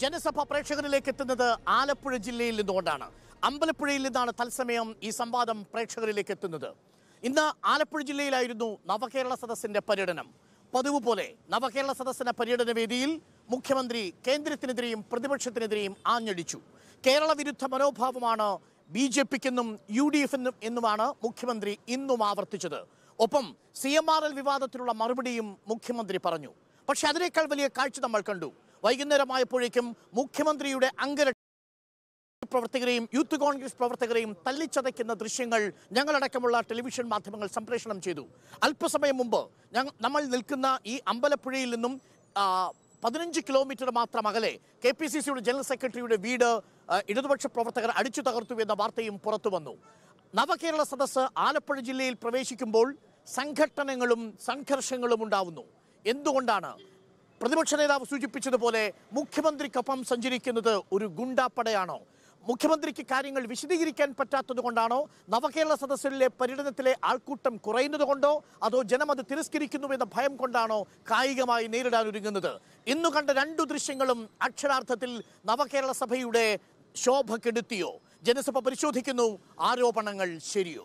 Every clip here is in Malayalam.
ജനസഭ പ്രേക്ഷകരിലേക്ക് എത്തുന്നത് ആലപ്പുഴ ജില്ലയിൽ നിന്നുകൊണ്ടാണ് അമ്പലപ്പുഴയിൽ നിന്നാണ് തത്സമയം ഈ സംവാദം പ്രേക്ഷകരിലേക്ക് എത്തുന്നത് ഇന്ന് ആലപ്പുഴ ജില്ലയിലായിരുന്നു നവകേരള സദസ്സിന്റെ പര്യടനം പതിവ് പോലെ നവകേരള സദസ്സിന്റെ പര്യടന വേദിയിൽ മുഖ്യമന്ത്രി കേന്ദ്രത്തിനെതിരെയും പ്രതിപക്ഷത്തിനെതിരെയും ആഞ്ഞടിച്ചു കേരള വിരുദ്ധ മനോഭാവമാണ് ബി ജെ പിക്കെന്നും യു ഡി എഫിനും എന്നുമാണ് മുഖ്യമന്ത്രി ഇന്നും ആവർത്തിച്ചത് ഒപ്പം സി എം ആർ എൽ വിവാദത്തിലുള്ള മറുപടിയും മുഖ്യമന്ത്രി പറഞ്ഞു പക്ഷെ അതിനേക്കാൾ വലിയ കാഴ്ച നമ്മൾ കണ്ടു വൈകുന്നേരമായപ്പോഴേക്കും മുഖ്യമന്ത്രിയുടെ അംഗര പ്രവർത്തകരെയും യൂത്ത് കോൺഗ്രസ് പ്രവർത്തകരെയും തല്ലിച്ചതയ്ക്കുന്ന ദൃശ്യങ്ങൾ ഞങ്ങളടക്കമുള്ള ടെലിവിഷൻ മാധ്യമങ്ങൾ സംപ്രേഷണം ചെയ്തു അല്പസമയം മുമ്പ് ഞങ്ങ നമ്മൾ നിൽക്കുന്ന ഈ അമ്പലപ്പുഴയിൽ നിന്നും ആ, പതിനഞ്ച് കിലോമീറ്റർ മാത്രം അകലെ കെ പി സി സിയുടെ ജനറൽ സെക്രട്ടറിയുടെ വീട് ആ, ഇടതുപക്ഷ പ്രവർത്തകർ അടിച്ചു തകർത്തു എന്ന വാർത്തയും പുറത്തു വന്നു നവകേരള സദസ്സ് ആലപ്പുഴ ജില്ലയിൽ പ്രവേശിക്കുമ്പോൾ സംഘട്ടനങ്ങളും സംഘർഷങ്ങളും ഉണ്ടാവുന്നു എന്തുകൊണ്ടാണ് പ്രതിപക്ഷ നേതാവ് സൂചിപ്പിച്ചതുപോലെ മുഖ്യമന്ത്രിക്കൊപ്പം സഞ്ചരിക്കുന്നത് ഒരു ഗുണ്ടാപ്പടയാണോ മുഖ്യമന്ത്രിക്ക് കാര്യങ്ങൾ വിശദീകരിക്കാൻ പറ്റാത്തത് കൊണ്ടാണോ നവകേരള സദസ്സിലെ പര്യടനത്തിലെ ആൾക്കൂട്ടം കുറയുന്നത് കൊണ്ടോ അതോ ജനം അത് തിരസ്കരിക്കുന്നു എന്ന ഭയം കൊണ്ടാണോ കായികമായി നേരിടാൻ ഒരുങ്ങുന്നത് ഇന്നു കണ്ട രണ്ടു ദൃശ്യങ്ങളും അക്ഷരാർത്ഥത്തിൽ നവകേരള സഭയുടെ ശോഭ കെടുത്തിയോ ജനസഭ പരിശോധിക്കുന്നു ആരോപണങ്ങൾ ശരിയോ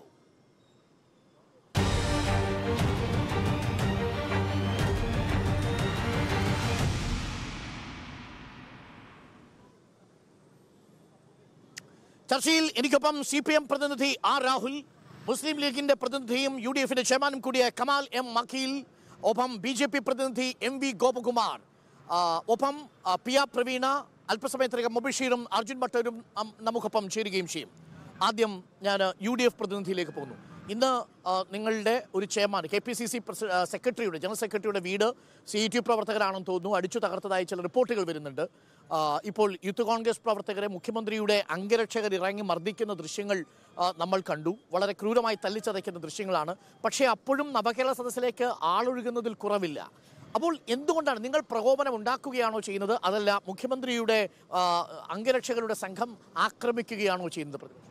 ചർച്ചയിൽ എനിക്കൊപ്പം സി പി എം പ്രതിനിധി ആർ രാഹുൽ മുസ്ലിം ലീഗിന്റെ പ്രതിനിധിയും യു ഡി എഫിന്റെ ചെയർമാനും കൂടിയ കമാൽ എം മഖീൽ ഒപ്പം ബി ജെ പി പ്രതിനിധി എം വി ഗോപകുമാർ ആ, ഒപ്പം ആ, പി ആർ പ്രവീണ അല്പസമയത്തിനകം മുബഷീറും അർജുൻ ഭട്ടരും അം, നമുക്കൊപ്പം ചേരുകയും ചെയ്യും ആദ്യം ഞാൻ യു ഡി എഫ് പ്രതിനിധിയിലേക്ക് പോകുന്നു ഇന്ന് ആ, നിങ്ങളുടെ ഒരു chairman K P C C സെക്രട്ടറിയുടെ ജനറൽ സെക്രട്ടറിയുടെ വീട് സി ടി പ്രവർത്തകരാണെന്ന് തോന്നുന്നു അടിച്ചു തകർത്തതായി ചില റിപ്പോർട്ടുകൾ വരുന്നുണ്ട് ആ, ഇപ്പോൾ യൂത്ത് കോൺഗ്രസ് പ്രവർത്തകരെ മുഖ്യമന്ത്രിയുടെ അംഗരക്ഷകർ ഇറങ്ങി മർദ്ദിക്കുന്ന ദൃശ്യങ്ങൾ ആ, നമ്മൾ കണ്ടു വളരെ ക്രൂരമായി തല്ലിച്ചതയ്ക്കുന്ന ദൃശ്യങ്ങളാണ് പക്ഷേ അപ്പോഴും നവകേരള സദസ്സിലേക്ക് ആളൊഴുകുന്നതിൽ കുറവില്ല അപ്പോൾ എന്തുകൊണ്ടാണ് നിങ്ങൾ പ്രകോപനം ഉണ്ടാക്കുകയാണോ ചെയ്യുന്നത് അതല്ല മുഖ്യമന്ത്രിയുടെ ആ, അംഗരക്ഷകരുടെ സംഘം ആക്രമിക്കുകയാണോ ചെയ്യുന്നത് പ്രതിപക്ഷം?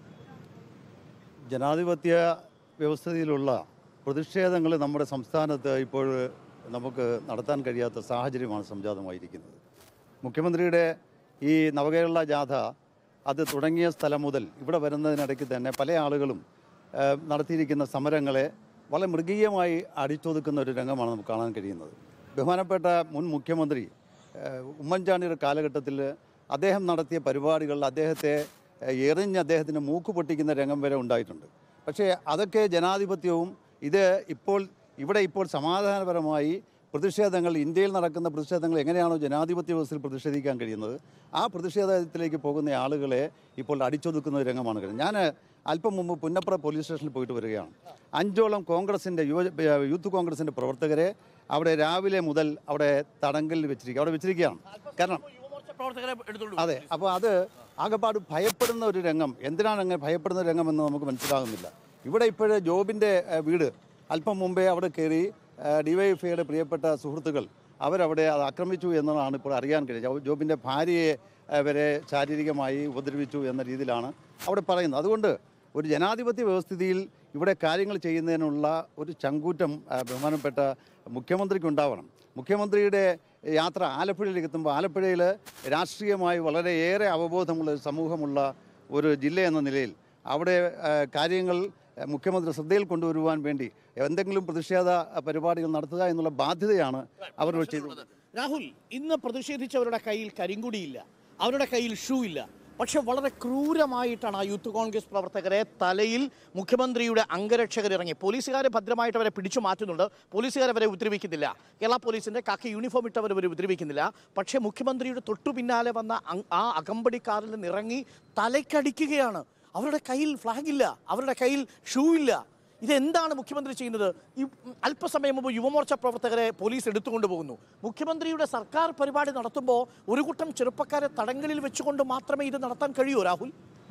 ജനാധിപത്യ വ്യവസ്ഥയിലുള്ള പ്രതിഷേധങ്ങൾ നമ്മുടെ സംസ്ഥാനത്ത് ഇപ്പോൾ നമുക്ക് നടത്താൻ കഴിയാത്ത സാഹചര്യമാണ് സംജാതമായിരിക്കുന്നത് മുഖ്യമന്ത്രിയുടെ ഈ നവകേരള ജാഥ അത് തുടങ്ങിയ സ്ഥലം മുതൽ ഇവിടെ വരുന്നതിനിടയ്ക്ക് തന്നെ പല ആളുകളും ഏഹ്, നടത്തിയിരിക്കുന്ന സമരങ്ങളെ വളരെ മൃഗീയമായി അടിച്ചൊതുക്കുന്ന ഒരു രംഗമാണ് നമുക്ക് കാണാൻ കഴിയുന്നത് ബഹുമാനപ്പെട്ട മുൻ മുഖ്യമന്ത്രി ഏഹ്, ഉമ്മൻചാണ്ടിയുടെ കാലഘട്ടത്തിൽ അദ്ദേഹം നടത്തിയ പരിപാടികളിൽ അദ്ദേഹത്തെ ഏഹ്, എറിഞ്ഞ് അദ്ദേഹത്തിന് മൂക്ക് പൊട്ടിക്കുന്ന രംഗം വരെ ഉണ്ടായിട്ടുണ്ട് പക്ഷേ അതൊക്കെ ജനാധിപത്യവും ഇത് ഇപ്പോൾ ഇവിടെ ഇപ്പോൾ സമാധാനപരമായി പ്രതിഷേധങ്ങൾ ഇന്ത്യയിൽ നടക്കുന്ന പ്രതിഷേധങ്ങൾ എങ്ങനെയാണോ ജനാധിപത്യ വ്യവസ്ഥയിൽ പ്രതിഷേധിക്കാൻ കഴിയുന്നത് ആ പ്രതിഷേധത്തിലേക്ക് പോകുന്ന ആളുകളെ ഇപ്പോൾ അടിച്ചൊതുക്കുന്ന ഒരു രംഗമാണ് കഴിയുന്നത് ഞാൻ അല്പം മുമ്പ് പുന്നപ്ര പോലീസ് സ്റ്റേഷനിൽ പോയിട്ട് വരികയാണ് അഞ്ചോളം കോൺഗ്രസിൻ്റെ യുവ യൂത്ത് കോൺഗ്രസിൻ്റെ പ്രവർത്തകരെ അവിടെ രാവിലെ മുതൽ അവിടെ തടങ്കലിൽ വെച്ചിരിക്കുക അവിടെ വെച്ചിരിക്കുകയാണ് കാരണം യുവമോർച്ച പ്രവർത്തകരെ എടുത്തോളൂ അതെ അപ്പോൾ അത് ആകെപ്പാട് ഭയപ്പെടുന്ന ഒരു രംഗം എന്തിനാണ് അങ്ങനെ ഭയപ്പെടുന്ന രംഗം എന്ന് നമുക്ക് മനസ്സിലാകുന്നില്ല ഇവിടെ ഇപ്പോഴ് ജോബിൻ്റെ ഏഹ്, വീട് അല്പം മുമ്പേ അവിടെ കയറി ഡിവൈഎഫ്ഐയുടെ പ്രിയപ്പെട്ട സുഹൃത്തുക്കൾ അവരവിടെ അത് ആക്രമിച്ചു എന്നതാണ് ഇപ്പോൾ അറിയാൻ കഴിയുന്നത് ജോ- ജോബിൻ്റെ ഭാര്യയെ ഏഹ്, വരെ ശാരീരികമായി ഉപദ്രവിച്ചു എന്ന രീതിയിലാണ് അവിടെ പറയുന്നത് അതുകൊണ്ട് ഒരു ജനാധിപത്യ വ്യവസ്ഥിതിയിൽ ഇവിടെ കാര്യങ്ങൾ ചെയ്യുന്നതിനുള്ള ഒരു ചങ്കൂറ്റം ഏഹ്, ബഹുമാനപ്പെട്ട മുഖ്യമന്ത്രിക്ക് ഉണ്ടാവണം മുഖ്യമന്ത്രിയുടെ യാത്ര ആലപ്പുഴയിലേക്ക് എത്തുമ്പോൾ ആലപ്പുഴയിൽ രാഷ്ട്രീയമായി വളരെയേറെ അവബോധമുള്ള ഒരു സമൂഹമുള്ള ഒരു ജില്ല എന്ന നിലയിൽ അവിടെ ഏഹ്, കാര്യങ്ങൾ ഏഹ്, മുഖ്യമന്ത്രി ശ്രദ്ധയിൽ കൊണ്ടുവരുവാൻ വേണ്ടി എന്തെങ്കിലും പ്രതിഷേധ പരിപാടികൾ നടത്തുക എന്നുള്ള ബാധ്യതയാണ് അവർ ചെയ്തത് രാഹുൽ ഇന്ന് പ്രതിഷേധിച്ചവരുടെ കയ്യിൽ കരിങ്കുടിയില്ല അവരുടെ കയ്യിൽ ഷൂ ഇല്ല പക്ഷെ വളരെ ക്രൂരമായിട്ടാണ് ആ യൂത്ത് കോൺഗ്രസ് പ്രവർത്തകരെ തലയിൽ മുഖ്യമന്ത്രിയുടെ അംഗരക്ഷകർ ഇറങ്ങി പോലീസുകാരെ ഭദ്രമായിട്ട് അവരെ പിടിച്ചു മാറ്റുന്നുണ്ട് പോലീസുകാരെ അവരെ ഉപദ്രവിക്കുന്നില്ല കേരള പോലീസിന്റെ കാക്കി യൂണിഫോം ഇട്ടവർ അവരെ ഉപദ്രവിക്കുന്നില്ല പക്ഷേ മുഖ്യമന്ത്രിയുടെ തൊട്ടു പിന്നാലെ വന്ന അങ്- ആ അകമ്പടിക്കാരിൽ നിന്ന് ഇറങ്ങി തലയ്ക്കടിക്കുകയാണ് അവരുടെ കയ്യിൽ ഫ്ലാഗ് ഇല്ല അവരുടെ കയ്യിൽ ഷൂ ഇല്ല ഇതെന്താണ് മുഖ്യമന്ത്രി ചെയ്യുന്നത് ഈ അല്പസമയം മുമ്പ് യുവമോർച്ച പ്രവർത്തകരെ പോലീസ് എടുത്തുകൊണ്ട് പോകുന്നു മുഖ്യമന്ത്രിയുടെ സർക്കാർ പരിപാടി നടത്തുമ്പോൾ ഒരു കൂട്ടം ചെറുപ്പക്കാരെ തടങ്കലിൽ വെച്ചുകൊണ്ട് മാത്രമേ ഇത് നടത്താൻ കഴിയൂ രാഹുൽ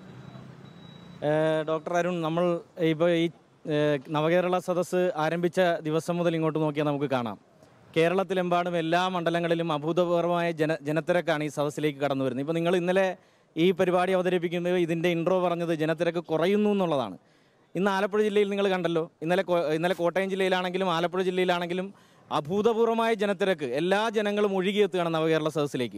ഏഹ് ഡോക്ടർ അരുൺ നമ്മൾ ഇപ്പോൾ ഈ ഏഹ് നവകേരള സദസ്സ് ആരംഭിച്ച ദിവസം മുതൽ ഇങ്ങോട്ട് നോക്കിയാൽ നമുക്ക് കാണാം കേരളത്തിലെമ്പാടും എല്ലാ മണ്ഡലങ്ങളിലും അഭൂതപൂർവമായ ജന ജനത്തിരക്കാണ് ഈ സദസ്സിലേക്ക് കടന്നു വരുന്നത് ഇപ്പോൾ നിങ്ങൾ ഇന്നലെ ഈ പരിപാടി അവതരിപ്പിക്കുന്നത് ഇതിൻ്റെ ഇൻട്രോ പറഞ്ഞത് ജനത്തിരക്ക് കുറയുന്നു എന്നുള്ളതാണ് ഇന്ന് ആലപ്പുഴ ജില്ലയിൽ നിങ്ങൾ കണ്ടല്ലോ ഇന്നലെ കോ- ഇന്നലെ കോട്ടയം ജില്ലയിലാണെങ്കിലും ആലപ്പുഴ ജില്ലയിലാണെങ്കിലും അഭൂതപൂർവമായ ജനത്തിരക്ക് എല്ലാ ജനങ്ങളും ഒഴുകിയെത്തുകയാണ് നവകേരള സദസ്സിലേക്ക്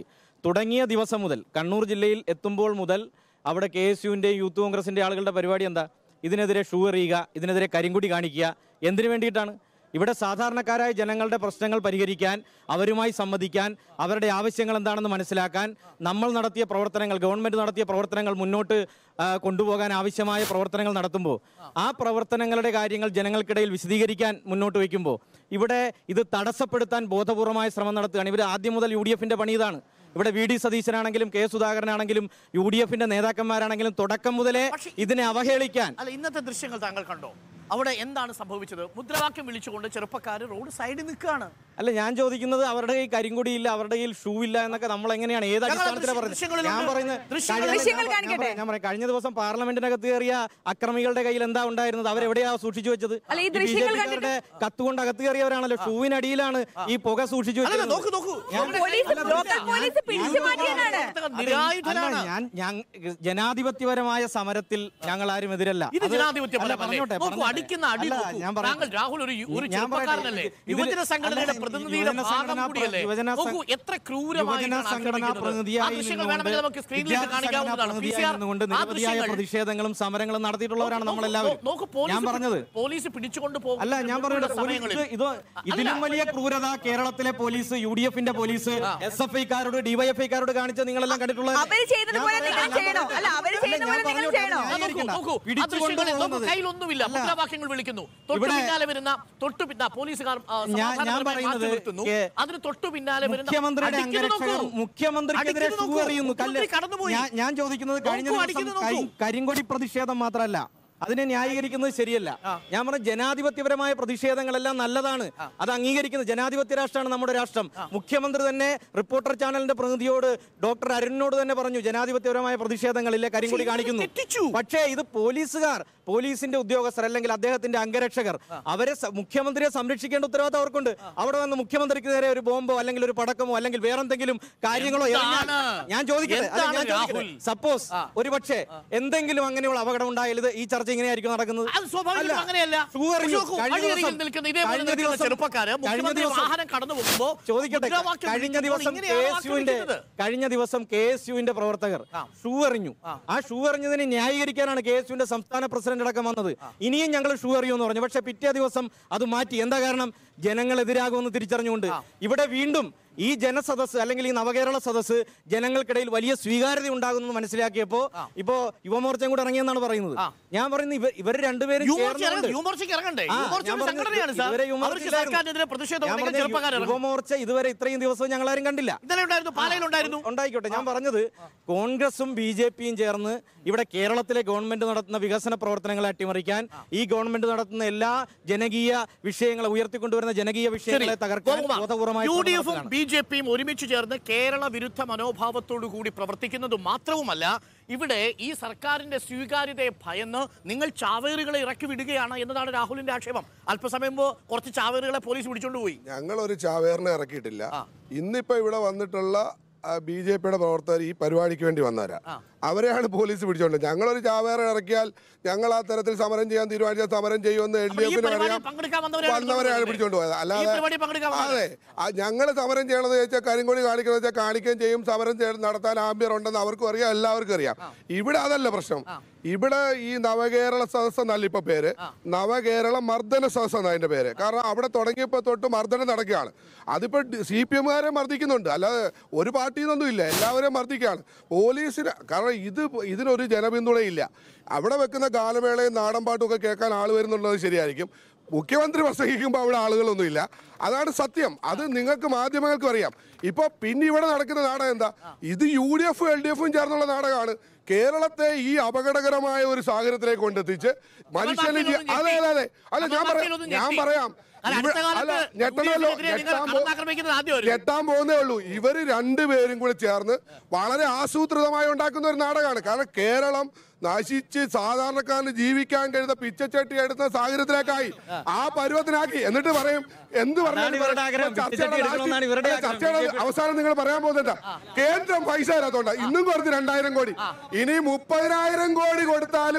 തുടങ്ങിയ ദിവസം മുതൽ കണ്ണൂർ ജില്ലയിൽ എത്തുമ്പോൾ മുതൽ അവിടെ കെ എസ് യുവിൻ്റെയും യൂത്ത് കോൺഗ്രസിൻ്റെ ആളുകളുടെ പരിപാടി എന്താ ഇതിനെതിരെ ഷൂ എറിയുക ഇതിനെതിരെ കരിങ്കുടി കാണിക്കുക എന്തിനു വേണ്ടിയിട്ടാണ് ഇവിടെ സാധാരണക്കാരായ ജനങ്ങളുടെ പ്രശ്നങ്ങൾ പരിഹരിക്കാൻ അവരുമായി സംവദിക്കാൻ അവരുടെ ആവശ്യങ്ങൾ എന്താണെന്ന് മനസ്സിലാക്കാൻ നമ്മൾ നടത്തിയ പ്രവർത്തനങ്ങൾ ഗവൺമെന്റ് നടത്തിയ പ്രവർത്തനങ്ങൾ മുന്നോട്ട് ആ, കൊണ്ടുപോകാൻ ആവശ്യമായ പ്രവർത്തനങ്ങൾ നടത്തുമ്പോൾ ആ പ്രവർത്തനങ്ങളുടെ കാര്യങ്ങൾ ജനങ്ങൾക്കിടയിൽ വിശദീകരിക്കാൻ മുന്നോട്ട് വയ്ക്കുമ്പോൾ ഇവിടെ ഇത് തടസ്സപ്പെടുത്താൻ ബോധപൂർവമായ ശ്രമം നടത്തുകയാണ് ഇവർ ആദ്യം മുതൽ യു ഡി എഫിന്റെ പണി ഇതാണ് ഇവിടെ വി ഡി സതീശനാണെങ്കിലും കെ സുധാകരനാണെങ്കിലും യു ഡി എഫിന്റെ നേതാക്കന്മാരാണെങ്കിലും തുടക്കം മുതലേ പക്ഷേ ഇതിനെ അവഹേളിക്കാൻ അല്ല ഇന്നത്തെ ദൃശ്യങ്ങൾ താങ്കൾ കണ്ടോ അവിടെ എന്താണ് സംഭവിച്ചത് മുദ്രാവാക്യം വിളിച്ചുകൊണ്ട് ചെറുപ്പക്കാർ റോഡ് സൈഡിൽ നിൽക്കുകയാണ് അല്ല ഞാൻ ചോദിക്കുന്നത് അവരുടെ കയ്യിൽ കരിങ്കൊടിയില്ല അവരുടെ കയ്യിൽ ഷൂ ഇല്ല എന്നൊക്കെ നമ്മൾ എങ്ങനെയാണ് ഏത് ഞങ്ങൾ അടിസ്ഥാനത്തിലാണ് പറയുന്നത് ദൃശ്യങ്ങളിലുണ്ട്. ഞാൻ പറയുന്നത് ദൃശ്യങ്ങൾ- കഴിഞ്ഞ- ദൃശ്യങ്ങൾ ഞാൻ പറയാം, കാണിക്കട്ടെ? ഞാൻ പറയാം കഴിഞ്ഞ ദിവസം പാർലമെന്റിനകത്ത് കയറിയ അക്രമികളുടെ കയ്യിൽ എന്താ ഉണ്ടായിരുന്നത് അവരെവിടെയാ സൂക്ഷിച്ചു വെച്ചത് അല്ല, ഈ ഈ ദൃശ്യങ്ങൾ BJP-ക്കാരുടെ കത്തുകൊണ്ട് അകത്ത് കയറിയവരാണല്ലോ ഷൂവിനടിയിലാണ് ഈ പുക സൂക്ഷിച്ചു അല്ലല്ല വെച്ചത് നോക്കൂ നോക്കൂ പോലീസ് ലോക്കൽ പോലീസ് പിടിച്ചു മാറ്റിയതാണ് പ്രവർത്തകർ നിരായുധരാണ് അല്ല, ഞാൻ ഞാൻ ജനാധിപത്യപരമായ സമരത്തിൽ ഞങ്ങൾ ആരും എതിരല്ല ഇത് അത് ജനാധിപത്യപരമല്ലേ? അല്ല, പറഞ്ഞോട്ടെ, നോക്കൂ, പറഞ്ഞോട്ടെ. അടിക്കുന്ന അടി അല്ല, നോക്കൂ. ഞാൻ പറയട്ടെ. താങ്കൾ രാഹുൽ ഒരു യു- ഒരു ഞാൻ പറയട്ടെ, ചെറുപ്പക്കാരനല്ലേ? ഇതിൽ- യുവജന സംഘടനയുടെ അല്ല, പ്രതിനിധിയുടെ യുവജന ഭാഗം സംഘടനാ കൂടിയല്ലേ? യുവജന നോക്കൂ, സംഘ- എത്ര ക്രൂരമായിട്ടാണ് യുവജന സംഘടനാ ആക്രമിക്കുന്നത്. ആ പ്രതിനിധിയായി ദൃശ്യങ്ങൾ നിന്നുകൊണ്ട് വേണമെങ്കിൽ നമുക്ക് സ്ക്രീനിലേക്ക് വിദ്യാർത്ഥി സംഘടനാ കാണിക്കാവുന്നതാണ്. പ്രതിനിധിയായി PCR, നിന്നുകൊണ്ട് ആ നിരവധിയായ ദൃശ്യങ്ങൾ. പ്രതിഷേധങ്ങളും സമരങ്ങളും നടത്തിയിട്ടുള്ളവരാണ് നമ്മളെല്ലാവരും നോക്കൂ, പോലീസ് ഞാൻ പറഞ്ഞത് പോലീസ് പിടിച്ചുകൊണ്ട് പോകുന്ന അല്ല ഞാൻ പറഞ്ഞത് ഒരു- സമയങ്ങളിൽ ഇത് ഇത് ഇതിലും വലിയ ക്രൂരത കേരളത്തിലെ പോലീസ് യു ഡി എഫിന്റെ പോലീസ് എസ് എഫ് ഐക്കാരോട് ഡിവൈഎഫ്ഐക്കാരോട് കാണിച്ച നിങ്ങളെല്ലാം കണ്ടിട്ടുള്ള അവര് ചെയ്തതുപോലെ നിങ്ങൾ ചെയ്യണോ അല്ല അവര് ചെയ്യുന്നതുപോലെ നിങ്ങൾ ചെയ്യണോ ആ, നോക്കൂ, നോക്കൂ. ആ ദൃശ്യങ്ങളിൽ നോക്കൂ, കയ്യിലൊന്നുമില്ല മുദ്രാവാക്യങ്ങൾ വിളിക്കുന്നു തൊട്ടു ഇവിടെ- പിന്നാലെ വരുന്ന തൊട്ടു പിന്നാ പോലീസുകാർ ആ, ഞാൻ- ഞാൻ സമാധാനപരമായി പറയുന്നത് മാറ്റി നിർത്തുന്നു. കെ- അതിന് തൊട്ടു പിന്നാലെ വരുന്ന മുഖ്യമന്ത്രിയുടെ അടിക്കുന്നത് അംഗരക്ഷകർ നോക്കൂ. മുഖ്യമന്ത്രിക്കെതിരെ അടിക്കുന്നത് ഷൂ നോക്കൂ. എറിയുന്നു കല്ല് മുഖ്യമന്ത്രി കടന്നുപോയി ഞാൻ- ഞാൻ ചോദിക്കുന്നത് കഴിഞ്ഞ നോക്കൂ, ദിവസം അടിക്കുന്നത് കരി- നോക്കൂ. കരിങ്കൊടി പ്രതിഷേധം മാത്രമല്ല അതിനെ ന്യായീകരിക്കുന്നത് ശരിയല്ല ഞാൻ പറഞ്ഞ ജനാധിപത്യപരമായ പ്രതിഷേധങ്ങളെല്ലാം നല്ലതാണ് അത് അംഗീകരിക്കുന്നത് ജനാധിപത്യ രാഷ്ട്രമാണ് നമ്മുടെ രാഷ്ട്രം മുഖ്യമന്ത്രി തന്നെ റിപ്പോർട്ടർ ചാനലിന്റെ പ്രതിനിധിയോട് ഡോക്ടർ അരുണിനോട് തന്നെ പറഞ്ഞു ജനാധിപത്യപരമായ പ്രതിഷേധങ്ങളിലെ കരിങ്കൊടി പക്ഷേ കാണിക്കുന്നു തെറ്റിച്ചു. പക്ഷേ ഇത് പോലീസുകാർ പോലീസിന്റെ ഉദ്യോഗസ്ഥർ അല്ലെങ്കിൽ അദ്ദേഹത്തിന്റെ അംഗരക്ഷകർ അവരെ സ- മുഖ്യമന്ത്രിയെ സംരക്ഷിക്കേണ്ട ഉത്തരവാദിത്തം അവർക്കുണ്ട് അവിടെ വന്ന് മുഖ്യമന്ത്രിക്ക് നേരെ ഒരു ബോംബോ അല്ലെങ്കിൽ ഒരു പടക്കമോ അല്ലെങ്കിൽ വേറെന്തെങ്കിലും കാര്യങ്ങളോ എറിഞ്ഞാൽ എന്താണ്? ഞാൻ ചോദിക്കട്ടെ അല്ല, എന്താണ് ഞാൻ ചോദിക്കട്ടെ രാഹുൽ? സപ്പോസ് ഒരു പക്ഷേ എന്തെങ്കിലും അങ്ങനെയുള്ള അപകടം ഉണ്ടായാൽ ഇത് ഈ ചർച്ച ഇങ്ങനെയായിരിക്കും നടക്കുന്നത് അത് സ്വാഭാവികമായിട്ടും അല്ല. അങ്ങനെയല്ല ഷൂ എറിഞ്ഞു. നോക്കൂ, കഴിഞ്ഞ വഴിയരികിൽ ദിവസം- നിൽക്കുന്ന ഇതേപോലെ കഴിഞ്ഞ നിൽക്കുന്ന ദിവസം- ചെറുപ്പക്കാര് കഴിഞ്ഞ മുഖ്യമന്ത്രി ദിവസം- വാഹനം കടന്നു പോകുമ്പോ ചോദിക്കട്ടെ മുദ്രാവാക്യം കഴിഞ്ഞ വിളിക്കുമ്പോൾ ദിവസം കെ ഇങ്ങനെയാണോ എസ് യുവിന്റെ ആക്രമിക്കുന്നത്? കഴിഞ്ഞ ദിവസം കെ എസ് യുവിന്റെ പ്രവർത്തകർ ഷൂ എറിഞ്ഞു ആ ഷൂ എറിഞ്ഞതിനെ ന്യായീകരിക്കാനാണ് കെ എസ് യുവിന്റെ സംസ്ഥാന പ്രസിഡന്റ് അടക്കം വന്നത് ഇനിയും ഞങ്ങൾ ഷൂ എറിയുമെന്ന് പറഞ്ഞു പക്ഷെ പിറ്റേ ദിവസം അത് മാറ്റി എന്താ കാരണം ജനങ്ങൾ എതിരാകുമെന്ന് തിരിച്ചറിഞ്ഞുകൊണ്ട് ഇവിടെ വീണ്ടും ഈ ജനസദസ് അല്ലെങ്കിൽ ഈ നവകേരള സദസ് ജനങ്ങൾക്കിടയിൽ വലിയ സ്വീകാര്യത ഉണ്ടാകുമെന്ന് മനസ്സിലാക്കിയപ്പോ ഇപ്പോ യുവമോർച്ചയും കൂടെ ഇറങ്ങിയെന്നാണ് പറയുന്നത് ഞാൻ പറയുന്നത് ഇവർ ഇവർ രണ്ടുപേരും യുവമോർച്ച ചേർന്നുകൊണ്ട് ഇറങ്ങ- യുവമോർച്ചയ്ക്ക് ഇറങ്ങണ്ടേ ആ, യുവമോർച്ച ഞാൻ ഒരു പറഞ്ഞത് സംഘടനയാണ് സാർ ഇതുവരെ യുവമോർച്ച അവർക്ക് ഇല്ലായിരുന്നു. സർക്കാരിനെതിരെ പ്രതിഷേധം ഞാൻ ഉണ്ടെങ്കിൽ പറഞ്ഞത് ചെറുപ്പക്കാർ ഇറങ്ങും യുവമോർച്ച ഇതുവരെ ഇത്രയും ദിവസവും ഞങ്ങൾ ആരും കണ്ടില്ല ഇന്നലെ ഉണ്ടായിരുന്നു പാലയിലുണ്ടായിരുന്നു ഉണ്ടായിക്കോട്ടെ ഞാൻ പറഞ്ഞത് കോൺഗ്രസും ബി ജെ പിയും ചേർന്ന് ഇവിടെ കേരളത്തിലെ ഗവൺമെന്റ് നടത്തുന്ന വികസന പ്രവർത്തനങ്ങളെ അട്ടിമറിക്കാൻ ഈ ഗവൺമെന്റ് നടത്തുന്ന എല്ലാ ജനകീയ വിഷയങ്ങളെ ഉയർത്തിക്കൊണ്ടുവരുന്ന ജനകീയ വിഷയങ്ങളെ തകർക്കാൻ ബോധപൂർവമായി യു ഡി ശ്രമം എഫും നടത്തുകയാണ്. ബി ജെ പിയും ഒരുമിച്ച് ചേർന്ന് കേരള വിരുദ്ധ മനോഭാവത്തോടു കൂടി പ്രവർത്തിക്കുന്നത് മാത്രവുമല്ല ഇവിടെ ഈ സർക്കാരിന്റെ സ്വീകാര്യതയെ ഭയന്ന് നിങ്ങൾ ചാവേറുകളെ ഇറക്കി വിടുകയാണ് എന്നതാണ് രാഹുലിന്റെ ആക്ഷേപം അല്പസമയം മുമ്പ് കുറച്ച് ചാവേറുകളെ പോലീസ് പിടിച്ചോണ്ട് പോയി ഞങ്ങൾ ഒരു ചാവേറിനെ ഇറക്കിയിട്ടില്ല ഇന്നിപ്പോ ഇവിടെ വന്നിട്ടുള്ള ബി ജെ പിയുടെ പ്രവർത്തകർ ഈ പരിപാടിക്ക് വേണ്ടി വന്നവരാ അവരെയാണ് പോലീസ് പിടിച്ചോണ്ട് ഞങ്ങളൊരു ചാവേറെ ഇറക്കിയാൽ ഞങ്ങൾ ആ തരത്തിൽ സമരം ചെയ്യാൻ തീരുമാനിച്ച സമരം ചെയ്യുമെന്ന് എൽ അപ്പൊ ഡി ഈ എഫിന് പരിപാടിയിൽ അറിയാം പങ്കെടുക്കാൻ വന്നവരെയാണ് വന്നവരെയാണ് പിടിച്ചോണ്ട് പിടിച്ചോണ്ട് പോയത് ഈ പരിപാടിയിൽ പങ്കെടുക്കാൻ അല്ലാതെ വന്നവരെ. അതെ ഞങ്ങൾ സമരം ചെയ്യണമെന്ന് വെച്ചാൽ കരിങ്കൊടി കാണിക്കണമെന്ന് വെച്ചാൽ കാണിക്കുകയും ചെയ്യും സമരം ചെയ്ത് നടത്താൻ ആംബിയർ ഉണ്ടെന്ന് അവർക്കും അറിയാം എല്ലാവർക്കും അറിയാം ഇവിടെ അതല്ല പ്രശ്നം ഇവിടെ ഈ നവകേരള സദസ് എന്നല്ല ഇപ്പൊ പേര് നവകേരള മർദ്ദന സദസ് എന്നാ അതിന്റെ പേര് കാരണം അവിടെ തുടങ്ങിയപ്പോ തൊട്ട് മർദ്ദനം നടക്കുകയാണ് അതിപ്പോ സി പി എമ്മുകാരെ മർദ്ദിക്കുന്നുണ്ട് അല്ലാതെ ഒരു പാർട്ടിന്നൊന്നും ഇല്ല എല്ലാവരെയും മർദ്ദിക്കുകയാണ് പോലീസിന് കാരണം ഇത് ഇതിനൊരു ജനപിന്തുണയില്ല അവിടെ വെക്കുന്ന ഗാനമേളയും നാടൻപാട്ടും ഒക്കെ കേൾക്കാൻ ആൾ വരുന്നുള്ളത് ശരിയായിരിക്കും മുഖ്യമന്ത്രി പ്രസംഗിക്കുമ്പോൾ അവിടെ ആളുകളൊന്നുമില്ല അതാണ് സത്യം അത് നിങ്ങൾക്ക് മാധ്യമങ്ങൾക്കും അറിയാം ഇപ്പൊ പിന്നെ ഇവിടെ നടക്കുന്ന നാടകം എന്താ ഇത് യു ഡി എഫും എൽ ഡി എഫും ചേർന്നുള്ള നാടകമാണ് കേരളത്തെ ഈ അപകടകരമായ ഒരു സാഹചര്യത്തിലേക്ക് കൊണ്ടെത്തിച്ച് മനുഷ്യന് ജീ- അതെ അതെ അതെ അല്ല ഞാൻ പറയാം ഞാൻ പറയാം അല്ല, ഇവ- അടുത്ത കാലത്ത് അല്ല യു ഡി ഞെട്ടണമല്ലോ എഫിനെതിരെ നിങ്ങൾ ഞെട്ടാൻ പോ- കടന്നാക്രമിക്കുന്നത് ആദ്യമായിരുന്നു. ഞെട്ടാൻ പോകുന്നേ ഉള്ളൂ ഇവര് രണ്ടുപേരും കൂടി ചേർന്ന് വളരെ ആസൂത്രിതമായി ഉണ്ടാക്കുന്ന ഒരു നാടകമാണ് കാരണം കേരളം നശിച്ച് സാധാരണക്കാരന് ജീവിക്കാൻ കഴിയുന്ന പിച്ചച്ചട്ടി എടുത്ത സാഹചര്യത്തിലേക്കായി ആ പരുവത്തിനാക്കി എന്നിട്ട് പറയും എന്ത് പറഞ്ഞാലും ഇവരുടെ ആഗ്രഹം. ചർച്ചയുടെ പിച്ചച്ചട്ടി എടുക്കണമെന്നാണ് ഇവരുടെ അല്ല, ആഗ്രഹം. ചർച്ചയുടെ അവസാനം നിങ്ങൾ പറയാൻ പോകുന്നില്ല കേന്ദ്രം പൈസ തരാത്തോണ്ട ഇന്നും കുറച്ച് രണ്ടായിരം കോടി ഇനി മുപ്പതിനായിരം കോടി കൊടുത്താലും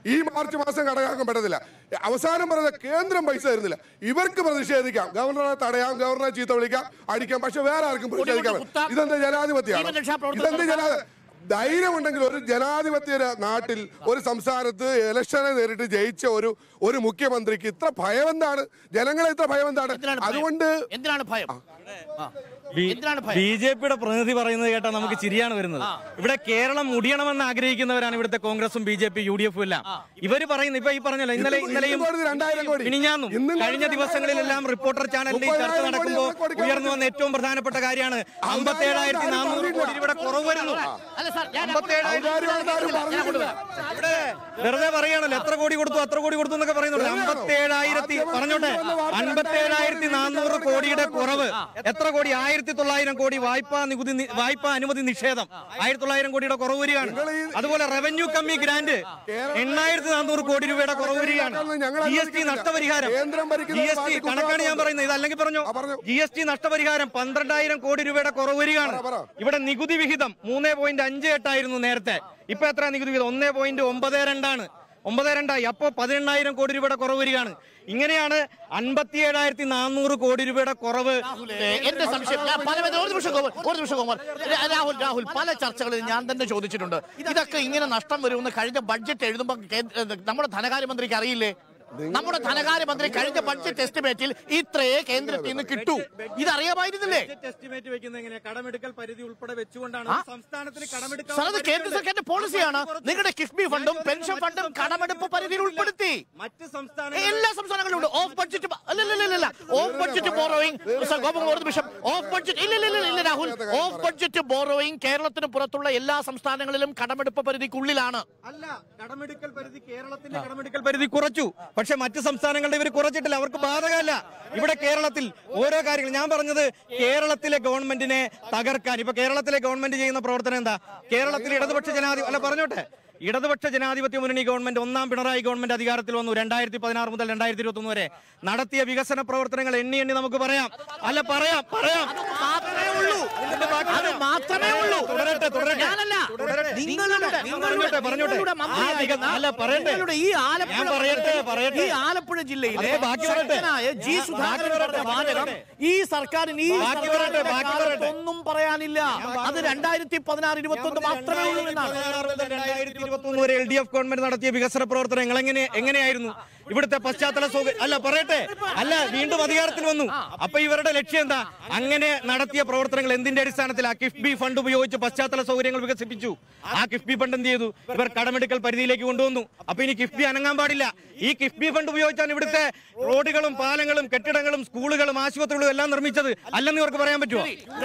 ഈ മാർച്ച് മാസം കണക്കാക്കാൻ പറ്റത്തില്ല അവസാനം പറഞ്ഞ കേന്ദ്രം പൈസ തരുന്നില്ല ഇവർക്ക് പ്രതിഷേധിക്കാം ഗവർണറെ തടയാം ഗവർണറെ ചീത്ത വിളിക്കാം അടിക്കാം പക്ഷെ വേറെ ആർക്കും പ്രതിഷേധിക്കാം കുത്താം. ഇതെന്താ ജനാധിപത്യമാണ് ജീവൻ രക്ഷാപ്രവർത്തനം ഇതെന്ത് ജനാ ധൈര്യമുണ്ടെങ്കിൽ ഒരു ജനാധിപത്യ നാട്ടിൽ ഒരു സംസ്ഥാനത്ത് ഇലക്ഷനെ നേരിട്ട് ജയിച്ച ഒരു ഒരു മുഖ്യമന്ത്രിക്ക് ഇത്ര ഭയം എന്താണ് ജനങ്ങളെ ഇത്ര ഭയം എന്താണ് എന്തിനാണ് ഭയം? അതുകൊണ്ട് എന്തിനാണ് ഭയം ആ. എന്തിനാണ് ഭയം ബി ജെ പിയുടെ പ്രതിനിധി പറയുന്നത് കേട്ടാൽ നമുക്ക് ചിരിയാണ് വരുന്നത് ഇവിടെ കേരളം മുടിയണമെന്ന് ആഗ്രഹിക്കുന്നവരാണ് ഇവിടുത്തെ കോൺഗ്രസും B J P U D എഫും എല്ലാം ഇവര് പറയുന്നു ഇപ്പൊ ഈ പറഞ്ഞല്ലോ ഇന്നലെ ഇന്നും- ഇന്നലെയും ഇന്നും കോടതി രണ്ടായിരം കോടി. മിനിഞ്ഞാന്നും ഇന്നും കോടതി കഴിഞ്ഞ ദിവസങ്ങളിലെല്ലാം റിപ്പോർട്ടർ ചാനലിന്റെ ഈ ചർച്ച മുപ്പതിനായിരം കോടി നടക്കുമ്പോൾ നമുക്ക് കൊടുക്കാൻ ഉയർന്നു വന്ന ഏറ്റവും പ്രധാനപ്പെട്ട കാര്യമാണ് അമ്പത്തേഴായിരത്തി നാനൂറ് കോടി രൂപയുടെ കുറവ് വരുന്നു അല്ല സാർ ഞാൻ അമ്പത്തേഴായിരത്തി ഔദാര്യമാണെന്ന് ആരും പറഞ്ഞിട്ടില്ല. ഇവിടെ വെറുതെ പറയാണല്ലോ എത്ര കോടി കൊടുത്തു അത്ര കോടി കൊടുത്തു എന്നൊക്കെ പറയുന്നുണ്ട് അമ്പത്തേഴായിരത്തി പറഞ്ഞോട്ടെ അൻപത്തേഴായിരത്തി നാനൂറ് കോടിയുടെ കുറവ് എത്ര കോടി ആയിരത്തി തൊള്ളായിരം കോടി വായ്പാ നികുതി നി- വായ്പാ അനുമതി നിഷേധം ആയിരത്തി തൊള്ളായിരം കോടിയുടെ കുറവ് വരികയാണ് അതുപോലെ റവന്യൂ കമ്മി ഗ്രാന്റ് എണ്ണായിരത്തി നാനൂറ് കോടി രൂപയുടെ കുറവ് വരികയാണ് ഞങ്ങൾ ജി എസ് ടി നഷ്ടപരിഹാരം കേന്ദ്രം ഭരിക്കുന്ന ജി എസ് ടി പാർട്ടി കണക്കാണ് ഞാൻ പറയുന്നത് ഇത് അല്ലെങ്കിൽ പറഞ്ഞു ആ, പറഞ്ഞോ. ജി എസ് ടി നഷ്ടപരിഹാരം പന്ത്രണ്ടായിരം കോടി രൂപയുടെ കുറവ് വരികയാണ് പറ, പറ. ഇവിടെ നികുതി വിഹിതം മൂന്ന് പോയിന്റ് അഞ്ച് എട്ടായിരുന്നു നേരത്തെ ഇപ്പൊ എത്ര നികുതി വിഹിതം ഒന്ന് പോയിന്റ് ഒമ്പത് രണ്ടാണ് ഒമ്പത് രണ്ടായി അപ്പോ പതിനെണ്ണായിരം കോടി രൂപയുടെ കുറവ് വരികയാണ് ഇങ്ങനെയാണ് അൻപത്തി ഏഴായിരത്തി നാനൂറ് കോടി രൂപയുടെ കുറവ് ഏ, എന്റെ സംശയം ഞാൻ പല വിധ- ഒരു നിമിഷം ഗോപാൽ, ഒരു നിമിഷം ഗോപാൽ. രാ- രാഹുൽ രാഹുൽ പല ചർച്ചകളിൽ ഞാൻ തന്നെ ചോദിച്ചിട്ടുണ്ട് ഇതൊക്കെ ഇങ്ങനെ നഷ്ടം വരുമെന്ന് കഴിഞ്ഞ ബഡ്ജറ്റ് എഴുതുമ്പോൾ കേന്ദ്ര- ഏ, നമ്മുടെ ധനകാര്യമന്ത്രിക്ക് അറിയില്ലേ നമ്മുടെ ധനകാര്യമന്ത്രി കഴിഞ്ഞ ബഡ്ജറ്റ് എസ്റ്റിമേറ്റിൽ ഇത്രയേ കേന്ദ്രത്തിൽ നിന്ന് കിട്ടൂ ഇതറിയാമായിരുന്നില്ലേ എസ്റ്റിമേറ്റ് വെക്കുന്നത് എങ്ങനെയാ കടമെടുക്കൽ പരിധി ഉൾപ്പെടെ വെച്ചുകൊണ്ടാണ് ആ? സംസ്ഥാനത്തിന് സാർ അത് കേന്ദ്ര സർക്കാരിന്റെ പോളിസിയാണ് നിങ്ങളുടെ കിഫ്ബി ഫണ്ടും പെൻഷൻ ഫണ്ടും കടമെടുപ്പ് പരിധിയിൽ ഉൾപ്പെടുത്തി മറ്റ് സംസ്ഥാന എല്ലാ സംസ്ഥാനങ്ങളിലും ഉണ്ട് ഓഫ് ബഡ്ജറ്റ് അല്ലല്ല ഓഫ് ബഡ്ജറ്റ് ബോറോയിങ് ഗോപം ഒരു നിമിഷം ഓഫ് ബഡ്ജറ്റ് ഇല്ല ഇല്ല ഇല്ല രാഹുൽ ഓഫ് ബഡ്ജറ്റ് ബോറോയിങ് കേരളത്തിന് പുറത്തുള്ള എല്ലാ സംസ്ഥാനങ്ങളിലും കടമെടുപ്പ് പരിധിക്കുള്ളിലാണ് അല്ല കടമെടുക്കൽ പരിധി കേരളത്തിന്റെ കടമെടുക്കൽ പരിധി കുറച്ചു പക്ഷെ മറ്റ് സംസ്ഥാനങ്ങളുടെ ഇവർ കുറച്ചിട്ടില്ല അവർക്ക് ബാധകമല്ല ഇവിടെ കേരളത്തിൽ ഓരോ കാര്യങ്ങൾ ഞാൻ പറഞ്ഞത് കേരളത്തിലെ ഗവൺമെന്റിനെ തകർക്കാൻ ഇപ്പൊ കേരളത്തിലെ ഗവൺമെന്റ് ചെയ്യുന്ന പ്രവർത്തനം എന്താ കേരളത്തിൽ ഇടതുപക്ഷ ജനാധിപത്യം അല്ല പറഞ്ഞോട്ടെ ഇടതുപക്ഷ ജനാധിപത്യ മുന്നണി ഗവൺമെന്റ് ഒന്നാം പിണറായി ഗവൺമെന്റ് അധികാരത്തിൽ വന്നു രണ്ടായിരത്തി പതിനാറ് മുതൽ രണ്ടായിരത്തി ഇരുപത്തി ഒന്ന് വരെ നടത്തിയ വികസന പ്രവർത്തനങ്ങൾ എണ്ണി എണ്ണി നമുക്ക് പറയാം അല്ല പറയാം പറയാം മാത്രമേ ഉള്ളൂ ഇതിന്റെ ബാക്കി അത് പറയാം. മാത്രമേ ഉള്ളൂ തുടരട്ടെ തുടരട്ടെ ഞാനല്ല തുടരട്ടെ. നിങ്ങളുടെ ഞാൻ പറഞ്ഞോട്ടെ പറഞ്ഞോട്ടെ നിങ്ങളുടെ ആ വിക- മന്ത്രിയായിരുന്ന അല്ല പറയട്ടെ നിങ്ങളുടെ ഈ ആലപ്പുഴ ഞാൻ പറയട്ടെ പറയട്ടെ ഈ ആലപ്പുഴ ജില്ലയിലെ അതെ, ബാക്കി പറയട്ടെ. ശക്തനായ ജി സുധാകരൻ ബാക്കി പറയട്ടെ, പറഞ്ഞ ബാക്കി വാചകം പറയട്ടെ. ഈ സർക്കാരിന് ഈ ബാക്കി സർക്കാരിന്റെ പറയട്ടെ, ബാക്കി കാലത്ത് പറയട്ടെ. ഒന്നും പറയാനില്ല അത് രണ്ടായിരത്തി പതിനാറ് ഇരുപത്തി ഒന്ന് മാത്രമേ ഉള്ളൂ എന്നാണ് രണ്ടായിരത്തി ഇരുപത്തി ഒന്ന് വരെ എൽ ഡി എഫ് ഗവൺമെന്റ് നടത്തിയ വികസന പ്രവർത്തനങ്ങൾ എങ്ങനെ എങ്ങനെയായിരുന്നു ഇവിടുത്തെ പശ്ചാത്തല സൗകര്യം അല്ല പറയട്ടെ അല്ല വീണ്ടും അധികാരത്തിൽ വന്നു അപ്പൊ ഇവരുടെ ലക്ഷ്യം എന്താ അങ്ങനെ നടത്തിയ പ്രവർത്തനങ്ങൾ എന്തിന്റെ അടിസ്ഥാനത്തിൽ ആ കിഫ്ബി ഫണ്ട് ഉപയോഗിച്ച് പശ്ചാത്തല സൗകര്യങ്ങൾ വികസിപ്പിച്ചു ആ കിഫ്ബി ഫണ്ട് എന്ത് ചെയ്തു ഇവർ കടമെടുക്കൽ പരിധിയിലേക്ക് കൊണ്ടുവന്നു അപ്പൊ ഇനി കിഫ്ബി അനങ്ങാൻ പാടില്ല ഈ കിഫ്ബി ഫണ്ട് ഉപയോഗിച്ചാണ് ഇവിടുത്തെ റോഡുകളും പാലങ്ങളും കെട്ടിടങ്ങളും സ്കൂളുകളും ആശുപത്രികളും എല്ലാം നിർമ്മിച്ചത് അല്ലെന്ന് ഇവർക്ക് പറയാൻ പറ്റുമോ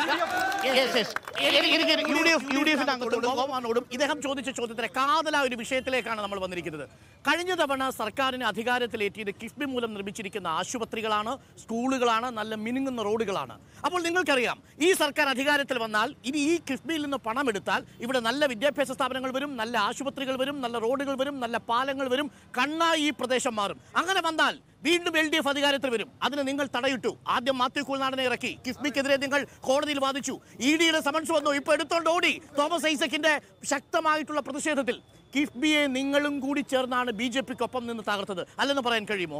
Yes, yes. എനിക്ക് എനിക്ക് U D F U D എഫിന്റെ അംഗത്തോടും ഗോപാനോടും ഇദ്ദേഹം ചോദിച്ച ചോദ്യത്തിന് കാതലായ ഒരു വിഷയത്തിലേക്കാണ് നമ്മൾ വന്നിരിക്കുന്നത് കഴിഞ്ഞ തവണ സർക്കാരിന് അധികാരത്തിലേറ്റിയത് കിഫ്ബി മൂലം നിർമ്മിച്ചിരിക്കുന്ന ആശുപത്രികളാണ് സ്കൂളുകളാണ് നല്ല മിനുങ്ങുന്ന റോഡുകളാണ് അപ്പോൾ നിങ്ങൾക്കറിയാം ഈ സർക്കാർ അധികാരത്തിൽ വന്നാൽ ഇനി ഈ കിഫ്ബിയിൽ നിന്ന് പണം എടുത്താൽ ഇവിടെ നല്ല വിദ്യാഭ്യാസ സ്ഥാപനങ്ങൾ വരും നല്ല ആശുപത്രികൾ വരും നല്ല റോഡുകൾ വരും നല്ല പാലങ്ങൾ വരും കണ്ണായി ഈ പ്രദേശം മാറും അങ്ങനെ വന്നാൽ വീണ്ടും എൽ ഡി എഫ് അധികാരത്തിൽ വരും അതിന് നിങ്ങൾ തടയിട്ടു ആദ്യം മാത്യു കുൾനാടനെ ഇറക്കി കിഫ്ബിക്കെതിരെ നിങ്ങൾ കോടതിയിൽ വാദിച്ചു ഇ ഡിയുടെ സമൻസ് വന്നു ഇപ്പൊ എടുത്തോണ്ട് ഓടി തോമസ് ഐസക്കിന്റെ ശക്തമായിട്ടുള്ള പ്രതിഷേധത്തിൽ കിഫ്ബിയെ നിങ്ങളും കൂടി ചേർന്നാണ് ബി ജെ പിക്കൊപ്പം നിന്ന് തകർത്തത് അല്ലെന്ന് പറയാൻ കഴിയുമോ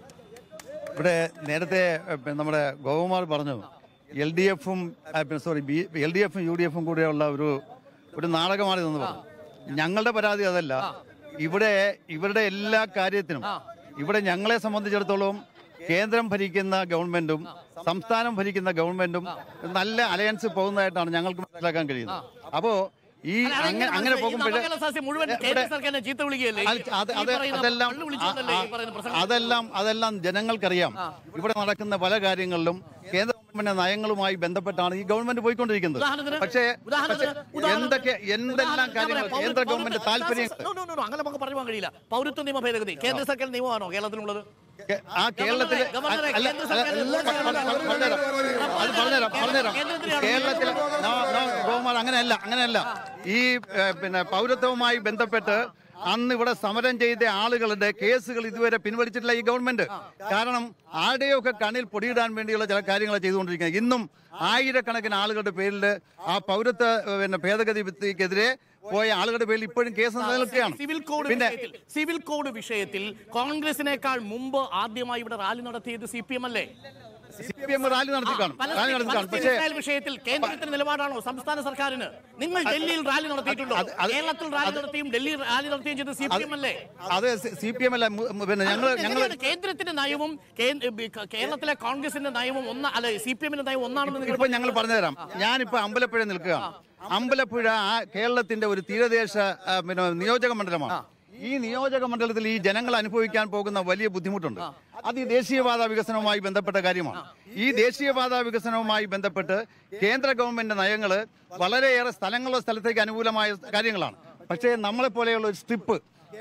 ഇവിടെ നേരത്തെ ഏഹ്, പിന്നെ നമ്മുടെ ഗോകുമാർ പറഞ്ഞു എൽ ഡി എഫും പിന്നെ സോറി ബി എൽ ഡി എഫും യു ഡി എഫും കൂടെയുള്ള ഒരു ഒരു നാടകമാണ് ഇതെന്ന് പറഞ്ഞു ഞങ്ങളുടെ പരാതി അതല്ല ഇവിടെ ഇവരുടെ എല്ലാ കാര്യത്തിനും ഇവിടെ ഞങ്ങളെ സംബന്ധിച്ചിടത്തോളം കേന്ദ്രം ഭരിക്കുന്ന ഗവൺമെന്റും സംസ്ഥാനം ഭരിക്കുന്ന ഗവൺമെന്റും നല്ല അലയൻസ് പോകുന്നതായിട്ടാണ് ഞങ്ങൾക്ക് മനസ്സിലാക്കാൻ കഴിയുന്നത് അപ്പോ ഈ അങ്ങനെ അങ്ങനെ പോകുമ്പോൾ മുഴുവൻ കേന്ദ്ര സർക്കാരിനെ ചീത്ത വിളിക്കുകയല്ലേ അത് അത് ഈ അത് പറയുന്ന അതെല്ലാം പള്ളി വിളിച്ചുകൊണ്ടല്ലേ ഈ ആ- പറയുന്ന ആ- പ്രസംഗം? അതെല്ലാം അതെല്ലാം ജനങ്ങൾക്കറിയാം ഇവിടെ നടക്കുന്ന പല കാര്യങ്ങളിലും കേന്ദ്ര ഗവൺമെന്റ് നയങ്ങളുമായി ബന്ധപ്പെട്ടാണ് ഈ ഗവൺമെന്റ് പോയിക്കൊണ്ടിരിക്കുന്നത് ഉദാഹരണത്തിന് പക്ഷേ ഉദാഹരണത്തിന് പക്ഷേ ഉദാഹരണത്തിന് എന്തൊക്കെ എന്തെല്ലാം ഉദാഹരണത്തിന് കാര്യങ്ങൾ ഞാൻ പറയാം, കേന്ദ്ര പൗര- ഗവൺമെന്റ് പൗര- താല്പര്യം No, no, no, no, അങ്ങനെ നമുക്ക് പറയാൻ കഴിയില്ല പൗരത്വ നിയമ ഭേദഗതി കേന്ദ്ര സർക്കാർ നിയമമാണോ കേരളത്തിലുള്ളത് ആ കേരളത്തിലെ ഗവർണറെ, അല്ല കേന്ദ്ര അല്ല, സർക്കാർ അല്ല, പ- പ- പ- പറഞ്ഞുതരാം അത് പറഞ്ഞുതരാം പറഞ്ഞുതരാം കേന്ദ്രത്തിലാണ് കേരളത്തിലെ നോ, നോ, ഗോകുമാർ അങ്ങനെയല്ല അങ്ങനെയല്ല ഈ ഏ, പിന്നെ പൗരത്വവുമായി ബന്ധപ്പെട്ട് അന്ന് ഇവിടെ സമരം ചെയ്ത ആളുകളുടെ കേസുകൾ ഇതുവരെ പിൻവലിച്ചിട്ടില്ല ഈ ഗവൺമെന്റ് കാരണം ആരുടെയൊക്കെ കണ്ണിൽ പൊടിയിടാൻ വേണ്ടിയുള്ള ചില കാര്യങ്ങൾ ചെയ്തുകൊണ്ടിരിക്കുന്നത് ഇന്നും ആയിരക്കണക്കിന് ആളുകളുടെ പേരിൽ ആ പൗരത്വ ഏഹ്, പിന്നെ ഭേദഗതി വിധിക്കെതിരെ പോയ ആളുകളുടെ പേരിൽ ഇപ്പോഴും കേസ് നിലനിൽക്കുകയാണ് സിവിൽ കോഡ് പിന്നെ വിഷയത്തിൽ സിവിൽ കോഡ് വിഷയത്തിൽ കോൺഗ്രസിനേക്കാൾ മുമ്പ് ആദ്യമായി ഇവിടെ റാലി നടത്തിയത് സി പി എം അല്ലേ സി പി എം റാലി നടത്തി കാണും റാലി നടത്തി കാണും പലസ്തീൻ പക്ഷേ ഇസ്രായേൽ വിഷയത്തിൽ കേന്ദ്രത്തിന്റെ നിലപാടാണോ സംസ്ഥാന സർക്കാരിന് നിങ്ങൾ ഡൽഹിയിൽ റാലി നടത്തിയിട്ടുണ്ടോ അത് അത് കേരളത്തിൽ റാലി നടത്തിയും ഡൽഹിയിൽ റാലി നടത്തിയും ചെയ്ത് സി പി എം അല്ലേ അത് സി പി എം അല്ല മു- മു- പിന്നെ ഞങ്ങൾ ഞങ്ങൾ എങ്ങനെയാണ് കേന്ദ്രത്തിന്റെ നയവും കേ- ബി- കേരളത്തിലെ കോൺഗ്രസിന്റെ നയവും ഒന്ന അല്ല സി പി എമ്മിന്റെ നയം ഒന്നാണെന്ന് നിങ്ങൾ ഇപ്പൊ ഞങ്ങൾ പറഞ്ഞുതരാം ഞാനിപ്പോ അമ്പലപ്പുഴ നിൽക്കുകയാണ് അമ്പലപ്പുഴ ആ കേരളത്തിന്റെ ഒരു തീരദേശ ആ, പിന്നെ നിയോജക മണ്ഡലമാണ് ഈ നിയോജക മണ്ഡലത്തിൽ ഈ ജനങ്ങൾ അനുഭവിക്കാൻ പോകുന്ന വലിയ ബുദ്ധിമുട്ടുണ്ട് അത് ഈ ദേശീയപാത വികസനവുമായി ബന്ധപ്പെട്ട കാര്യമാണ് ഈ ദേശീയപാത വികസനവുമായി ബന്ധപ്പെട്ട് കേന്ദ്ര ഗവൺമെന്റ് നയങ്ങൾ വളരെയേറെ സ്ഥലങ്ങളുടെ സ്ഥലത്തേക്ക് അനുകൂലമായ കാര്യങ്ങളാണ് പക്ഷേ നമ്മളെ പോലെയുള്ള ഒരു സ്ട്രിപ്പ്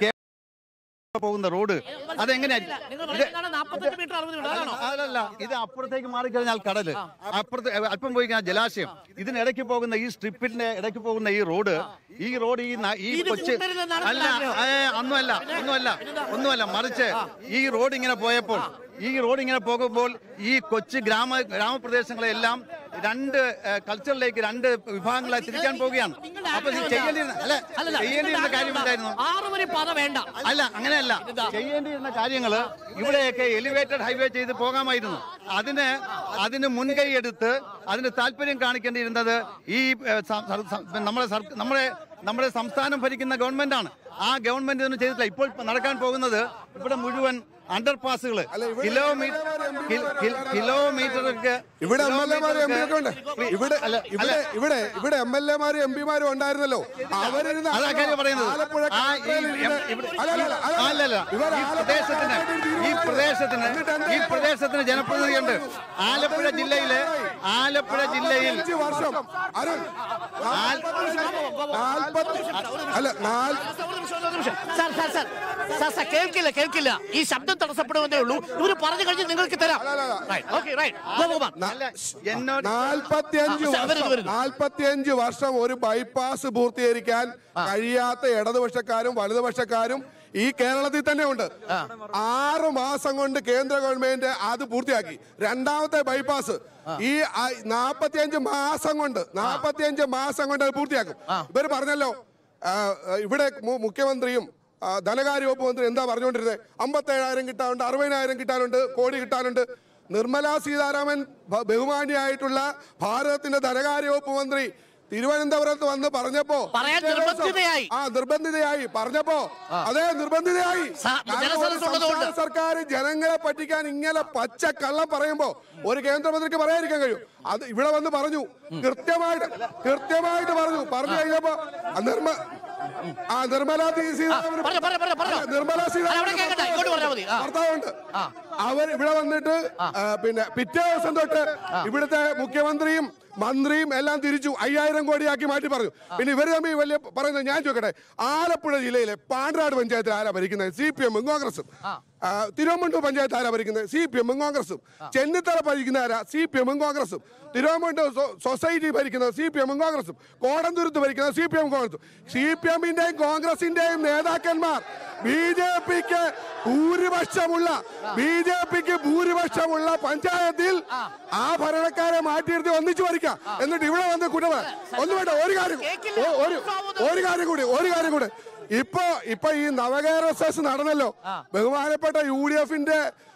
പോകുന്ന റോഡ് അതെങ്ങനെയായിരിക്കും നിങ്ങൾ ഇത് പറയുന്നതാണ് 48 മീറ്റർ അറുപത് മീറ്റർ അതാണോ അതല്ല ഇത് അപ്പുറത്തേക്ക് മാറിക്കഴിഞ്ഞാൽ കടല് അപ്പുറത്ത് അല്പം പോയി കഴിഞ്ഞാൽ ജലാശയം ഇതിനിടയ്ക്ക് പോകുന്ന ഈ സ്ട്രിപ്പിന്റെ ഇടയ്ക്ക് പോകുന്ന ഈ റോഡ് ഈ റോഡ് ഈ ന- ഈ ഇത് കൊച്ച് കൂട്ടരുതെന്നാണ് അല്ല ആഗ്രഹം. ഏ, ഒന്നുമല്ല ഒന്നുമല്ല ഒന്നുമല്ല മറിച്ച് ഈ റോഡ് ഇങ്ങനെ പോയപ്പോൾ ഈ റോഡ് ഇങ്ങനെ പോകുമ്പോൾ ഈ കൊച്ചു ഗ്രാമ ഗ്രാമപ്രദേശങ്ങളെല്ലാം രണ്ട് ഏ, കൾച്ചറിലേക്ക് രണ്ട് വിഭാഗങ്ങളായി തിരിക്കാൻ പോവുകയാണ് നിങ്ങളുടെ അപ്പൊ ഇത് ആഗ്രഹം ചെയ്യേണ്ടിയിരുന്ന അല്ല അല്ലല്ല, ചെയ്യേണ്ടിയിരുന്ന നിങ്ങളുടെ കാര്യം ആഗ്രഹം എന്തായിരുന്നു ആറ് വരി പാത വേണ്ട അല്ല അങ്ങനെയല്ല ചെയ്യേണ്ടിയിരുന്ന കാര്യങ്ങള് ഇവിടെയൊക്കെ എലിവേറ്റഡ് ഹൈവേ ചെയ്ത് പോകാമായിരുന്നു അതിന് അതിന് മുൻകൈ എടുത്ത് അതിന് താല്പര്യം കാണിക്കേണ്ടിയിരുന്നത് ഈ ഏഹ്, സ- സ- സ- നമ്മുടെ സർക്ക- നമ്മുടെ നമ്മുടെ സംസ്ഥാനം ഭരിക്കുന്ന ഗവൺമെന്റാണ് ആ ഗവൺമെന്റ് ഇതൊന്നും ചെയ്തിട്ടില്ല ഇപ്പോൾ നടക്കാൻ പോകുന്നത് ഇവിടെ മുഴുവൻ അണ്ടർപാസുകൾ കിലോമീറ്റർ കിലോമീറ്റർക്ക് ഇവിടെ എം എൽ എമാരും എം പി ഒക്കെ ഉണ്ട് Please. ഇവിടെ അല്ല, ഇവിടെ ഇവിടെ ഇവിടെ എം എൽ എമാരും എം പിമാരും ഉണ്ടായിരുന്നല്ലോ അവരിരുന്ന് അതാ കാര്യം പറയുന്നത് ആലപ്പുഴ ആ ഈ കാട്ടയിൽ ഇരുന്ന് എം- ഇവിടെ- അല്ല, അല്ല, അല്ല, അല്ല. അല്ലല്ല ഇവർ ഈ ആലപ്പുഴ പ്രദേശത്തിന് കാട്ടയിൽ ഈ തീരുമാനം പ്രദേശത്തിന് എന്നിട്ട് എന്താ ഈ പ്രദേശത്തിന് ജനപ്രതിനിധിയുണ്ട് ആലപ്പുഴ ജില്ലയിലെ ആലപ്പുഴ ജില്ലയിൽ അഞ്ച് വർഷം അരുൺ നാൽപ്പത്തി അല്ല നാല് ഒരു നിമിഷം, ഒരു നിമിഷം. Sir sir sir sir sir കേൾക്കില്ല കേൾക്കില്ല ഈ ശബ്ദം തടസ്സപ്പെടുമെന്നേ ഉള്ളൂ ഇവര് പറഞ്ഞു കഴിഞ്ഞ് നിങ്ങൾക്ക് തരാം അല്ല, അല്ല. റൈറ്റ് ഓക്കെ റൈറ്റ് ഗോപകുമാർ അല്ല, എന്നോട് നാൽപ്പത്തിയഞ്ച് ആ, വരുന്നു, വർഷം വരുന്നു. നാൽപ്പത്തിയഞ്ച് വർഷം ഒരു ബൈപ്പാസ് പൂർത്തീകരിക്കാൻ കഴിയാത്ത ഇടതുപക്ഷക്കാരും വലതുപക്ഷക്കാരും ഈ കേരളത്തിൽ തന്നെ ഉണ്ട് ആറ് മാസം കൊണ്ട് കേന്ദ്ര ഗവൺമെന്റ് അത് പൂർത്തിയാക്കി രണ്ടാമത്തെ ബൈപ്പാസ് ഈ ആ- നാൽപ്പത്തിയഞ്ച് മാസം കൊണ്ട് നാൽപ്പത്തിയഞ്ച് മാസം കൊണ്ട് അത് പൂർത്തിയാക്കും ഇവർ പറഞ്ഞല്ലോ ആ, ഇവിടെ മു- മുഖ്യമന്ത്രിയും ആ, ധനകാര്യ വകുപ്പ് മന്ത്രി എന്താ പറഞ്ഞുകൊണ്ടിരുന്നത് അമ്പത്തേഴായിരം കിട്ടാനുണ്ട് അറുപതിനായിരം കിട്ടാനുണ്ട് കോടി കിട്ടാനുണ്ട് നിർമ്മല സീതാരാമൻ ബ- ബഹുമാനിയായിട്ടുള്ള ഭാരതത്തിന്റെ ധനകാര്യ വകുപ്പ് മന്ത്രി തിരുവനന്തപുരത്ത് വന്ന് പറഞ്ഞപ്പോ പറയാൻ പിറ്റേ ദിവസം- നിർബന്ധിതയായി. ആ നിർബന്ധിതയായി പറഞ്ഞപ്പോ അതെ നിർബന്ധിതയായി സ- കാരണം ഒരു ജനസദസ്സ് ഉള്ളതുകൊണ്ട്. സംസ്ഥാന സർക്കാർ ജനങ്ങളെ പറ്റിക്കാൻ ഇങ്ങനെ പച്ച കള്ളം പറയുമ്പോ ഒരു കേന്ദ്രമന്ത്രിക്ക് പറയാതിരിക്കാൻ കഴിയും അത് ഇവിടെ വന്ന് പറഞ്ഞു കൃത്യമായിട്ട് കൃത്യമായിട്ട് പറഞ്ഞു പറഞ്ഞു കഴിഞ്ഞപ്പോ ആ നിർമ്മ ആ നിർമ്മല സീതാരാമൻ പറഞ്ഞോ, പറഞ്ഞോ, പറഞ്ഞോ, പറഞ്ഞോ. അല്ല, നിർമ്മല അല്ല, അവിടെ കേൾക്കട്ടെ, ഇങ്ങോട്ട് പറഞ്ഞാൽ മതി. ആ. ഭർത്താവുണ്ട് അവർ ഇവിടെ വന്നിട്ട് ആ, പിന്നെ പിറ്റേ ദിവസം തൊട്ട് ഇവിടുത്തെ മുഖ്യമന്ത്രിയും മന്ത്രിയും എല്ലാം തിരിച്ചു അയ്യായിരം കോടിയാക്കി മാറ്റി പറഞ്ഞു പിന്നെ ഇവർ തമ്മിൽ വലിയ പറയുന്നത് ഞാൻ ചോദിക്കട്ടെ ആലപ്പുഴ ജില്ലയിലെ പാണ്ഡ്രാട് പഞ്ചായത്തിൽ ആരാ ഭരിക്കുന്നത് സി പി എമ്മും കോൺഗ്രസും ആ, തിരുവനന്തപുരം പഞ്ചായത്ത് ആരാ ഭരിക്കുന്നത് സി പി എമ്മും കോൺഗ്രസും ചെന്നിത്തല ഭരിക്കുന്ന ആരാ സി പി എമ്മും കോൺഗ്രസും തിരുവനന്തപുരം സൊ- സൊസൈറ്റി ഭരിക്കുന്നത് സി പി എമ്മും കോൺഗ്രസും കോടന്തുരുത്ത് ഭരിക്കുന്നത് സി പി എം കോൺഗ്രസും സി പി എമ്മിന്റെയും കോൺഗ്രസിന്റെയും നേതാക്കന്മാർ ബി ജെ പിക്ക് ഭൂരിപക്ഷമുള്ള ബി ജെ പിക്ക് ഭൂരിപക്ഷമുള്ള പഞ്ചായത്തിൽ ആ ഭരണക്കാരെ മാറ്റിയിരുത്തി ഒന്നിച്ചു ഭരിക്കാം എന്നിട്ട് ഇവിടെ വന്ന് കുറ്റം ഒന്നും വേണ്ട ഒരു കാര്യം ഒ- ഒരു ഒരു കാര്യം കൂടി ഒരു കാര്യം കൂടി ഇപ്പൊ ഇപ്പൊ ഈ നവകേരള സെസ് നടന്നല്ലോ ബഹുമാനപ്പെട്ട യു ഡി എഫിന്റെ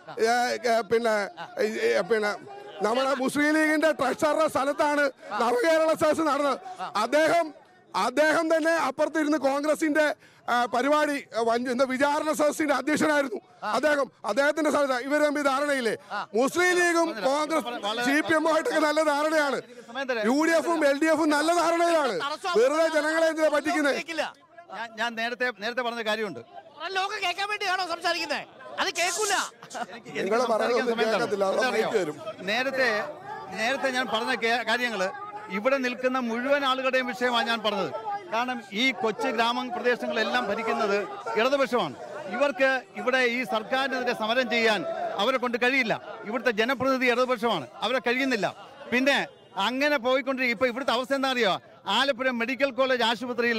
പിന്നെ ഏ, ഏ, പിന്നെ നമ്മുടെ മുസ്ലിം ലീഗിന്റെ ട്രഷററുടെ സ്ഥലത്താണ് നവകേരള സെസ് നടന്നത് അദ്ദേഹം അദ്ദേഹം തന്നെ അപ്പുറത്തിരുന്ന് കോൺഗ്രസിന്റെ ആ, പരിപാടി ആ, വഞ്ച- എന്താ വിചാരണ സദസ്സിന്റെ അധ്യക്ഷനായിരുന്നു അദ്ദേഹം അദ്ദേഹത്തിന്റെ സ്ഥലത്ത് ഇവർ തമ്മിൽ ധാരണയില്ലേ മുസ്ലിം ലീഗും കോൺഗ്രസ് സി പി എമ്മുമായിട്ടൊക്കെ നല്ല ധാരണയാണ് യു ഡി എഫും എൽ ഡി എഫും നല്ല ധാരണയിലാണ് വെറുതെ ജനങ്ങളെ എന്തിനാ പറ്റിക്കുന്നത് കേൾക്കില്ല ഞാൻ- ഞാൻ നേരത്തെ നേരത്തെ പറഞ്ഞ കാര്യമുണ്ട് ലോകം കേൾക്കാൻ വേണ്ടിയാണോ സംസാരിക്കുന്നത് അത് കേൾക്കൂല എനിക്ക് നിങ്ങള് പറയുന്നത് സംസാരിക്കാൻ സമയം തരണം. കേൾക്കത്തില്ല, അവിടെ എന്താ അറിയോ? മൈക്ക് വരും. നേരത്തെ നേരത്തെ ഞാൻ പറഞ്ഞ കേ- കാര്യങ്ങള് ഇവിടെ നിൽക്കുന്ന മുഴുവൻ ആളുകളുടെയും വിഷയമാണ് ഞാൻ പറഞ്ഞത് കാരണം ഈ കൊച്ചു ഗ്രാമ പ്രദേശങ്ങളെല്ലാം ഭരിക്കുന്നത് ഇടതുപക്ഷമാണ് ഇവർക്ക് ഇവിടെ ഈ സർക്കാരിനെതിരെ സമരം ചെയ്യാൻ അവരെ കൊണ്ട് കഴിയില്ല ഇവിടുത്തെ ജനപ്രതിനിധി ഇടതുപക്ഷമാണ് അവരെ കഴിയുന്നില്ല പിന്നെ അങ്ങനെ പോയിക്കൊണ്ടിരിക്കും ഇപ്പൊ ഇവിടുത്തെ അവസ്ഥ എന്താ അറിയോ ആലപ്പുഴ മെഡിക്കൽ കോളേജ് ആശുപത്രിയിൽ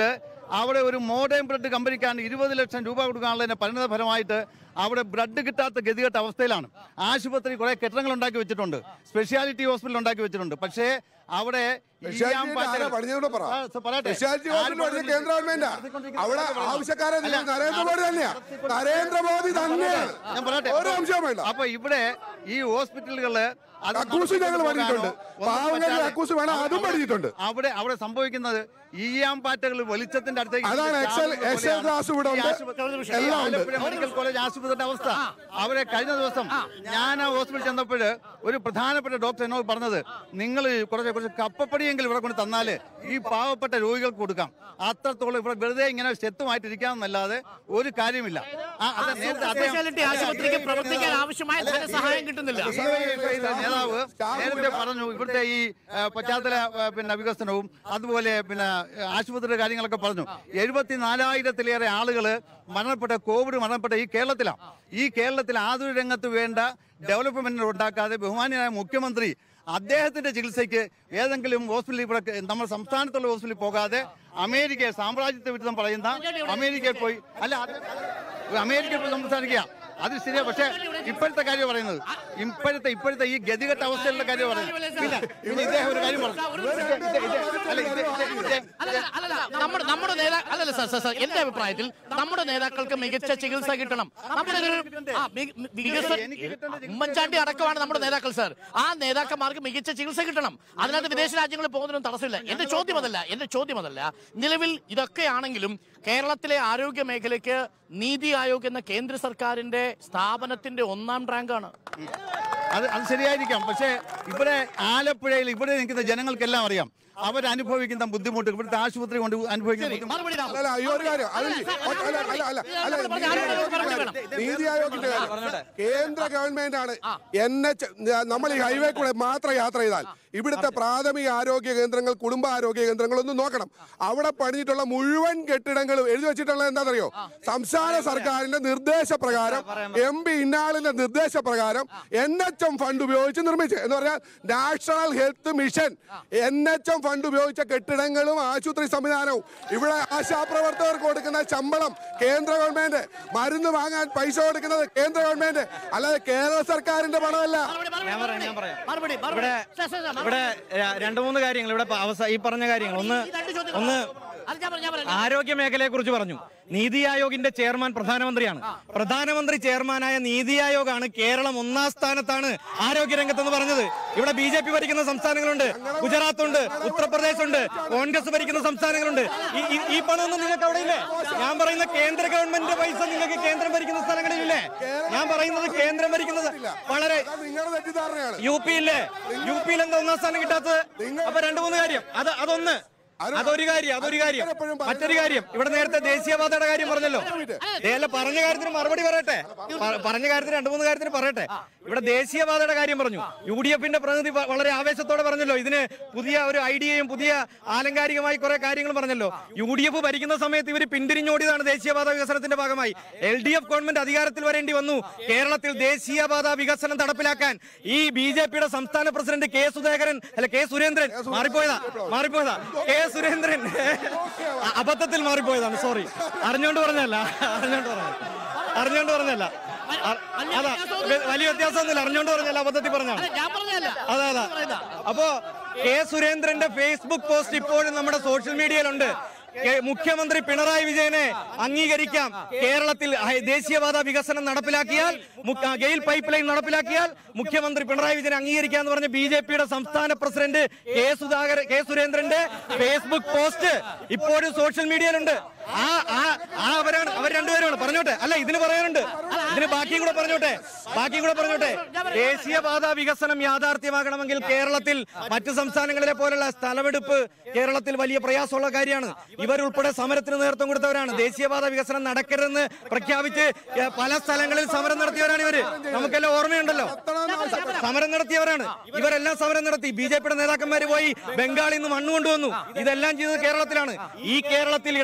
അവിടെ ഒരു മോഡേൺ ബ്രെഡ് കമ്പനിക്കാണ് ഇരുപത് ലക്ഷം രൂപ കൊടുക്കാനുള്ളതിന്റെ പരിണത ഫലമായിട്ട് അവിടെ ബ്രെഡ് കിട്ടാത്ത ഗതികെട്ട അവസ്ഥയിലാണ് ആശുപത്രി കുറെ കെട്ടിടങ്ങൾ ഉണ്ടാക്കി വെച്ചിട്ടുണ്ട് സ്പെഷ്യാലിറ്റി ഹോസ്പിറ്റൽ ഉണ്ടാക്കി വെച്ചിട്ടുണ്ട് പക്ഷേ അവിടെ ഈ സ്പെഷ്യാലിറ്റി ആം പാറ്റകൾ- ആരാ പണിഞ്ഞതുകൊണ്ട് പറ. ആ, സ- പറയട്ടെ. സ്പെഷ്യാലിറ്റി ആര് ഹോസ്പിറ്റൽ പണിഞ്ഞ പണിഞ്ഞത്? കേന്ദ്ര ഗവൺമെന്റാ അവിടെ ആവശ്യക്കാരെ അല്ല, നരേന്ദ്രമോദി തന്നെയാ നരേന്ദ്രമോദി തന്നെയാണ് ഞാൻ പറയട്ടെ ഒരു അംശവും വേണ്ട അപ്പൊ ഇവിടെ ഈ ഹോസ്പിറ്റലുകള് അത് കക്കൂസ് ഞങ്ങൾ നടത്തിക്കൊണ്ട് പണിഞ്ഞിട്ടുണ്ട് പോകാനോ, ഒന്നും പാവങ്ങൾക്ക് പറ്റാതെ കക്കൂസ് വേണം അതും പണിഞ്ഞിട്ടുണ്ട് അവിടെ അവിടെ സംഭവിക്കുന്നത് ഈയാം പാറ്റകൾ വെളിച്ചത്തിന്റെ അടുത്തേക്ക് അതാണ് എക്സൽ ചാടുന്നത് എക്സൽ പോലെയാണ് ക്ലാസ് ഇവിടെ ഈ ഉണ്ട് ആശുപത്രി- ഈ എല്ലാം ഉണ്ട് ആലപ്പുഴ മെഡിക്കൽ കോളേജ് ആശുപത്രിയുടെ അവസ്ഥ അവരെ കഴിഞ്ഞ ദിവസം ഞാൻ ആ ഹോസ്പിറ്റലിൽ ചെന്നപ്പോൾ ഒരു പ്രധാനപ്പെട്ട ഡോക്ടർ എന്നോട് പറഞ്ഞത് നിങ്ങൾ കുറച്ച് കുറച്ച് കപ്പപ്പടിയെങ്കിലും ഇവിടെ കൊണ്ട് തന്നാല് ഈ പാവപ്പെട്ട രോഗികൾക്ക് കൊടുക്കാം അത്രത്തോളം ഇവിടെ വെറുതെ ഇങ്ങനെ ശക്തമായിട്ട് ഇരിക്കാമെന്നല്ലാതെ ഒരു കാര്യമില്ല ആ, അത് നേരത്തെ അദ്ദേഹം- സ്പെഷ്യാലിറ്റി ആശുപത്രിക്ക് പ്രവർത്തിക്കാൻ ആവശ്യമായ ധനസഹായം കിട്ടുന്നില്ല DYFI യുടെ നേതാവ് നേരത്തെ പറഞ്ഞു ഇവിടുത്തെ ഈ ആ, പശ്ചാത്തല ആ, പിന്നെ വികസനവും അതുപോലെ പിന്നെ ആ, ആശുപത്രിയുടെ കാര്യങ്ങളൊക്കെ പറഞ്ഞു എഴുപത്തിനാലായിരത്തിലേറെ ആളുകൾ മരണപ്പെട്ട കോവിഡ് മരണപ്പെട്ട ഈ കേരളത്തിലാണ് ഈ കേരളത്തിൽ ആതുര രംഗത്ത് വേണ്ട ഡെവലപ്മെന്റ് ഉണ്ടാക്കാതെ ബഹുമാനിയായ മുഖ്യമന്ത്രി അദ്ദേഹത്തിന്റെ ചികിത്സയ്ക്ക് ഏതെങ്കിലും ഹോസ്പിറ്റലിൽ ഇവിടെ നമ്മുടെ സംസ്ഥാനത്തുള്ള ഹോസ്പിറ്റലിൽ പോകാതെ അമേരിക്ക സാമ്രാജ്യത്തെ വിരുദ്ധം പറയുന്ന അമേരിക്കയിൽ പോയി അല്ല അത് അമേരിക്കയിൽ പോയി സംസാരിക്കുക അത് ശരിയാ പക്ഷേ ഇപ്പോഴത്തെ കാര്യം പറയുന്നത് ഇപ്പോഴത്തെ ഇപ്പോഴത്തെ ഈ ഗതികെട്ട അവസ്ഥയിലുള്ള കാര്യം പറയുന്നത് പിന്നെ പിന്നെ ഇദ്ദേഹം ഒരു കാര്യം പറഞ്ഞു ഇത് ഇത് ഇത് അല്ല ഇത് ഇത് ഇത് അല്ലല്ല, അല്ലല്ല, നമ്മുടെ നമ്മുടെ നേതാ അല്ലല്ല സാർ സാർ സാർ എന്റെ അഭിപ്രായത്തിൽ നമ്മുടെ നേതാക്കൾക്ക് മികച്ച ചികിത്സ കിട്ടണം നമ്മുടെ ഒരു ആ, മി- മി- വികസന ഉമ്മൻചാണ്ടി അടക്കമാണ് നമ്മുടെ നേതാക്കൾ സാർ ആ നേതാക്കന്മാർക്ക് മികച്ച ചികിത്സ കിട്ടണം അതിനകത്ത് വിദേശ രാജ്യങ്ങളിൽ പോകുന്നതിനും തടസ്സമില്ല എന്റെ ചോദ്യം അതല്ല എന്റെ ചോദ്യം അതല്ല നിലവിൽ ഇതൊക്കെയാണെങ്കിലും കേരളത്തിലെ ആരോഗ്യ മേഖലയ്ക്ക് നീതി ആയോഗ് എന്ന കേന്ദ്ര സർക്കാരിന്റെ സ്ഥാപനത്തിന്റെ ഒന്നാം റാങ്കാണ് അത് അത് ശരിയായിരിക്കാം പക്ഷേ ഇവിടെ ആലപ്പുഴയിൽ ഇവിടെ നിൽക്കുന്ന ജനങ്ങൾക്കെല്ലാം അറിയാം അവരനുഭവിക്കുന്ന ബുദ്ധിമുട്ട് ഇവിടുത്തെ ആശുപത്രി കൊണ്ട് അനുഭവിക്കുന്ന ബുദ്ധിമുട്ട് മറുപടി ഇതാ. അല്ല ഈ ഒരു കാര്യം അത് അല്ല അല്ല അല്ല അല്ല പറഞ്ഞ ആരോഗ്യ മറുപടി വേണം. നീതി ആയോഗിന്റെ കാര്യം കേന്ദ്ര ഗവൺമെന്റ് ആണ് എൻ എച്ച് നമ്മൾ ഈ ഹൈവേ കൂടെ മാത്രം യാത്ര ചെയ്താൽ ഇവിടുത്തെ പ്രാഥമിക ആരോഗ്യ കേന്ദ്രങ്ങൾ കുടുംബ ആരോഗ്യ കേന്ദ്രങ്ങൾ ഒന്ന് നോക്കണം അവിടെ പണിഞ്ഞിട്ടുള്ള മുഴുവൻ കെട്ടിടങ്ങളും എഴുതി വെച്ചിട്ടുള്ളത് എന്താണെന്നറിയോ സംസ്ഥാന സർക്കാരിന്റെ നിർദ്ദേശപ്രകാരം എം പി ഇന്നാളിന്റെ നിർദ്ദേശപ്രകാരം എൻ എച്ച് എം ഫണ്ട് ഉപയോഗിച്ച് നിർമ്മിച്ച് എന്ന് പറഞ്ഞാൽ national health mission N H M fund ഉപയോഗിച്ച കെട്ടിടങ്ങളും ആശുപത്രി സംവിധാനവും ഇവിടെ ആശാപ്രവർത്തകർക്ക് കൊടുക്കുന്ന ശമ്പളം കേന്ദ്ര ഗവൺമെന്റ് മരുന്ന് വാങ്ങാൻ പൈസ കൊടുക്കുന്നത് കേന്ദ്ര ഗവൺമെന്റ് അല്ലാതെ കേരള സർക്കാരിന്റെ പണമല്ല മറുപടി, ഞാൻ പറയാം, ഞാൻ പറയാം. മറുപടി മറുപടി ഇവിടെ സാർ, സാർ, സാർ, ഇവിടെ ര- രണ്ട് മൂന്ന് കാര്യങ്ങൾ ഇവിടെ പ- അവസ ഈ പറഞ്ഞ കാര്യങ്ങൾ ഒന്ന് ഈ രണ്ട് ചോദ്യങ്ങൾ. ഒന്ന് അത് ഞാൻ പറയാം, ഞാൻ പറയാം. ആരോഗ്യ മേഖലയെ കുറിച്ച് പറഞ്ഞു നീതി ആയോഗിന്റെ ചെയർമാൻ പ്രധാനമന്ത്രിയാണ് പ്രധാനമന്ത്രി ചെയർമാനായ നീതി ആയോഗാണ് കേരളം ഒന്നാം സ്ഥാനത്താണ് ആരോഗ്യ രംഗത്തെന്ന് പറഞ്ഞത് ഇവിടെ ബി ജെ പി ഭരിക്കുന്ന സംസ്ഥാനങ്ങളുണ്ട് ഗുജറാത്ത് ഉണ്ട് ഉത്തർപ്രദേശ് ഉണ്ട് കോൺഗ്രസ് ഭരിക്കുന്ന സംസ്ഥാനങ്ങളുണ്ട് ഈ- ഈ- ഈ പണമൊന്നും നിങ്ങൾക്ക് അവിടെ ഇല്ലേ ഞാൻ പറയുന്ന കേന്ദ്ര ഗവൺമെന്റിന്റെ പൈസ നിങ്ങൾക്ക് കേന്ദ്രം ഭരിക്കുന്ന സ്ഥലങ്ങളിലില്ലേ ഞാൻ പറയുന്നത് കേന്ദ്രം ഭരിക്കുന്നത് വളരെ അത് നിങ്ങളുടെ തെറ്റിദ്ധാരണയാണ് യു പി ഇല്ലേ യു പിയിൽ എന്താ ഒന്നാം സ്ഥാനം കിട്ടാത്തത് അപ്പൊ രണ്ടു മൂന്ന് കാര്യം അത് അതൊന്ന് അതൊരു കാര്യം അതൊരു കാര്യം മറ്റൊരു കാര്യം ഇവിടെ നേരത്തെ ദേശീയപാതയുടെ കാര്യം പറഞ്ഞല്ലോ അല്ല പറഞ്ഞ കാര്യത്തിന് മറുപടി പറയട്ടെ പ- പറഞ്ഞ കാര്യത്തിന് രണ്ടു മൂന്ന് കാര്യത്തിന് പറയട്ടെ ഇവിടെ ദേശീയപാതയുടെ കാര്യം പറഞ്ഞു യു ഡി എഫിന്റെ പ്രതിനിധി വ- വളരെ ആവേശത്തോടെ പറഞ്ഞല്ലോ ഇതിന് പുതിയ ഒരു ഐഡിയയും പുതിയ ആലങ്കാരികമായി കുറെ കാര്യങ്ങൾ പറഞ്ഞല്ലോ യു ഡി എഫ് ഭരിക്കുന്ന സമയത്ത് ഇവർ പിന്തിരിഞ്ഞോടിയതാണ് ദേശീയപാത വികസനത്തിന്റെ ഭാഗമായി എൽ ഡി എഫ് ഗവൺമെന്റ് അധികാരത്തിൽ വരേണ്ടി വന്നു കേരളത്തിൽ ദേശീയപാത വികസനം നടപ്പിലാക്കാൻ ഈ ബി ജെ പിയുടെ സംസ്ഥാന പ്രസിഡന്റ് കെ സുധാകരൻ അല്ല കെ സുരേന്ദ്രൻ മാറിപ്പോയതാ മാറിപ്പോയതാ കെ സുരേന്ദ്രൻ അ- അബദ്ധത്തിൽ മാറിപ്പോയതാണ് സോറി അറിഞ്ഞോണ്ട് പറഞ്ഞല്ല അറിഞ്ഞോണ്ട് പറഞ്ഞ അറിഞ്ഞോണ്ട് പറഞ്ഞല്ല അ- അതാ വ- വലിയ വ്യത്യാസമൊന്നുമില്ല അറിഞ്ഞോണ്ട് പറഞ്ഞല്ല അബദ്ധത്തിൽ പറഞ്ഞാണ് അല്ല, ഞാൻ പറഞ്ഞതല്ല അതെ അതെ അപ്പോ കെ സുരേന്ദ്രന്റെ ഫേസ്ബുക്ക് പോസ്റ്റ് ഇപ്പോഴും നമ്മുടെ സോഷ്യൽ മീഡിയയിലുണ്ട് കെ- മുഖ്യമന്ത്രി പിണറായി വിജയനെ അംഗീകരിക്കാം കേരളത്തിൽ ഹൈ- ദേശീയപാത വികസനം നടപ്പിലാക്കിയാൽ മു- ആ, ഗെയിൽ പൈപ്പ് ലൈൻ നടപ്പിലാക്കിയാൽ മുഖ്യമന്ത്രി പിണറായി വിജയനെ അംഗീകരിക്കാന്ന് പറഞ്ഞ ബി ജെ പിയുടെ സംസ്ഥാന പ്രസിഡന്റ് കെ സുധാകരൻ കെ സുരേന്ദ്രന്റെ ഫേസ്ബുക്ക് പോസ്റ്റ് ഇപ്പോഴും സോഷ്യൽ മീഡിയയിലുണ്ട് ആ ആ ആ അവരാണ് അവർ രണ്ടുപേരുമാണ് പറഞ്ഞോട്ടെ അല്ല ഇതിന് പറയാനുണ്ട് ഇതിന് ബാക്കിയും കൂടെ പറഞ്ഞോട്ടെ ബാക്കിയും കൂടെ പറഞ്ഞോട്ടെ ദേശീയപാത വികസനം യാഥാർത്ഥ്യമാകണമെങ്കിൽ കേരളത്തിൽ മറ്റു സംസ്ഥാനങ്ങളിലെ പോലുള്ള സ്ഥലമെടുപ്പ് കേരളത്തിൽ വലിയ പ്രയാസമുള്ള കാര്യമാണ് ഇവരുൾപ്പെടെ സമരത്തിന് നേതൃത്വം കൊടുത്തവരാണ് ദേശീയപാത വികസനം നടക്കരുതെന്ന് പ്രഖ്യാപിച്ച് ഏ, പല സ്ഥലങ്ങളിൽ സമരം നടത്തിയവരാണ് ഇവര് നമുക്കെല്ലാം ഓർമ്മയുണ്ടല്ലോ സമരം നടത്തിയവരാണ് ഇവരെല്ലാം സമരം നടത്തി ബി ജെ പിയുടെ നേതാക്കന്മാര് പോയി ബംഗാളിൽ നിന്ന് മണ്ണ് കൊണ്ടുവന്നു ഇതെല്ലാം ചെയ്തത് കേരളത്തിലാണ് ഈ കേരളത്തിൽ ഇടതുപക്ഷ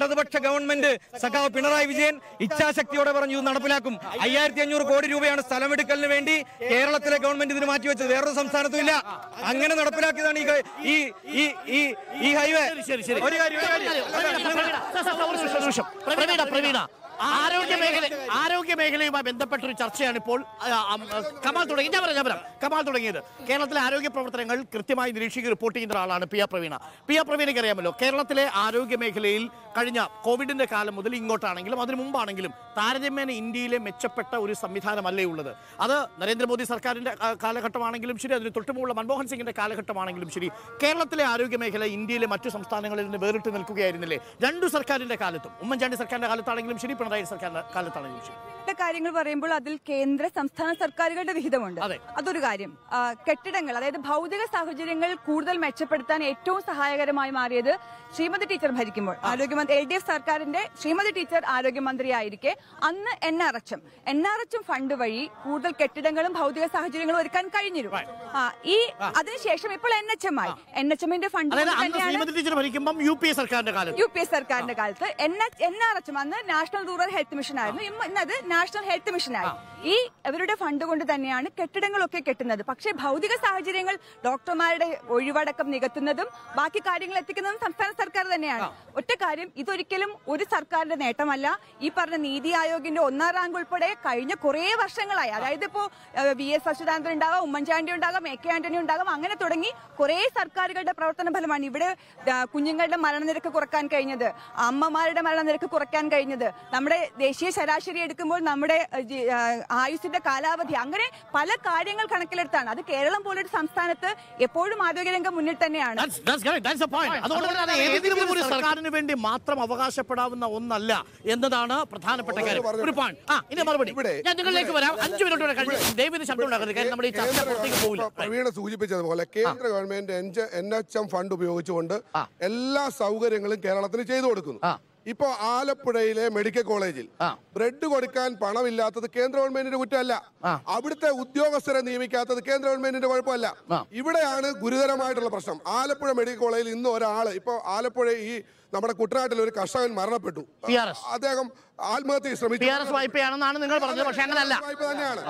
ഗവൺമെന്റ് സഖാവ് പിണറായി വിജയൻ ഇച്ഛാശക്തിയോടെ പറഞ്ഞു ഇത് നടപ്പിലാക്കും അയ്യായിരത്തി അഞ്ഞൂറ് കോടി രൂപയാണ് സ്ഥലമെടുക്കലിന് വേണ്ടി കേരളത്തിലെ ഗവൺമെന്റ് ഇതിന് മാറ്റിവെച്ചത് വേറൊരു സംസ്ഥാനത്തും ഇല്ല അങ്ങനെ നടപ്പിലാക്കിയതാണ് ഈ ഗ- ഈ ഈ ഈ ഈ ഹൈവേ ശരി ശരി ഒരു കാര്യം ഒരു കാര്യം പ്രവീണ, പ്രവീണ, സർ, സർ, ഒരു നിമിഷം, ഒരു നിമിഷം. പ്രവീണ പ്രവീണ ആരോഗ്യ മേഖല ആരോഗ്യ മേഖലയുമായി ബന്ധപ്പെട്ട ഒരു ചർച്ചയാണ് ഇപ്പോൾ ആ, ആ, കമാൽ തുടങ്ങി ഞാൻ പറയാം ഞാൻ പറയാം കമാൽ തുടങ്ങിയത് കേരളത്തിലെ ആരോഗ്യ പ്രവർത്തനങ്ങൾ കൃത്യമായി നിരീക്ഷിക്കുക റിപ്പോർട്ട് ചെയ്യുന്ന ഒരാളാണ് P R Praveena P R പ്രവീണയ്ക്ക് അറിയാമല്ലോ കേരളത്തിലെ ആരോഗ്യ മേഖലയിൽ കഴിഞ്ഞ കോവിഡിന്റെ കാലം മുതൽ ഇങ്ങോട്ടാണെങ്കിലും അതിനു മുമ്പാണെങ്കിലും താരതമ്യേന ഇന്ത്യയിലെ മെച്ചപ്പെട്ട ഒരു സംവിധാനമല്ലേ ഉള്ളത് അത് നരേന്ദ്രമോദി സർക്കാരിന്റെ ആ, കാലഘട്ടമാണെങ്കിലും ശരി അതിന് തൊട്ടുമുള്ള മൻമോഹൻ സിംഗിന്റെ കാലഘട്ടമാണെങ്കിലും ശരി കേരളത്തിലെ ആരോഗ്യ മേഖല ഇന്ത്യയിലെ മറ്റു സംസ്ഥാനങ്ങളിൽ നിന്ന് വേറിട്ട് നിൽക്കുകയായിരുന്നില്ലേ രണ്ടു സർക്കാരിന്റെ കാലത്തും ഉമ്മൻചാണ്ടി സർക്കാരിന്റെ കാലത്താണെങ്കിലും ശരി പിണറായി സർക്കാരിന്റെ കാലത്താണെങ്കിലും ശരി ഇങ്ങനത്തെ കാര്യങ്ങൾ പറയുമ്പോൾ അതിൽ കേന്ദ്ര സംസ്ഥാന സർക്കാരുകളുടെ വിഹിതമുണ്ട് അതെ. അതൊരു കാര്യം ആ, കെട്ടിടങ്ങൾ അതായത് ഭൗതിക സാഹചര്യങ്ങൾ കൂടുതൽ മെച്ചപ്പെടുത്താൻ ഏറ്റവും സഹായകരമായി മാറിയത് ശ്രീമതി ടീച്ചർ ഭരിക്കുമ്പോൾ ആരോഗ്യമന്ത്രി എൽ ഡി എഫ് സർക്കാരിന്റെ ശ്രീമതി ടീച്ചർ ആരോഗ്യമന്ത്രിയായിരിക്കെ അന്ന് N R H M N R H M fund വഴി കൂടുതൽ കെട്ടിടങ്ങളും ഭൗതിക സാഹചര്യങ്ങളും ഒരുക്കാൻ കഴിഞ്ഞിരുന്നു ആ, ഈ അതിനുശേഷം ഇപ്പോൾ എൻ എച്ച് എം ആയി എൻ എച്ച് എമ്മിന്റെ ഫണ്ട് അതായത് കൊണ്ട് അന്ന് തന്നെയാണ് ശ്രീമതി ടീച്ചർ ഭരിക്കുമ്പം യു പി എ സർക്കാരിന്റെ കാലത്ത് യു പി എ സർക്കാരിന്റെ കാലത്ത് N H N R H അന്ന് നാഷണൽ റൂറൽ ഹെൽത്ത് മിഷൻ ആയിരുന്നു ഇന്ന് ഇന്നത് നാഷണൽ ഹെൽത്ത് മിഷൻ ആയി ഈ അവരുടെ ഫണ്ട് കൊണ്ട് തന്നെയാണ് കെട്ടിടങ്ങളൊക്കെ കെട്ടുന്നത് പക്ഷേ ഭൗതിക സാഹചര്യങ്ങൾ ഡോക്ടർമാരുടെ ഒഴിവടക്കം നികത്തുന്നതും ബാക്കി കാര്യങ്ങൾ എത്തിക്കുന്നതും സംസ്ഥാന സർക്കാർ തന്നെയാണ് ഒറ്റ കാര്യം ഇതൊരിക്കലും ഒരു സർക്കാരിന്റെ നേട്ടമല്ല ഈ പറഞ്ഞ നീതി ആയോഗിന്റെ ഒന്നാം റാങ്ക് ഉൾപ്പെടെ കഴിഞ്ഞ കുറേ വർഷങ്ങളായി അതായത് ഇപ്പോ വി എസ് അച്യുതാനന്ദൻ ഉണ്ടാകാം ഉമ്മൻചാണ്ടി ഉണ്ടാകാം എ കെ ആന്റണി ഉണ്ടാകാം അങ്ങനെ തുടങ്ങി കുറേ സർക്കാരുകളുടെ പ്രവർത്തന ഫലമാണ് ഇവിടെ ആ, കുഞ്ഞുങ്ങളുടെ മരണനിരക്ക് കുറക്കാൻ കഴിഞ്ഞത് അമ്മമാരുടെ മരണനിരക്ക് കുറയ്ക്കാൻ കഴിഞ്ഞത് നമ്മുടെ ദേശീയ ശരാശരി എടുക്കുമ്പോൾ നമ്മുടെ ആ, ജി- ആ, ആയുസിന്റെ കാലാവധി അങ്ങനെ പല കാര്യങ്ങൾ കണക്കിലെടുത്താണ് അത് കേരളം പോലൊരു സംസ്ഥാനത്ത് എപ്പോഴും ആരോഗ്യരംഗം മുന്നിൽ തന്നെയാണ് That's- that's correct. That's the point. അതുകൊണ്ട് തന്നെ അത് ഏതെങ്കിലും ഒരു സർക്കാരിന് വേണ്ടി മാത്രം അവകാശപ്പെടാവുന്ന ഒന്നല്ല എന്നതാണ് പ്രധാനപ്പെട്ട കാര്യം പറഞ്ഞു. ഒരു പോയിന്റ് ആ ഇനി മറുപടി ഇവിടെ- ഞാൻ നിങ്ങളിലേക്ക് വരാം അഞ്ചു മിനിറ്റ് കൂടെ കഴിഞ്ഞ് ദൈവത്തിന് ശബ്ദം ഉണ്ടാക്കരുത് കാര്യം നമ്മുടെ ഈ ചർച്ച കേന്ദ്ര പുറത്തേക്ക് പോകില്ല ഇപ്പൊ പ്രവീണ സൂചിപ്പിച്ചതുപോലെ കേന്ദ്ര government N H M fund ഉപയോഗിച്ചുകൊണ്ട് എല്ലാ സൗകര്യങ്ങളും കേരളത്തിന് ചെയ്തു കൊടുക്കുന്നു ഇപ്പൊ ആലപ്പുഴയിലെ മെഡിക്കൽ കോളേജിൽ ബ്രെഡ് കൊടുക്കാൻ പണമില്ലാത്തത് കേന്ദ്ര ഗവൺമെന്റിന്റെ കുറ്റമല്ല അവിടുത്തെ ഉദ്യോഗസ്ഥരെ നിയമിക്കാത്തത് കേന്ദ്ര ഗവൺമെന്റിന്റെ കുഴപ്പമല്ല ഇവിടെയാണ് ഗുരുതരമായിട്ടുള്ള പ്രശ്നം ആലപ്പുഴ മെഡിക്കൽ കോളേജിൽ ഇന്ന് ഒരാള് ഇപ്പൊ ആലപ്പുഴ ഈ നമ്മുടെ കുട്ടനാട്ടിൽ ഒരു കർഷകൻ മരണപ്പെട്ടു PRS. അദ്ദേഹം ആത്മഹത്യ ശ്രമിച്ചു പി ആർ എസ് വായ്പയാണെന്നാണ് നിങ്ങൾ പറഞ്ഞത് പക്ഷെ അങ്ങനല്ല വായ്പ തന്നെയാണ്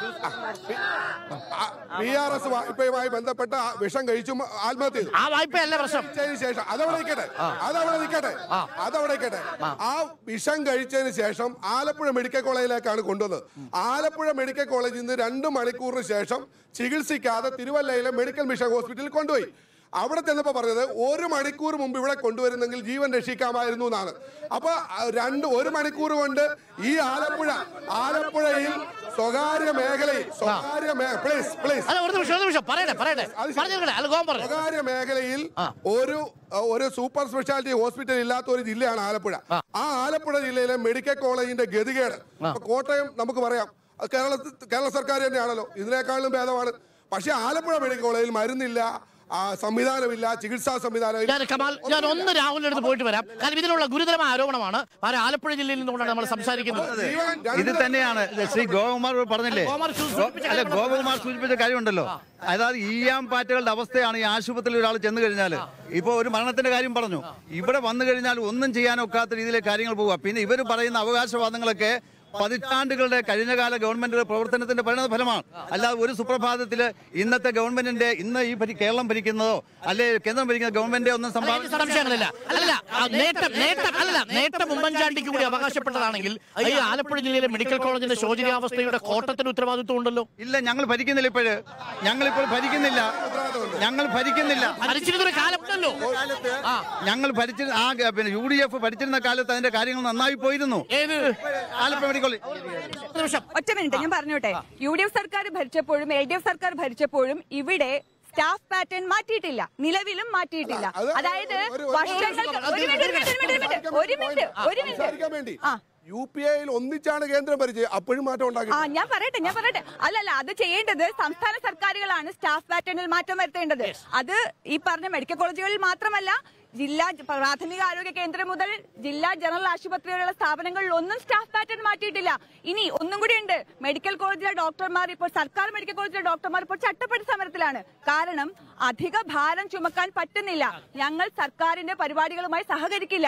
ബി ആർ എസ് വായ്പയുമായി ബന്ധപ്പെട്ട ആ വിഷം കഴിച്ചും ആത്മഹത്യ ചെയ്തു ആ വായ്പയല്ല പ്രശ്നം കഴിച്ചതിന് ശേഷം അതവിടെ നിൽക്കട്ടെ അതവിടെ നിൽക്കട്ടെ അതവിടെ നിൽക്കട്ടെ ആ വിഷം കഴിച്ചതിന് ശേഷം ആലപ്പുഴ മെഡിക്കൽ കോളേജിലേക്കാണ് കൊണ്ടുവന്നത് ആലപ്പുഴ മെഡിക്കൽ കോളേജിൽ നിന്ന് രണ്ട് മണിക്കൂറിന് ശേഷം ചികിത്സിക്കാതെ തിരുവല്ലയിലെ മെഡിക്കൽ മിഷൻ ഹോസ്പിറ്റലിൽ കൊണ്ടുപോയി അവിടെ ചെന്നപ്പോ പറഞ്ഞത് ഒരു മണിക്കൂർ മുമ്പ് ഇവിടെ കൊണ്ടുവരുന്നെങ്കിൽ ജീവൻ രക്ഷിക്കാമായിരുന്നു എന്നാണ് അപ്പൊ ആ, രണ്ട് ഒരു മണിക്കൂർ കൊണ്ട് ഈ ആലപ്പുഴ ആലപ്പുഴയിൽ സ്വകാര്യ മേഖലയിൽ സ്വകാര്യ പ്ലീസ് പ്ലീസ് അല്ല ഒരു നിമിഷം ഒരു നിമിഷം പറയട്ടെ പറയട്ടെ അത് ശരി. പറഞ്ഞിരിക്കട്ടെ അല്ല ഗോം പറഞ്ഞു സ്വകാര്യ മേഖലയിൽ ഒരു ഒരു സൂപ്പർ സ്പെഷ്യാലിറ്റി ഹോസ്പിറ്റൽ ഇല്ലാത്ത ഒരു ജില്ലയാണ് ആലപ്പുഴ ആ ആലപ്പുഴ ജില്ലയിലെ മെഡിക്കൽ കോളേജിന്റെ ഗതികേട് ഇപ്പൊ കോട്ടയം നമുക്ക് പറയാം അത് കേരള കേരള സർക്കാർ തന്നെയാണല്ലോ ഇതിനേക്കാളും ഭേദമാണ് പക്ഷെ ആലപ്പുഴ മെഡിക്കൽ കോളേജിൽ മരുന്നില്ല ആ, സംവിധാനമില്ല ചികിത്സാ സംവിധാനമില്ല ഞാൻ കമാൽ ഞാൻ ഒന്ന് രാഹുലിന്റെ അടുത്ത് പോയിട്ട് വരാം കാരണം ഇതിനുള്ള ഗുരുതരമായ ആരോപണമാണ് ആരെ ആലപ്പുഴ ജില്ലയിൽ നിന്നുകൊണ്ടാണ് നമ്മൾ സംസാരിക്കുന്നത് ജീവൻ രണ്ട് ഇത് തന്നെയാണ് ശ്രീ ഗോകുമാർ പറഞ്ഞില്ലേ ഗോകുമാർ സൂ- സൂചിപ്പിച്ച അല്ല കാര്യം ഗോകുമാർ സൂചിപ്പിച്ച കാര്യമുണ്ടല്ലോ അതായത് ഈയാം പാറ്റകളുടെ അവസ്ഥയാണ് ഈ ആശുപത്രിയിൽ ഒരാൾ ചെന്ന് കഴിഞ്ഞാൽ ഇപ്പോൾ ഒരു മരണത്തിന്റെ കാര്യം പറഞ്ഞു ഇവിടെ വന്നു കഴിഞ്ഞാൽ ഒന്നും ചെയ്യാനൊക്കാത്ത രീതിയിലെ കാര്യങ്ങൾ പോവുക പിന്നെ ഇവർ പറയുന്ന അവകാശവാദങ്ങളൊക്കെ പതിറ്റാണ്ടുകളുടെ കഴിഞ്ഞകാല ഗവൺമെന്റ് പ്രവർത്തനത്തിന്റെ പരിണത ഫലമാണ് അല്ലാതെ ഒരു സുപ്രഭാതത്തിൽ ഇന്നത്തെ ഗവൺമെന്റിന്റെ ഇന്ന് ഈ ഭരി- കേരളം ഭരിക്കുന്നതോ അല്ലെ കേന്ദ്രം ഭരിക്കുന്ന ഗവൺമെന്റ് ഒന്നും എനിക്ക് സംഭാവന സംശയങ്ങളില്ല അല്ലല്ല ആ നേട്ടം നേട്ടം അല്ലല്ല നേട്ടം ഉമ്മൻചാണ്ടിക്ക് കൂടി അവകാശപ്പെട്ടതാണെങ്കിൽ ഈ ആലപ്പുഴ ജില്ലയിലെ മെഡിക്കൽ കോളേജിന്റെ ശോചനീയാവസ്ഥയുടെ കോട്ടത്തിന് ഉത്തരവാദിത്വം ഉണ്ടല്ലോ ഇല്ല ഞങ്ങൾ ഭരിക്കുന്നില്ല ഇപ്പോഴ് ഞങ്ങളിപ്പോൾ ഭരിക്കുന്നില്ല ഞങ്ങൾ ഭരിക്കുന്നില്ല ഭരിച്ചിരുന്നൊരു കാലമുണ്ടല്ലോ ആ ഞങ്ങൾ ഭരിച്ച ആ ഗ- പിന്നെ യു ഡി എഫ് ഭരിച്ചിരുന്ന കാലത്ത് അതിന്റെ കാര്യങ്ങൾ നന്നായി പോയിരുന്നു ഏത് ആലപ്പുഴ മെഡിക്കൽ ഒരു നിമിഷം ഒറ്റ മിനിറ്റ് ഞാൻ പറഞ്ഞോട്ടെ യു ഡി എഫ് സർക്കാർ ഭരിച്ചപ്പോഴും എൽ ഡി എഫ് സർക്കാർ ഭരിച്ചപ്പോഴും ഇവിടെ സ്റ്റാഫ് പാറ്റേൺ മാറ്റിയിട്ടില്ല നിലവിലും മാറ്റിയിട്ടില്ല അത് അതായത് ഒരു- ഒരു- വർഷങ്ങൾക്ക് ഒരു മിനിറ്റ് ഒരു മിനിറ്റ് ഒരു മിനിറ്റ് ഒരു മിനിറ്റ് ഒരു സംസാരിക്കാൻ വേണ്ടി മിനിറ്റ് ആ യു പി ഐയിൽ ഒന്നിച്ചാണ് കേന്ദ്രം ഭരിച്ചത് അപ്പോഴും മാറ്റം ഉണ്ടാക്കി ആ ഞാൻ പറയട്ടെ ഞാൻ പറയട്ടെ അല്ലല്ല അത് ചെയ്യേണ്ടത് സംസ്ഥാന സർക്കാരുകളാണ് സ്റ്റാഫ് പാറ്റേണിൽ മാറ്റം വരുത്തേണ്ടത് അത് ഈ പറഞ്ഞ മെഡിക്കൽ കോളേജുകളിൽ മാത്രമല്ല ജില്ലാ പ്രാഥമിക ആരോഗ്യ കേന്ദ്രം മുതൽ ജില്ലാ ജനറൽ ആശുപത്രികളുള്ള സ്ഥാപനങ്ങളിൽ ഒന്നും സ്റ്റാഫ് പാറ്റേൺ മാറ്റിയിട്ടില്ല ഇനി ഒന്നും കൂടി ഉണ്ട് മെഡിക്കൽ കോളേജിലെ ഡോക്ടർമാർ ഇപ്പോൾ സർക്കാർ മെഡിക്കൽ കോളേജിലെ ഡോക്ടർമാർ ഇപ്പോൾ ചട്ടപ്പടി സമരത്തിലാണ് കാരണം അധിക ഭാരം ചുമക്കാൻ പറ്റുന്നില്ല ഞങ്ങൾ സർക്കാരിന്റെ പരിപാടികളുമായി സഹകരിക്കില്ല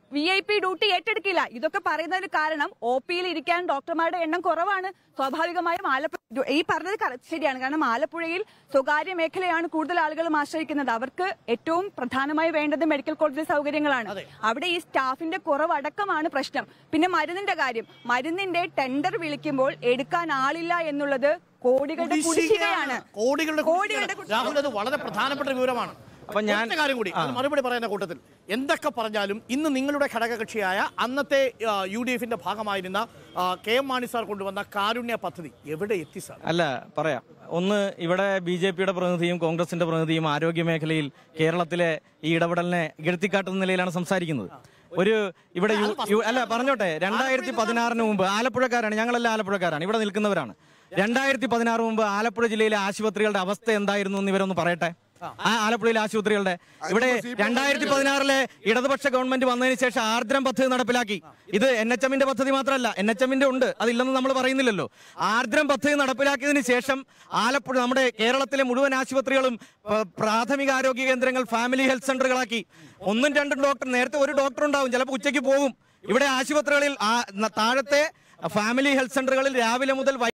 വി ഐ പി ഡ്യൂട്ടി ഏറ്റെടുക്കില്ല ഇതൊക്കെ പറയുന്നതിന് കാരണം ഒ പിയിൽ ഇരിക്കാൻ ഡോക്ടർമാരുടെ എണ്ണം കുറവാണ് സ്വാഭാവികമായും ആലപ്പുഴ ഈ പറഞ്ഞത് കറ- ശരിയാണ് കാരണം ആലപ്പുഴയിൽ സ്വകാര്യ മേഖലയാണ് കൂടുതൽ ആളുകളും ആശ്രയിക്കുന്നത് അവർക്ക് ഏറ്റവും പ്രധാനമായി വേണ്ടത് മെഡിക്കൽ കോളേജ് സൗകര്യങ്ങളാണ് അവിടെ ഈ സ്റ്റാഫിന്റെ കുറവടക്കമാണ് പ്രശ്നം പിന്നെ മരുന്നിന്റെ കാര്യം മരുന്നിന്റെ ടെൻഡർ വിളിക്കുമ്പോൾ എടുക്കാൻ ആളില്ല എന്നുള്ളത് കോടികളുടെ കുടിശ്ശികയാണ് കോടികളുടെ കോടികളുടെ കുടിശ്ശിക. രാഹുൽ അത് വളരെ പ്രധാനപ്പെട്ട വിവരമാണ് അപ്പൊ ഞാൻ- ഒറ്റ കാര്യം കൂടി അത് മറുപടി പറയുന്ന കൂട്ടത്തിൽ എന്തൊക്കെ പറഞ്ഞാലും ഇന്ന് നിങ്ങളുടെ ഘടകകക്ഷിയായ അന്നത്തെ യു ഡി എഫിന്റെ ഭാഗമായിരുന്ന ആ, കെ എം മാണി സാർ കൊണ്ടുവന്ന കാരുണ്യ പദ്ധതി എവിടെ എത്തി സാർ അല്ല പറയാം ഒന്ന് ഇവിടെ ബി ജെ പിയുടെ പ്രതിനിധിയും കോൺഗ്രസിന്റെ പ്രതിനിധിയും ആരോഗ്യ മേഖലയിൽ കേരളത്തിലെ ഈ ഇടപെടലിനെ ഇകഴ്ത്തിക്കാട്ടുന്ന നിലയിലാണ് സംസാരിക്കുന്നത് ഒരു ഇവിടെ യു- യു- അല്ല പറഞ്ഞോട്ടെ രണ്ടായിരത്തി പതിനാറിന് മുമ്പ് ആലപ്പുഴക്കാരാണ് ഞങ്ങളെല്ലാം ആലപ്പുഴക്കാരാണ് ഇവിടെ നിൽക്കുന്നവരാണ് രണ്ടായിരത്തി പതിനാറ് മുമ്പ് ആലപ്പുഴ ജില്ലയിലെ ആശുപത്രികളുടെ അവസ്ഥ എന്തായിരുന്നു എന്ന് ഇവരൊന്ന് പറയട്ടെ ആ ആലപ്പുഴയിലെ ആശുപത്രികളുടെ ഇവിടെ രണ്ടായിരത്തി പതിനാറിലെ ഇടതുപക്ഷ ഗവൺമെന്റ് വന്നതിന് ശേഷം ആർദ്രം പദ്ധതി നടപ്പിലാക്കി ഇത് എൻ എച്ച് എമ്മിന്റെ പദ്ധതി മാത്രമല്ല എൻ എച്ച് എമ്മിന്റെ ഉണ്ട് അതില്ലെന്ന് നമ്മൾ പറയുന്നില്ലല്ലോ ആർദ്രം പദ്ധതി നടപ്പിലാക്കിയതിന് ശേഷം ആലപ്പുഴ നമ്മുടെ കേരളത്തിലെ മുഴുവൻ ആശുപത്രികളും പ- പ്രാഥമിക ആരോഗ്യ കേന്ദ്രങ്ങൾ ഫാമിലി ഹെൽത്ത് സെന്ററുകളാക്കി ഒന്നും രണ്ടും ഡോക്ടർ നേരത്തെ ഒരു ഡോക്ടർ ഉണ്ടാവും ചിലപ്പോൾ ഉച്ചയ്ക്ക് പോകും ഇവിടെ ആശുപത്രികളിൽ ആ- ന- താഴത്തെ ഫാമിലി ഹെൽത്ത് സെന്ററുകളിൽ രാവിലെ മുതൽ വൈ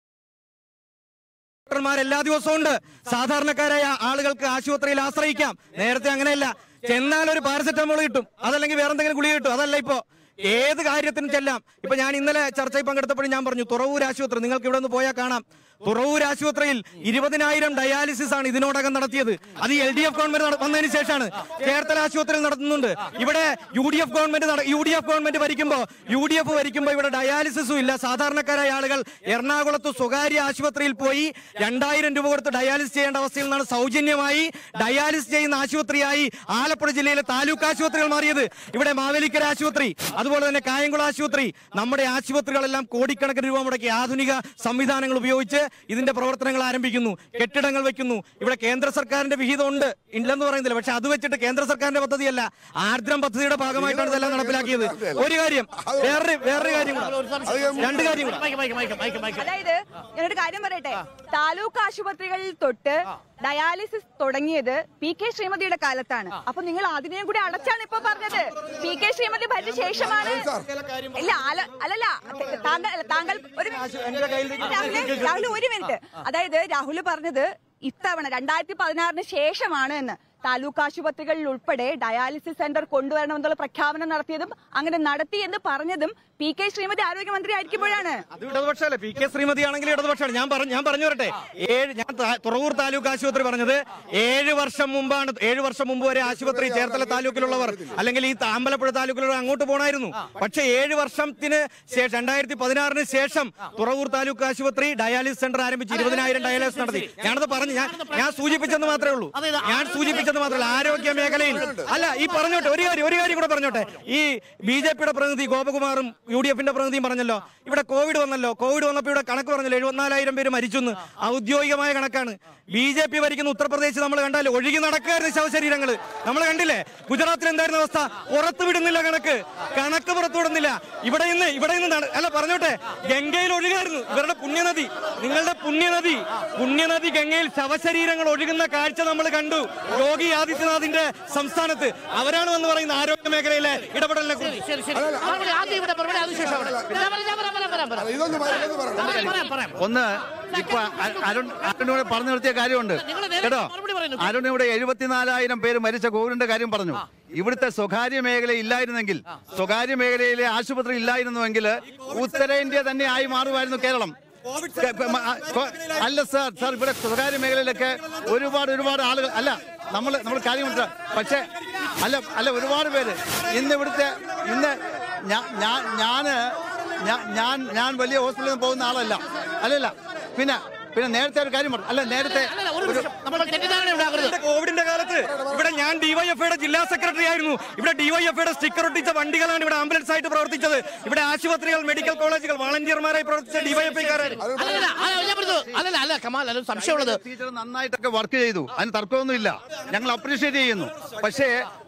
ഡോക്ടർമാർ എല്ലാ ദിവസവും ഉണ്ട് സാധാരണക്കാരായ ആളുകൾക്ക് ആശുപത്രിയിൽ ആശ്രയിക്കാം നേരത്തെ അങ്ങനെയല്ല ചെന്നാൽ ഒരു പാരസെറ്റമോൾ കിട്ടും അതല്ലെങ്കിൽ വേറെ എന്തെങ്കിലും ഗുളിക കിട്ടും അതല്ല ഇപ്പോ ഏത് കാര്യത്തിനും ചെല്ലാം ഇപ്പൊ ഞാൻ ഇന്നലെ ചർച്ചയിൽ പങ്കെടുത്തപ്പോഴും ഞാൻ പറഞ്ഞു തുറവൂർ ആശുപത്രി നിങ്ങൾക്ക് ഇവിടെ നിന്ന് പോയാൽ കാണാം തുറവൂർ ആശുപത്രിയിൽ ഇരുപതിനായിരം ഡയാലിസിസ് ആണ് ഇതിനോടകം നടത്തിയത് അത് എൽ ഡി എഫ് ഗവൺമെന്റ് നട- വന്നതിന് ശേഷമാണ് ചേർത്തല ആശുപത്രിയിൽ നടത്തുന്നുണ്ട് ഇവിടെ യു ഡി എഫ് ഗവൺമെന്റ് നട- യു ഡി എഫ് ഗവൺമെന്റ് ഭരിക്കുമ്പോൾ യു ഡി എഫ് ഭരിക്കുമ്പോൾ ഇവിടെ ഡയാലിസിസും ഇല്ല സാധാരണക്കാരായ ആളുകൾ എറണാകുളത്ത് സ്വകാര്യ ആശുപത്രിയിൽ പോയി രണ്ടായിരം രൂപ കൊടുത്ത് ഡയാലിസിസ് ചെയ്യേണ്ട അവസ്ഥയിൽ നിന്നാണ് സൗജന്യമായി ഡയാലിസിസ് ചെയ്യുന്ന ആശുപത്രിയായി ആലപ്പുഴ ജില്ലയിലെ താലൂക്ക് ആശുപത്രികൾ മാറിയത് ഇവിടെ മാവേലിക്കര ആശുപത്രി അതുപോലെ തന്നെ കായംകുളം ആശുപത്രി നമ്മുടെ ആശുപത്രികളെല്ലാം കോടിക്കണക്കിന് രൂപ മുടക്കി ആധുനിക സംവിധാനങ്ങൾ ഉപയോഗിച്ച് ഇതിന്റെ പ്രവർത്തനങ്ങൾ ആരംഭിക്കുന്നു കെട്ടിടങ്ങൾ വെക്കുന്നു ഇവിടെ കേന്ദ്ര സർക്കാരിന്റെ വിഹിതം ഉണ്ട് ഇല്ലെന്ന് പറയുന്നില്ല പക്ഷെ അത് വെച്ചിട്ട് കേന്ദ്ര സർക്കാരിന്റെ പദ്ധതിയല്ല ആർദ്രം പദ്ധതിയുടെ ഭാഗമായിട്ടാണ് ഇതെല്ലാം നടപ്പിലാക്കിയത് ഒരു കാര്യം വേറൊരു വേറൊരു കാര്യം കൂടെ. രണ്ട് കാര്യം കൂടെ. Mike, mike, mike, mike, mike. അതായത് ഞാനൊരു കാര്യം പറയട്ടെ താലൂക്ക് ആശുപത്രികളിൽ തൊട്ട് ഡയാലിസിസ് തുടങ്ങിയത് പി കെ ശ്രീമതിയുടെ കാലത്താണ് അപ്പൊ നിങ്ങൾ അതിനെയും കൂടി അടച്ചാണ് ഇപ്പൊ പറഞ്ഞത് പി കെ ശ്രീമതി ഭരിച്ച ശേഷമാണ് ഇല്ല അല- അല്ലല്ല താങ്കൾ താങ്കൾ ഒരു രാഹുല് രാഹുൽ ഒരു മിനിറ്റ് അതായത് രാഹുൽ പറഞ്ഞത് ഇത്തവണ രണ്ടായിരത്തി പതിനാറിന് ശേഷമാണ് എന്ന് താലൂക്ക് ആശുപത്രികളിൽ ഉൾപ്പെടെ ഡയാലിസിസ് സെന്റർ കൊണ്ടുവരണമെന്നുള്ള പ്രഖ്യാപനം നടത്തിയതും അങ്ങനെ നടത്തി എന്ന് പറഞ്ഞതും പി കെ ശ്രീമതി ആരോഗ്യമന്ത്രി ആയിരിക്കുമ്പോഴാണ് അത് ഇടതുപക്ഷമല്ലേ പി കെ ശ്രീമതി ആണെങ്കിൽ ഇടതുപക്ഷമാണ് ഞാൻ പറഞ്ഞു ഞാൻ പറഞ്ഞു വരട്ടെ ഏഴ് ഞാൻ താ- തുറവൂർ താലൂക്ക് ആശുപത്രി പറഞ്ഞത് ഏഴ് വർഷം മുമ്പാണ് ഏഴ് വർഷം മുമ്പ് വരെ ആശുപത്രി ചേർത്തല താലൂക്കിലുള്ളവർ അല്ലെങ്കിൽ ഈ അമ്പലപ്പുഴ താലൂക്കിലുള്ളവർ അങ്ങോട്ട് പോണായിരുന്നു പക്ഷേ ഏഴ് വർഷത്തിന് ശേഷം രണ്ടായിരത്തി പതിനാറിന് ശേഷം തുറവൂർ താലൂക്ക് ആശുപത്രി ഡയാലിസിസ് സെന്റർ ആരംഭിച്ച് ഇരുപതിനായിരം ഡയാലിസിസ് നടത്തി ഞാനത് പറഞ്ഞു ഞാൻ ഞാൻ സൂചിപ്പിച്ചെന്ന് മാത്രമേ ഉള്ളൂ ഞാൻ സൂചിപ്പിച്ചത് മാത്രമല്ല ആരോഗ്യ മേഖലയിൽ അല്ല ഈ പറഞ്ഞോട്ടെ ഒരു കാര്യം ഒരു കാര്യം കൂടെ പറഞ്ഞോട്ടെ ഈ ബി ജെ പിയുടെ പ്രതിനിധി ഗോപകുമാറും യു ഡി എഫിന്റെ പ്രതിനിധിയും പറഞ്ഞല്ലോ ഇവിടെ കോവിഡ് വന്നല്ലോ കോവിഡ് വന്നപ്പോൾ ഇവിടെ കണക്ക് പറഞ്ഞല്ലോ എഴുപത്തിനാലായിരം പേര് മരിച്ചെന്ന് ഔദ്യോഗികമായ കണക്കാണ് ബി ജെ പി ഭരിക്കുന്ന ഉത്തർപ്രദേശ് നമ്മൾ കണ്ടാലോ ഒഴുകി നടക്കായിരുന്നു ശവശരീരങ്ങൾ നമ്മൾ കണ്ടില്ലേ ഗുജറാത്തിൽ എന്തായിരുന്നു അവസ്ഥ പുറത്തു വിടുന്നില്ല കണക്ക് കണക്ക് പുറത്തു വിടുന്നില്ല ഇവിടെ ഇന്ന് ഇവിടെ ഇന്ന് നട- അല്ല പറഞ്ഞോട്ടെ ഗംഗയിൽ ഒഴുകായിരുന്നു ഇവരുടെ പുണ്യനദി നിങ്ങളുടെ പുണ്യനദി പുണ്യനദി ഗംഗയിൽ ശവശരീരങ്ങൾ ഒഴുകുന്ന കാഴ്ച നമ്മൾ കണ്ടു യോഗി ആദിത്യനാഥിന്റെ സംസ്ഥാനത്ത് അവരാണ് വന്ന് പറയുന്ന ആരോഗ്യ മേഖലയിലെ ഇടപെടലിനെ കുറിച്ച് ശരി ശരി മറുപടി ആദ്യം ഇവിടെ മറുപടി അതിനുശേഷം അവിടെ ഞാൻ പറയാം, ഞാൻ പറയാം, പറയാം, പറയാം, പറയാം. ഇതൊന്ന് പറ- ഇതൊന്ന് പറ. പറയാം, പറയാം, പറയാം. ഒന്ന് ഇപ്പൊ അ- അരുൺ അരുണിവിടെ പറഞ്ഞു നിർത്തിയ കാര്യമുണ്ട് നിങ്ങൾ നേരത്തെ കേട്ടോ മറുപടി പറയുന്നു. അരുൺ ഇവിടെ എഴുപത്തിനാലായിരം പേര് മരിച്ച കോവിഡിന്റെ കാര്യം പറഞ്ഞു ഇവിടുത്തെ സ്വകാര്യ മേഖല ഇല്ലായിരുന്നെങ്കിൽ സ്വകാര്യ മേഖലയിലെ ആശുപത്രി ഇല്ലായിരുന്നുവെങ്കിൽ ഉത്തരേന്ത്യ തന്നെ ആയി മാറുമായിരുന്നു കേരളം കെ- പ- മ- ആ, കൊ- അല്ല സാർ സാർ ഇവിടെ സ്വകാര്യ മേഖലയിലൊക്കെ ഒരുപാട് ഒരുപാട് ആളുകൾ അല്ല നമ്മൾ നമ്മൾ കാര്യം മനസ്സിലാ- പക്ഷേ അല്ല അല്ല ഒരുപാട് പേര് ഇന്ന് ഇവിടുത്തെ ഇന്ന് ഞാ- ഞാൻ ഞാന് ഞാ- ഞാൻ ഞാൻ വലിയ ഹോസ്പിറ്റലിൽ പോകുന്ന ആളല്ല അല്ലല്ല പിന്നെ പിന്നെ നേരത്തെ ഒരു കാര്യം പറഞ്ഞു അല്ല നേരത്തെ അല്ലല്ല, ഒരു നിമിഷം. നമ്മൾ തെറ്റിദ്ധാരണ ഉണ്ടാകരുത് ഇവിടെ കോവിഡിന്റെ കാലത്ത് ഇവിടെ ഞാൻ ഡിവൈഎഫ്ഐയുടെ ജില്ലാ സെക്രട്ടറി ആയിരുന്നു ഇവിടെ ഡിവൈഎഫ്ഐയുടെ സ്റ്റിക്കർ ഒട്ടിച്ച വണ്ടികളാണ് ഇവിടെ ആംബുലൻസ് ആയിട്ട് പ്രവർത്തിച്ചത് ഇവിടെ ആശുപത്രികൾ മെഡിക്കൽ കോളേജുകൾ വളണ്ടിയർമാരായി പ്രവർത്തിച്ച ഡിവൈഎഫ്ഐക്കാരായിരുന്നു അല്ലല്ല അല്ല, ഞാൻ പറഞ്ഞു അല്ലല്ല അല്ല കമാൽ അല്ല സംശയമുള്ളത് ടീച്ചർ നന്നായിട്ടൊക്കെ വർക്ക് ചെയ്തു അതിന് തർക്കമൊന്നുമില്ല ഞങ്ങൾ അപ്രീഷിയേറ്റ് ചെയ്യുന്നു പക്ഷേ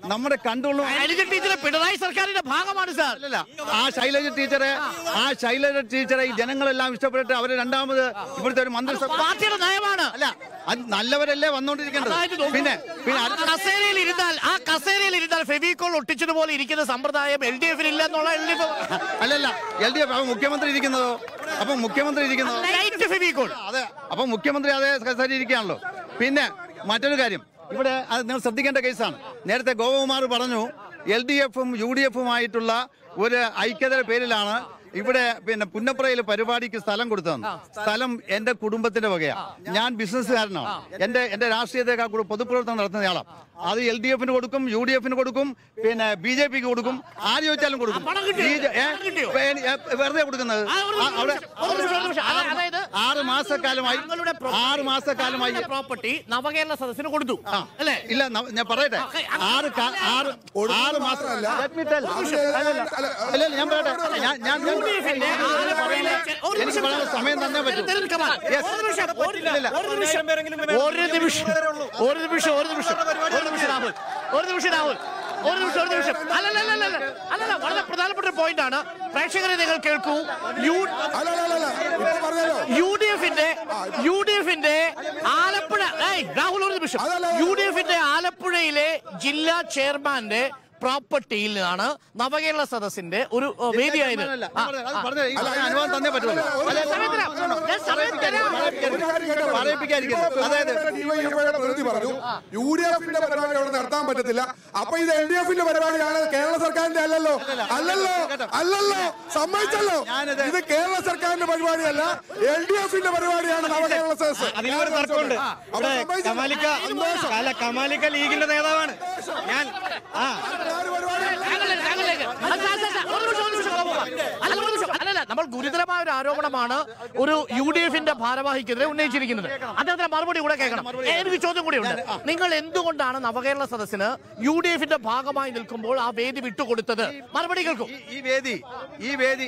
നമ്മുടെ കണ്ടുകൊള്ളും ശൈലജ ടീച്ചർ പിണറായി സർക്കാരിന്റെ ഭാഗമാണ് സാർ അല്ലല്ല ആ ശൈലജ ടീച്ചറെ ആ ശൈലജ ടീച്ചറെ ഈ ജനങ്ങളെല്ലാം ഇഷ്ടപ്പെട്ടിട്ട് അവര് രണ്ടാമത് ഇവിടുത്തെ ഒരു മന്ത്രിസഭ പാർട്ടിയുടെ നയമാണ് അല്ല അത് നല്ലവരല്ലേ വന്നോണ്ടിരിക്കേണ്ടത് അതായത് നോക്കൂ, പിന്നെ പിന്നെ ആ അടുത്ത- കസേരയിൽ ഇരുന്നാൽ ആ കസേരയിൽ ഇരുന്നാൽ ഫെവിക്കോൾ ഒട്ടിച്ചതുപോലെ ഇരിക്കുന്ന സമ്പ്രദായം എൽ ഡി എഫിൽ ഇല്ല എന്നുള്ള എൽ ഡി എഫ് അല്ലല്ല എൽ ഡി എഫ് അപ്പൊ മുഖ്യമന്ത്രി ഇരിക്കുന്നതോ അപ്പൊ മുഖ്യമന്ത്രി ഇരിക്കുന്നതോ ലൈറ്റ് ഫെവിക്കോൾ അതെ അപ്പൊ മുഖ്യമന്ത്രി അതേ കസേരയിൽ ഇരിക്കുകയാണല്ലോ പിന്നെ മറ്റൊരു കാര്യം ഇവിടെ അത് നിങ്ങൾ ശ്രദ്ധിക്കേണ്ട കേസാണ് നേരത്തെ ഗോപകുമാർ പറഞ്ഞു എൽ ഡി എഫും യു ഡി എഫുമായിട്ടുള്ള ഒരു ഐക്യതയുടെ പേരിലാണ് ഇവിടെ പിന്നെ പുന്നപ്രയിൽ പരിപാടിക്ക് സ്ഥലം കൊടുത്തതെന്ന് സ്ഥലം എന്റെ കുടുംബത്തിന്റെ വകയാണ് ഞാൻ ബിസിനസ്സുകാരനാണ് എന്റെ എന്റെ രാഷ്ട്രീയത്തെക്കാൾ കൂടെ പൊതുപ്രവർത്തനം നടത്തുന്നയാളാണ് അത് എൽ ഡി എഫിന് കൊടുക്കും യു ഡി എഫിന് കൊടുക്കും പിന്നെ ബി ജെ പിക്ക് കൊടുക്കും ആര് ചോദിച്ചാലും കൊടുക്കും പണം കിട്ടിയോ? ബി ജെ- ഏ? പണം കിട്ടിയോ? ഏ, ഏ, വെറുതെ കൊടുക്കുന്നത് ആ, ഒരു ആ, അവിടെ നിമിഷം, ഒരു നിമിഷം, ഒരു നിമിഷം. അതാ- അതായത് ആറ് മാസക്കാലമായി താങ്കളുടെ ആറ് മാസക്കാലമായി പ്രോപ്പർട്ടി നവകേരള സദസ്സിന് കൊടുത്തു ആ. അല്ലേ ഇല്ല ന- ഞാൻ പറയട്ടെ ആറ് കാ- ആറ് ആറ് മാസം Let me tell. അല്ലല്ല, അല്ലല്ല, ഞാൻ പറയട്ടെ ഞാൻ ഞാൻ ഞാൻ- UDF-ന്റെ ആലപ്പുഴയിലെ ചെ- ഒരു എനിക്ക് നിമിഷം പറയാനുള്ള സമയം തന്നേ പറ്റൂ തെരഞ്ഞെടുപ്പ് കമാൽ. Yes. ഒരു നിമിഷം, ഒരു ഇല്ല, ഇല്ല. ഒരു നിമിഷം ഒരു നിമിഷം ഒരു നിമിഷം ഒരു നിമിഷം ഒരു നിമിഷം രാഹുൽ ഒരു നിമിഷം രാഹുൽ ഒരു നിമിഷം ഒരു നിമിഷം അല്ലല്ല അല്ലല്ല അല്ലല്ല വളരെ പ്രധാനപ്പെട്ട ഒരു പോയിന്റ് ആണ് പ്രേക്ഷകരെ നിങ്ങൾ കേൾക്കൂ യു അല്ല അല്ല അല്ല, അല്ല ഇപ്പൊ പറഞ്ഞല്ലോ യു ഡി എഫിന്റെ യു ഡി എഫിന്റെ ആലപ്പുഴ ഏയ് രാഹുൽ ഒരു നിമിഷം അതല്ല. യു ഡി എഫിന്റെ ആലപ്പുഴയിലെ ജില്ലാ ചെയർമാന്റെ പ്രോപ്പർട്ടിയിൽ നിന്നാണ് നവകേരള സദസ്സിന്റെ ഒരു ഏഹ്, വേദിയായത് അല്ല, ആ, ഞാൻ പറഞ്ഞത്, അത് ആ. പറഞ്ഞത് ഈ പറഞ്ഞ അനുഭവം തന്നേ പറ്റുള്ളൂ അല്ല, സമയം തരാം. ഞാൻ സമയം തരാം. പറയിപ്പിക്കാതിരിക്കരുത്. പറയിപ്പിക്കാതിരിക്കരുത്. അതായത് ഡിവൈഎഫ്ഐയുടെ പ്രതിനിധി പറഞ്ഞു യു ഡി എഫിന്റെ പരിപാടി അവിടെ നടത്താൻ പറ്റത്തില്ല അപ്പൊ ഇത് എൽ ഡി എഫിന്റെ പരിപാടിയാണ് കേരള സർക്കാരിന്റെ അല്ലല്ലോ അല്ലല്ലോ അല്ലല്ലോ സമ്മതിച്ചല്ലോ ഞാനിത് ഇത് കേരള സർക്കാരിന്റെ പരിപാടിയല്ല എൽ ഡി എഫിന്റെ പരിപാടിയാണ് നവകേരള സദസ് അതിലൊരു തർക്കമുണ്ട് അപ്പൊ ഇവിടെ സമ്മതിച്ചല്ലോ. കമാലിക്ക അല്ല കമാലിക്ക ലീഗിന്റെ നേതാവാണ് ഞാൻ ആ ആര് പരിപാടി താങ്കളിലേക്ക്, താങ്കളിലേക്ക്. അല്ല, അല്ല, അല്ല, ഒരു നിമിഷം, ഒരു നിമിഷം, ബാബു. അല്ല, ഒരു നിമിഷം. അല്ലല്ല നമ്മൾ ഗുരുതരമായ ഒരു ആരോപണമാണ് ഒരു യു ഡി എഫിന്റെ ഭാരവാഹിക്കെതിരെ ഉന്നയിച്ചിരിക്കുന്നത് അദ്ദേഹത്തിന് മറുപടി കൂടെ കേൾക്കണം എനിക്ക് ചോദ്യം കൂടിയുണ്ട് നിങ്ങൾ എന്തുകൊണ്ടാണ് നവകേരള സദസ്സിന് യു ഡി എഫിന്റെ ഭാഗമായി നിൽക്കുമ്പോൾ ആ വേദി വിട്ടുകൊടുത്തത് മറുപടി കേൾക്കും ഈ- ഈ വേദി ഈ വേദി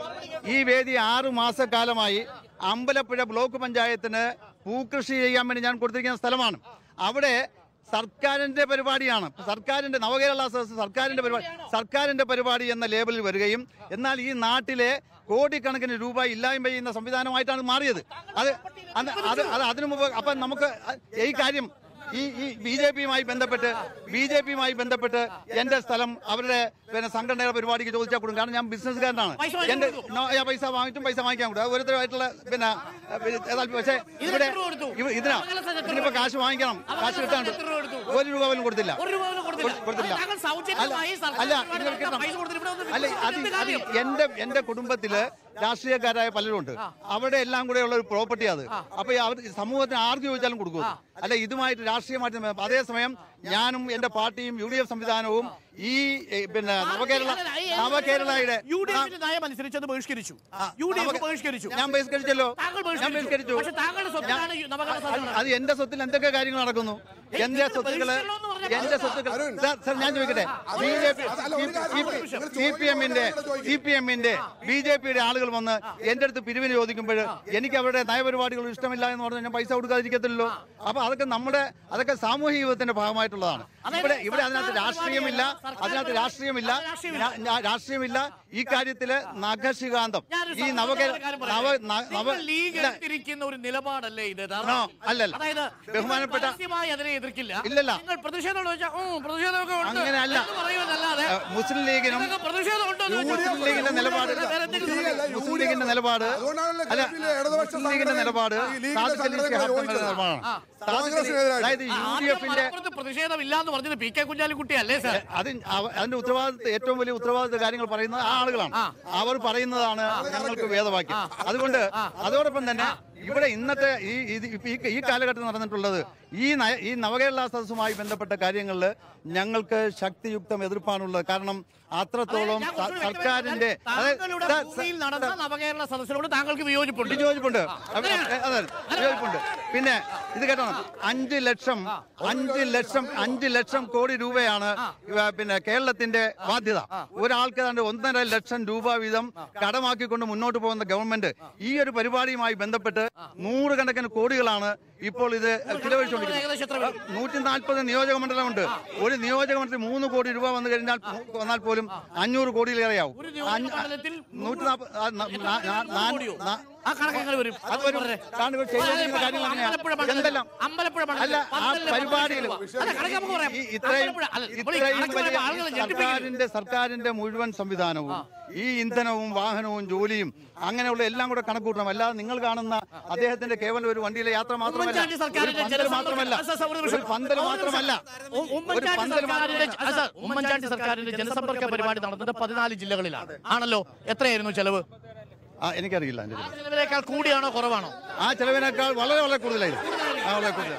ഈ വേദി ആറു മാസക്കാലമായി അമ്പലപ്പുഴ ബ്ലോക്ക് പഞ്ചായത്തിന് പൂക്കൃഷി ചെയ്യാൻ വേണ്ടി ഞാൻ കൊടുത്തിരിക്കുന്ന സ്ഥലമാണ് അവിടെ സർക്കാരിന്റെ പരിപാടിയാണ് സർക്കാരിന്റെ നവകേരള സദസ്സ് സർക്കാരിന്റെ പരിപാടി സർക്കാരിന്റെ പരിപാടി എന്ന ലേബലിൽ വരികയും എന്നാൽ ഈ നാട്ടിലെ കോടിക്കണക്കിന് രൂപ ഇല്ലായ്മ ചെയ്യുന്ന സംവിധാനമായിട്ടാണ് മാറിയത് അത് അത് അത് അത് അതിനു മുമ്പ് അപ്പം നമുക്ക് ഈ കാര്യം ഈ ഈ ബി ജെ പിയുമായി ബന്ധപ്പെട്ട് ബി ജെ പിയുമായി ബന്ധപ്പെട്ട് എന്റെ സ്ഥലം അവരുടെ പിന്നെ സംഘടനയുടെ പരിപാടിക്ക് ചോദിച്ചാൽ കൊടുക്കും കാരണം ഞാൻ ബിസിനസ്സുകാരനാണ് പൈസ വാങ്ങിക്കാൻ എന്റെ കൊടുക്കും. നോ, ഞാൻ പൈസ വാങ്ങിച്ചും പൈസ വാങ്ങിക്കാൻ കൊടുക്കും അത് ഓരോരുത്തരുമായിട്ടുള്ള പിന്നെ ഏ, പിന്നെ താല്പര്യം. പക്ഷേ ഇവിടെ എത്ര കൊടുത്തു? ഇവ- ഇതിനാ ഇതിനിപ്പോ കാശ് വാങ്ങിക്കണം കാശ് കിട്ടാണ്ട് എത്ര കൊടുത്തു? ഒരു രൂപ പോലും കൊടുത്തില്ല ഒരു രൂപ പോലും കൊടുത്തില്ല. കൊടുത്തില്ല താങ്കൾ അല്ല സൗജന്യമായി സർക്കാർ അല്ല പരിപാടി ഇത് കേട്ടോ. പൈസ കൊടുത്തിട്ട് ഇവിടെ വന്ന് അല്ല അത് എന്ത് അത് കാര്യം? എന്റെ എന്റെ കുടുംബത്തില് രാഷ്ട്രീയക്കാരായ പലരും ഉണ്ട് അവിടെ എല്ലാം കൂടെ ഉള്ള ഒരു പ്രോപ്പർട്ടി അത് അപ്പൊ ഈ അവർ സമൂഹത്തിന് ആർക്ക് ചോദിച്ചാലും കൊടുക്കും അത്. അല്ല ഇതുമായിട്ട് രാഷ്ട്രീയമായിട്ട് ബന്ധം- അതേസമയം ഞാനും എന്റെ പാർട്ടിയും യു ഡി എഫ് സംവിധാനവും ഈ ഏ, പിന്നെ നവകേരള നവകേരളയുടെ യു ഡി എഫിന്റെ നയം അനുസരിച്ച് അത് ബഹിഷ്കരിച്ചു ആ, യു ഡി എഫ് നവകേ- ബഹിഷ്കരിച്ചു ഞാൻ ബഹിഷ്കരിച്ചല്ലോ താങ്കൾ ഞാൻ ബഹിഷ്കരിച്ചു ബഹിഷ്കരിച്ചു പക്ഷെ താങ്കളുടെ സ്വത്തിലാണ് ഈ നവകേരള അത് സദസ്സ് അത് എന്റെ സ്വത്തിൽ എന്തൊക്കെ കാര്യങ്ങൾ നടക്കുന്നു എന്റെ സ്വത്തുക്കള് ബഹിഷ്കരണം എന്ന് പറഞ്ഞാൽ എന്റെ സ്വത്തുക്കൾ സാർ സാർ ഞാൻ ചോദിക്കട്ടെ B J P C P എമ്മിന്റെ സി പി എമ്മിന്റെ ബി ജെ പിയുടെ ആളുകൾ വന്ന് എന്റെ അടുത്ത് പിരിവിന് ചോദിക്കുമ്പോൾ എനിക്ക് അവരുടെ നയപരിപാടികൾ ഇഷ്ടമില്ല എന്ന് പറഞ്ഞാൽ ഞാൻ പൈസ കൊടുക്കാതിരിക്കത്തില്ലല്ലോ അപ്പൊ അതൊക്കെ നമ്മുടെ അതൊക്കെ സാമൂഹിക ജീവിതത്തിന്റെ ഭാഗമായിട്ടുള്ളതാണ് ഇവിടെ ഇവിടെ അതിനകത്ത് രാഷ്ട്രീയമില്ല അതിനകത്ത് രാഷ്ട്രീയമില്ല ഞാ- ഞാ- രാഷ്ട്രീയമില്ല ഈ കാര്യത്തില് നഖശികാന്തം ഞാനൊരു ഈ സഹോദരന്റെ നവകേര കാര്യം നവ പറയട്ടെ. ന- നവ നിങ്ങൾ ലീഗ് ഇല്ല. എടുത്തിരിക്കുന്ന ഒരു നിലപാടല്ലേ ഇത് No, അല്ലല്ല. അതായത് ബഹുമാനപ്പെട്ട- നിങ്ങൾ പരസ്യമായി അതിനെ എതിർക്കില്ല ഇല്ലല്ല. നിങ്ങൾ പ്രതിഷേധം വെച്ചാൽ പ്രതിഷേധമൊക്കെ ഉണ്ട് അങ്ങനെയല്ല. എന്ന് പറയുന്നതല്ലാതെ ഏഹ്, മുസ്ലിം ലീഗിനും നിങ്ങൾക്ക് പ്രതിഷേധം ഉണ്ടോ എന്ന് ചോദിച്ചാൽ മുസ്ലിം ലീഗിന്റെ നിലപാട് വേറെ എന്തെങ്കിലും ലീഗല്ല, മുസ്ലിം ലീഗിന്റെ നിലപാട് അതുകൊണ്ടാണല്ലോ അല്ല ഗൾഫിലെ ഇടതുപക്ഷ മുസ്ലിം ലീഗിന്റെ സംഘടനകൾ നിലപാട് ഈ ലീഗിന്റെ സാദിഖ് അലി സംഘടനകൾ ശിഹാബ് തങ്ങളുടെ യോജിച്ചത്. നിലപാടാണ് ആ. സാദിഖ് അലി- കോൺഗ്രസിനെതിരായിട്ട്. അതായത് യു ഡി ആദ്യം എഫിന്റെ മലപ്പുറത്ത് പ്രതിഷേധമില്ല എന്ന് പറഞ്ഞത് പി കെ കുഞ്ഞാലിക്കുട്ടി അല്ലേ സാർ അത് അവ- അതിന്റെ ഉത്തരവാദിത്വ ഏറ്റവും വലിയ ഉത്തരവാദിത്വ കാര്യങ്ങൾ പറയുന്നത് ആ ആളുകളാണ് അവർ പറയുന്നതാണ് ഞങ്ങൾക്ക് വേദവാക്യം അതുകൊണ്ട് അതോടൊപ്പം തന്നെ ഇവിടെ ഇന്നത്തെ ഈ ഇത് ഇപ്പ ഈ ഈ കാലഘട്ടത്തിൽ നടന്നിട്ടുള്ളത് ഈ നയ- ഈ നവകേരള സദസ്സുമായി ബന്ധപ്പെട്ട കാര്യങ്ങളിൽ ഞങ്ങൾക്ക് ശക്തിയുക്തം എതിർപ്പാണുള്ളത് കാരണം അത്രത്തോളം ഞാൻ സ- കുറച്ചുകൂടി സർക്കാരിന്റെ വ്യക്തമാക്കട്ടെ. അതായത് താങ്കളുടെ സ- ഭൂമിയിൽ നടന്ന നവകേരള സദസ്സിനോട് താങ്കൾക്ക് വിയോജിപ്പുണ്ട് വിയോജിപ്പുണ്ട് അതെ അതെ, വിയോജിപ്പുണ്ട് പിന്നെ ഇത് കേട്ടോ അഞ്ച് ലക്ഷം അഞ്ച് ലക്ഷം അഞ്ച് ലക്ഷം കോടി രൂപയാണ് ഇവ- പിന്നെ കേരളത്തിന്റെ ബാധ്യത ഒരാൾക്ക് ഏതാണ്ട് ഒന്നര ലക്ഷം രൂപ വീതം കടമാക്കിക്കൊണ്ട് മുന്നോട്ട് പോകുന്ന ഗവൺമെന്റ് ഈ ഒരു പരിപാടിയുമായി ബന്ധപ്പെട്ട് നൂറുകണക്കിന് കോടികളാണ് ഇപ്പോൾ ഇത് ഏകദേശം എത്ര ചിലവഴിച്ചുകൊണ്ടിരിക്കുന്നത് വരും? നൂറ്റി നാൽപ്പത് നിയോജക മണ്ഡലമുണ്ട് ഒരു നിയോജക മണ്ഡലത്തിൽ മൂന്ന് കോടി രൂപ വന്നു കഴിഞ്ഞാൽ വന്നാൽ പോലും അഞ്ഞൂറ് കോടിയിലേറെയാവും ഒരു നിയോജക മണ്ഡലത്തിൽ നൂറ്റി നാൽപ്പത് ആ, ന- ന- ന- നാ- കോടിയോ? നാ- ആ കണക്ക് എങ്ങനെ വരും അത് വരും. പറഞ്ഞേ. കാരണം ഇവർ ചെയ്തുകൊണ്ടിരിക്കുന്ന അല്ല, കാര്യങ്ങൾ അങ്ങനെയാണ്. അമ്പലപ്പുഴ മണ്ഡലത്തിൽ- എന്തെല്ലാം? അമ്പലപ്പുഴ അല്ല മണ്ഡലത്തിൽ ആ പന്ത്രണ്ടിലെ പരിപാടികൾ പന്ത്രണ്ട് അല്ല, കണക്ക് നമുക്ക് പറയാം. ഈ- ഇത്രയും അമ്പലപ്പുഴ- അല്ല, നമ്മൾ ഈ ഇത്രയും കണക്ക് വലിയ പറയുമ്പോൾ ആളുകളെ ഞെട്ടിപ്പിക്കരുത്. സർക്കാരിന്റെ സർക്കാരിന്റെ മുഴുവൻ സംവിധാനവും ഈ ഇന്ധനവും വാഹനവും ജോലിയും അങ്ങനെയുള്ള എല്ലാം കൂടെ കണക്കൂട്ടണം അല്ലാതെ നിങ്ങൾ കാണുന്ന അദ്ദേഹത്തിന്റെ കേവലം ഒരു വണ്ടിയിലെ യാത്ര മാത്രമല്ല ഉമ്മൻചാണ്ടി ഒരു സർക്കാരിന്റെ പന്തൽ ജനസമ്പർക്ക- മാത്രമല്ല ആ, സാർ, സാർ, ഒരു നിമിഷം. ഒരു പന്തൽ ഒരു നിമിഷം. മാത്രമല്ല ഉ- ഉമ്മൻചാണ്ടി ഒരു പന്തൽ സർക്കാരിന്റെ മാത്രമല്ല. ആ, സാർ, ഉമ്മൻചാണ്ടി സർക്കാരിന്റെ ജനസമ്പർക്ക പരിപാടി നടന്നത് പതിനാല് ജില്ലകളിലാണ് ആണല്ലോ എത്രയായിരുന്നു ചെലവ് ആ എനിക്കറിയില്ല അതിന്റെ ആ ചെലവ്. ചെലവിനേക്കാൾ കൂടിയാണോ കുറവാണോ ആ ചെലവിനേക്കാൾ വളരെ വളരെ കൂടുതലായിരുന്നു ആ വളരെ കൂടുതൽ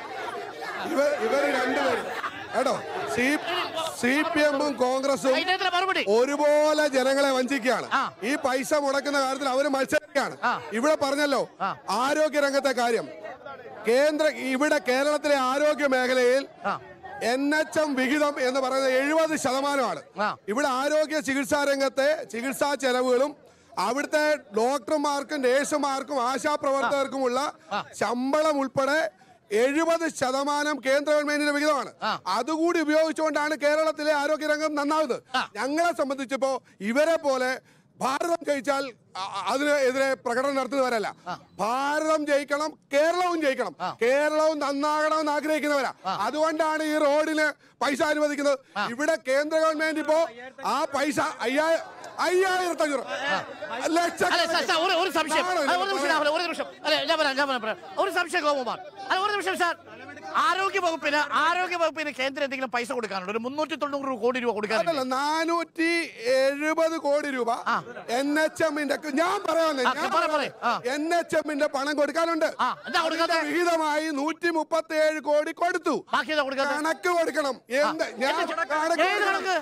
ഇവർ ഇവർ രണ്ടുപേരും കേട്ടോ സി സി പി എമ്മും കോൺഗ്രസും അതിന്റെ മറുപടി ഒരുപോലെ ജനങ്ങളെ വഞ്ചിക്കുകയാണ് ആ. ഈ പൈസ മുടക്കുന്ന കാര്യത്തിൽ അവര് മത്സരിക്കുകയാണ് ആ. ഇവിടെ പറഞ്ഞല്ലോ ആ. ആരോഗ്യ രംഗത്തെ കാര്യം കേന്ദ്ര ഇവിടെ കേരളത്തിലെ ആരോഗ്യ മേഖലയിൽ ആ. എൻ എച്ച് എം വിഹിതം എന്ന് പറയുന്നത് എഴുപത് ശതമാനമാണ് ആ. ഇവിടെ ആരോഗ്യ ചികിത്സാ രംഗത്തെ ചികിത്സാ ചെലവുകളും അവിടുത്തെ ഡോക്ടർമാർക്കും നേഴ്സുമാർക്കും ആശാപ്രവർത്തകർക്കുമുള്ള ശമ്പളം ഉൾപ്പെടെ എഴുപത് ശതമാനം കേന്ദ്ര ഗവൺമെന്റിന്റെ വിഹിതമാണ് ആ. അതുകൂടി ഉപയോഗിച്ചുകൊണ്ടാണ് കേരളത്തിലെ ആരോഗ്യരംഗം നന്നാവുന്നത് ഞങ്ങളെ സംബന്ധിച്ചപ്പോ ഇവരെ പോലെ ഭാരതം ജയിച്ചാൽ അ- അ- അതിനെതിരെ പ്രകടനം നടത്തുന്നവരല്ല ഭാരതം ജയിക്കണം കേരളവും ജയിക്കണം കേരളവും നന്നാകണമെന്ന് ആഗ്രഹിക്കുന്നവരാ അതുകൊണ്ടാണ് ഈ റോഡിന് പൈസ അനുവദിക്കുന്നത് ഇവിടെ കേന്ദ്ര ഗവൺമെന്റ് ഇപ്പോ ആ പൈസ അയ്യായിരം അയ്യായിരത്തി അഞ്ഞൂറ് അല്ല സാർ, സാർ, ഒരു ഒരു സംശയം നാളെ അല്ല, ഒരു നിമിഷം രാഹുൽ, ഒരു നിമിഷം അല്ല ഞാൻ പറയാം ഞാൻ പറയാം ഒരു സംശയം ഗോപകുമാർ അല്ല ഒരു നിമിഷം സാർ ആരോഗ്യ വകുപ്പിന് ആരോഗ്യ വകുപ്പിന് കേന്ദ്രം എന്തെങ്കിലും പൈസ കൊടുക്കാനുണ്ട് ഒരു മുന്നൂറ്റി തൊണ്ണൂറ് കോടി രൂപ കൊടുക്കാനുണ്ട് അതല്ല നാനൂറ്റി എഴുപത് കോടി രൂപ എൻ എച്ച് എമ്മിന്റെ ഞാൻ പറയാമെന്നേ ആ, പറ, പറ. ആ. എൻ എച്ച് എമ്മിന്റെ പണം കൊടുക്കാനുണ്ട് ആ, എന്താ കൊടുക്കാത്തെ? അതിന്റെ വിഹിതമായി നൂറ്റി മുപ്പത്തി ഏഴ് കോടി കൊടുത്തു ബാക്കി എന്താ കൊടുക്കാത്തെ? കണക്ക് കൊടുക്കണം എന്ത് ഞാൻ എന്ത് കണക്ക് ഏത് കണക്ക്?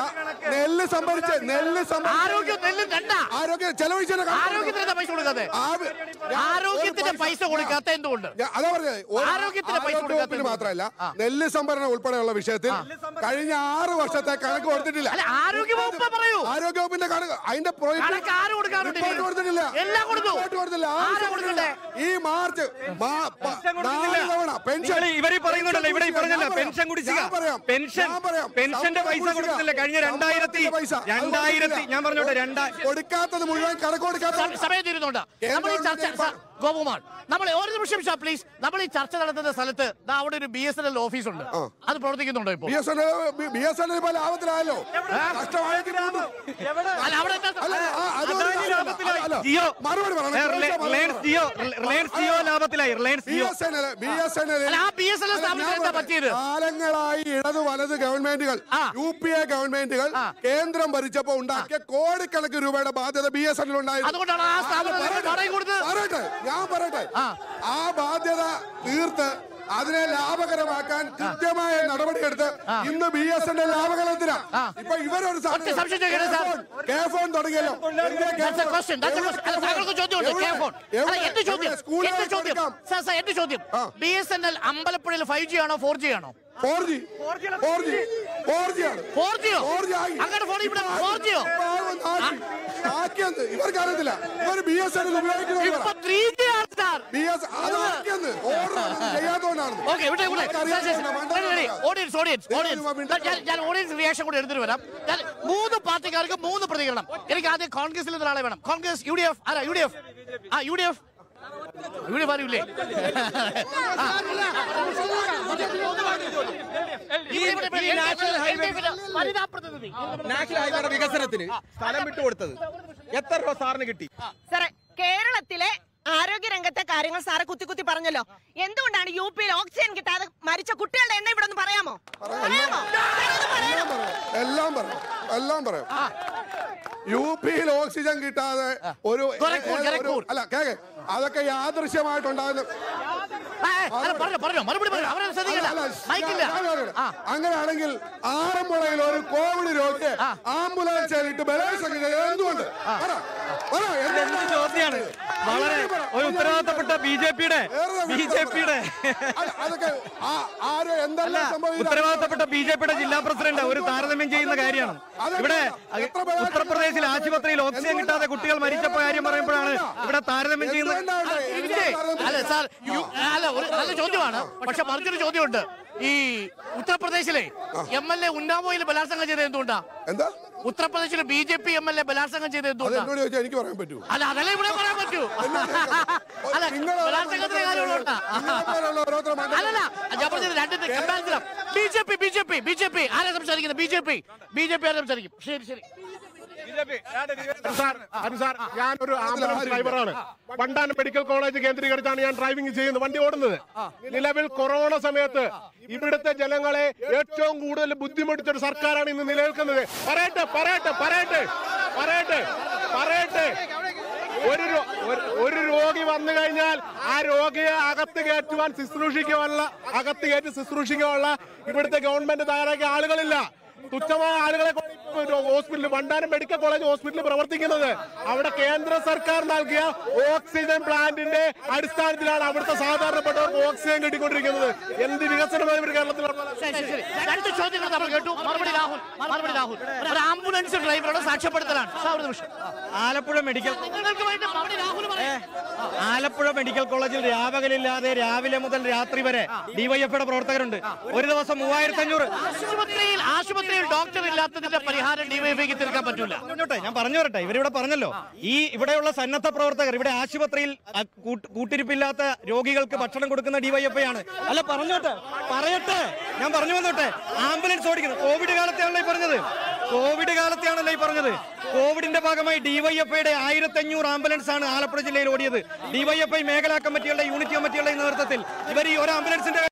ക- നെല്ല് സംഭരിച്ച് നെല്ല് സംഭരിച്ച് ആരോഗ്യം നെല്ലും രണ്ടാ ആരോഗ്യ ചെലവഴിച്ചതിന്റെ കണക്ക് ആരോഗ്യത്തിന് എന്താ പൈസ കൊടുക്കാതെ ആ- ഞാൻ- ആരോഗ്യത്തിന്റെ ഒരു പൈസ കൊടുക്കാത്ത എന്തുകൊണ്ട് ഞാൻ- അതാ പറഞ്ഞത് ഒരു ആരോഗ്യത്തിന് പൈസ ആരോഗ്യ കൊടുക്കാത്ത വകുപ്പിന് മാത്രമല്ല നെല്ല് സംഭരണം ഉൾപ്പെടെയുള്ള വിഷയത്തിൽ കഴിഞ്ഞ ആറ് വർഷത്തെ കണക്ക് കൊടുത്തിട്ടില്ല അല്ല ആരോഗ്യ വകുപ്പ് പറയൂ ആരോഗ്യ വകുപ്പിന്റെ കണക്ക് അതിന്റെ പ്രോജക്റ്റ് കണക്ക് ആര് കൊടുക്കാനുണ്ട് ഇനി? റിപ്പോർട്ട് കൊടുത്തിട്ടില്ല എല്ലാം കൊടുത്തു. റിപ്പോർട്ട് കൊടുത്തില്ല ആരാ ആവശ്യം കൊടുക്കണ്ടേ? ഈ മാർച്ച് മാ- പ- നാല് തവണ പെൻഷൻ നിങ്ങൾ ഇവര് പറയുന്നുണ്ടല്ലോ ഇവിടെ ഈ പറഞ്ഞല്ലോ ഞാൻ പെൻഷൻ കുടിശ്ശിക ഞാൻ പറയാം. പെൻഷൻ ഞാൻ പറയാം. പെൻഷന്റെ പൈസ ശമ്പളം കൊടുക്കുന്നില്ല കഴിഞ്ഞ കുടിശ്ശിക. രണ്ടായിരത്തി ശമ്പളത്തിന്റെ പൈസ. അത് രണ്ടായിരത്തി കൊടുത്തില്ല. ഞാൻ പറഞ്ഞോട്ടെ രണ്ടാ കൊടുക്കാത്തത് മുഴുവൻ കണക്ക് കൊടുക്കാത്ത സ- സമയം തീരുന്നുണ്ട് നമ്മൾ ഈ ചർച്ച സ- ഗോപകുമാർ നമ്മൾ ഒരു നിമിഷം ഷാ പ്ലീസ് നമ്മൾ ഈ ചർച്ച നടത്തുന്ന സ്ഥലത്ത് ദാ അവിടെ ഒരു B S N L office ഉണ്ട് അത് പ്രവർത്തിക്കുന്നുണ്ടോ ഇപ്പോൾ B S N B S N പോലെ ലാഭത്തിലായല്ലോ കഷ്ടമായെങ്കിൽ മൂന്ന്. അല്ല അവിടെ എന്താ അല്ല, ആ, അത് ഒരു അദാനി കാര്യമല്ല. ലാഭത്തിലായി. അല്ല, ജിയോ. മറുപടി പറയണം. ഏ, ചോദിച്ചാൽ മറുപടി റിലയൻസ് പറയണം. ജിയോ റിലയൻസ് ജിയോ ലാഭത്തിലായി റിലയൻസ് ജിയോ BSNL BSNL അല്ല, ആ BSNL സ്ഥാപനത്തിന് എന്താ പറ്റിയത്? കാലങ്ങളായി ഇടത് വലത് ഗവൺമെന്റുകൾ ആ. യു പി എ ഗവൺമെന്റുകൾ ആ. കേന്ദ്രം ഭരിച്ചപ്പോ ഉണ്ടാക്കിയ കോടിക്കണക്കിന് രൂപയുടെ ബാധ്യത ബി എസ് എൻ ഉണ്ടായിരുന്നു അതുകൊണ്ടാണ് ആ സ്ഥാപനത്തിന് വാടക കൊടുത്തത്. പറയട്ടെ ഞാൻ പറയട്ടെ ആ. ആ ബാധ്യത തീർത്ത് അതിനെ ലാഭകരമാക്കാൻ കൃത്യമായ നടപടിയെടുത്ത് ഇന്ന് ബി എസ് എൻ ലാഭകരത്തിനാ ഇപ്പൊ ഇവരൊരു ഒറ്റ സംശയം ചോദിക്കട്ടെ, സാർ. കെ ഫോൺ തുടങ്ങിയല്ലോ That's a question. That's a question. അല്ല, താങ്കൾക്ക് ചോദ്യമുണ്ട്. എവിടെ? കേൾക്കൂ. അല്ല, എവിടെ? എന്റെ ചോദ്യം എവിടെ? സ്കൂളിൽ എന്റെ ചോദ്യം കൊടുക്കാം. സാർ സാർ എന്റെ ചോദ്യം ആ. ബി എസ് എൻ എൽ അമ്പലപ്പുഴയിൽ ഫൈവ് ജി ആണോ ഫോർ ജി ആണോ four G four G four G ആണ് ഫോർ ജിയോ ഫോർ ജി ആയി അങ്ങനെ ഫോൺ ഇവിടെ ഫോർ ജിയോ ആക്കിയെന്ന് ഇവർക്ക് അറിയത്തില്ല ഇവർ ബി എസ് എൻ ഇപ്പൊ ഉപയോഗിക്കുന്നു ത്രീ ജി ആണ് സാർ ബി എസ് അത് ആക്കിയെന്ന് ഓർഡർ ചെയ്യാത്തതുകൊണ്ടാണ് ഓക്കെ ഇവിടെ ഇവിടെ ഓഡിയൻസ് ഓഡിയൻസ് ഓഡിയൻസ് ഞാൻ ഞാൻ ഓഡിയൻസ് റിയാക്ഷൻ കൂടി എടുത്തിട്ട് വരാം ഞാൻ മൂന്ന് പാർട്ടിക്കാർക്ക് മൂന്ന് പ്രതികരണം എനിക്ക് ആദ്യം കോൺഗ്രസിൽ നിന്ന് ഒരാളെ വേണം കോൺഗ്രസ് യു ഡി എഫ് ആരാ യു ഡി എഫ് ആ U D F U D F ആരും ഇല്ലേ ആ. ഇവിടെ, ഇവിടെ, ഇവിടെ, ഈ നാഷണൽ ഹൈവേ LDF ന്റെ വനിതാ പ്രതിനിധി നാഷണൽ ഹൈവേയുടെ വികസനത്തിന് സ്ഥലം വിട്ടുകൊടുത്തത് എത്ര രൂപ സാറിന് കിട്ടി സാറേ കേരളത്തിലെ ആരോഗ്യ രംഗത്തെ കാര്യങ്ങൾ സാറ് കുത്തി കുത്തി പറഞ്ഞല്ലോ എന്തുകൊണ്ടാണ് യു പിയിൽ ഓക്സിജൻ കിട്ടാതെ മരിച്ച കുട്ടികളുടെ എണ്ണം ഇവിടെ ഒന്ന് പറയാമോ പറയാമോ സാറേ, ഒന്ന് പറയണം. എല്ലാം പറയാം എല്ലാം പറയാം യു പിയിൽ ഓക്സിജൻ കിട്ടാതെ ഒരു ഗോരഖ്പൂർ, ഒരു- ഗോരഖ്പൂർ. അല്ല കേക്ക് അതൊക്കെ യാദൃശ്യമായിട്ടുണ്ടാകുന്ന ആ, അല്ല, പറഞ്ഞോ പറഞ്ഞോ മറുപടി പറഞ്ഞോ അവരെ ശ്രദ്ധിക്കില്ല അല്ല, അല്ല, മൈക്കില്ല ഞാൻ- ഞാൻ പറയട്ടെ. ആ അങ്ങനെയാണെങ്കിൽ ആറന്മുളയിൽ ഒരു കോവിഡ് രോഗിയെ ആംബുലൻസിൽ ഇട്ട് ബലാത്സംഗം ചെയ്തത് എന്തുകൊണ്ട് പറ പറ, എന്താ- എന്ത് ചോദ്യമാണ് വളരെ ഒരു ഉത്തരവാദിത്തപ്പെട്ട ബി ജെ പിയുടെ ബി ജെ പിയുടെ അല്ല, അതൊക്കെ ആ- ആരോ അല്ല എന്തെല്ലാം സംഭവിച്ചു ഉത്തരവാദിത്തപ്പെട്ട ബി ജെ പിയുടെ ജില്ലാ പ്രസിഡന്റ് ഒരു താരതമ്യം ചെയ്യുന്ന കാര്യമാണ് ഇവിടെ ഉത്തർപ്രദേശിൽ ആശുപത്രിയിൽ ഓക്സിജൻ കിട്ടാതെ കുട്ടികൾ മരിച്ചപ്പോ കാര്യം പറയുമ്പോഴാണ് ഇവിടെ താരതമ്യം ചെയ്യുന്നത് ഇല്ലേ? അല്ല സാർ യു- അല്ല ഒരു നല്ല ചോദ്യമാണ് പക്ഷെ മറിച്ചൊരു ചോദ്യമുണ്ട് ഈ ഉത്തർപ്രദേശിലെ എം എൽ എ ഉന്നാവോയിൽ ബലാത്സംഗം ചെയ്തത് എന്തുകൊണ്ടാ എന്താ ഉത്തർപ്രദേശിലെ B J P M L A ബലാത്സംഗം ചെയ്തത് അത് എന്തുകൊണ്ടാ എന്നോട് ചോദിച്ചാൽ എനിക്ക് പറയാൻ പറ്റൂ അല്ല അതല്ലേ ഇവിടെ പറയാൻ പറ്റൂ അല്ല നിങ്ങള് ബലാത്സംഗത്തിന്റെ കാര്യമുള്ളതുകൊണ്ടാ നിങ്ങളെപ്പോലുള്ള ഓരോരുത്തർ മണ്ടത്തരം- അല്ലല്ല ഞാൻ പറഞ്ഞത് രണ്ടിന്റെ comparison B J P B J P B J P ആരാ സംസാരിക്കുന്നത് B J P B J P ആരാ സംസാരിക്കും ശരി ശരി സാർ അത് സാർ ഞാനൊരു ആംബുലൻസ് ഡ്രൈവറാണ് വണ്ടാനം മെഡിക്കൽ കോളേജ് കേന്ദ്രീകരിച്ചാണ് ഞാൻ ഡ്രൈവിംഗ് ചെയ്യുന്നത് വണ്ടി ഓടുന്നത് നിലവിൽ കൊറോണ സമയത്ത് ഇവിടുത്തെ ജനങ്ങളെ ഏറ്റവും കൂടുതൽ ബുദ്ധിമുട്ടിച്ച ഒരു സർക്കാരാണ് ഇന്ന് നിലനിൽക്കുന്നത് പറയട്ടെ പറയട്ടെ പറയട്ടെ പറയട്ടെ പറയട്ടെ ഒരു രോ- ഒരു- ഒരു രോഗി വന്നു കഴിഞ്ഞാൽ ആ രോഗിയെ അകത്ത് കയറ്റുവാൻ ശുശ്രൂഷിക്കാനുള്ള അകത്ത് കയറ്റി ശുശ്രൂഷിക്കാനുള്ള ഇവിടുത്തെ ഗവൺമെന്റ് തയ്യാറാക്കിയ ആളുകളില്ല തുച്ഛമായ ആളുകളെ കൊണ്ട് ഇപ്പൊ ഹോസ്പിറ്റലിൽ വണ്ടാനം മെഡിക്കൽ കോളേജ് ഹോസ്പിറ്റലിൽ പ്രവർത്തിക്കുന്നത് അവിടെ കേന്ദ്ര സർക്കാർ നൽകിയ ഓക്സിജൻ പ്ലാന്റിന്റെ അടിസ്ഥാനത്തിലാണ് അവിടുത്തെ സാധാരണപ്പെട്ടവർക്ക് ഓക്സിജൻ കിട്ടിക്കൊണ്ടിരിക്കുന്നത് എന്ത് വികസനമാണ് ഇവർ കേരളത്തിൽ നടത്തുന്നത്? ശരി ശരി രണ്ട് ചോദ്യങ്ങൾ നമ്മൾ കേട്ടു മറുപടി രാഹുൽ മറുപടി രാഹുൽ ഒരു ആംബുലൻസ് ഡ്രൈവറുടെ സാക്ഷ്യപ്പെടുത്തലാണ് സാർ ഒരു നിമിഷം ആലപ്പുഴ മെഡിക്കൽ നിങ്ങൾക്ക് വേണ്ടി മറുപടി രാഹുൽ പറയേ ആലപ്പുഴ മെഡിക്കൽ കോളേജിൽ രാപകലില്ലാതെ രാവിലെ മുതൽ രാത്രി വരെ ഡിവൈഎഫ്ഐയുടെ പ്രവർത്തകരുണ്ട് ഒരു ദിവസം മൂവായിരത്തി അഞ്ഞൂറ് ആശുപത്രിയിൽ ആശുപത്രിയിൽ ഡോക്ടർ ഇല്ലാത്തതിന്റെ പരിഹാരം ഡിവൈഎഫ്ഐക്ക് തീർക്കാൻ പറ്റൂല പറഞ്ഞോട്ടെ ഞാൻ പറഞ്ഞു വരട്ടെ ഇവരിവിടെ പറഞ്ഞല്ലോ ഈ ഇവിടെയുള്ള സന്നദ്ധ പ്രവർത്തകർ ഇവിടെ ആശുപത്രിയിൽ അ, കൂട്ട്- കൂട്ടിരിപ്പില്ലാത്ത രോഗികൾക്ക് ഭക്ഷണം കൊടുക്കുന്ന ഡിവൈഎഫ്ഐ ആണ് അല്ല പറഞ്ഞോട്ടെ പറയട്ടെ ഞാൻ പറഞ്ഞു വന്നോട്ടെ ആംബുലൻസ് ഓടിക്കുന്നത് കോവിഡ് കാലത്തെയാണല്ലോ ഈ പറഞ്ഞത് കോവിഡ് കാലത്തെയാണല്ലോ ഈ പറഞ്ഞത് കോവിഡിന്റെ ഭാഗമായി ഡിവൈഎഫ്ഐയുടെ ആയിരത്തി അഞ്ഞൂറ് ആംബുലൻസ് ആണ് ആലപ്പുഴ ജില്ലയിൽ ഓടിയത് ഡിവൈഎഫ്ഐ മേഖലാ കമ്മിറ്റികളുടെ യൂണിറ്റ് കമ്മിറ്റികളുടെ നേതൃത്വത്തിൽ ഇവർ ഈ ഒരു ആംബുലൻസിന്റെ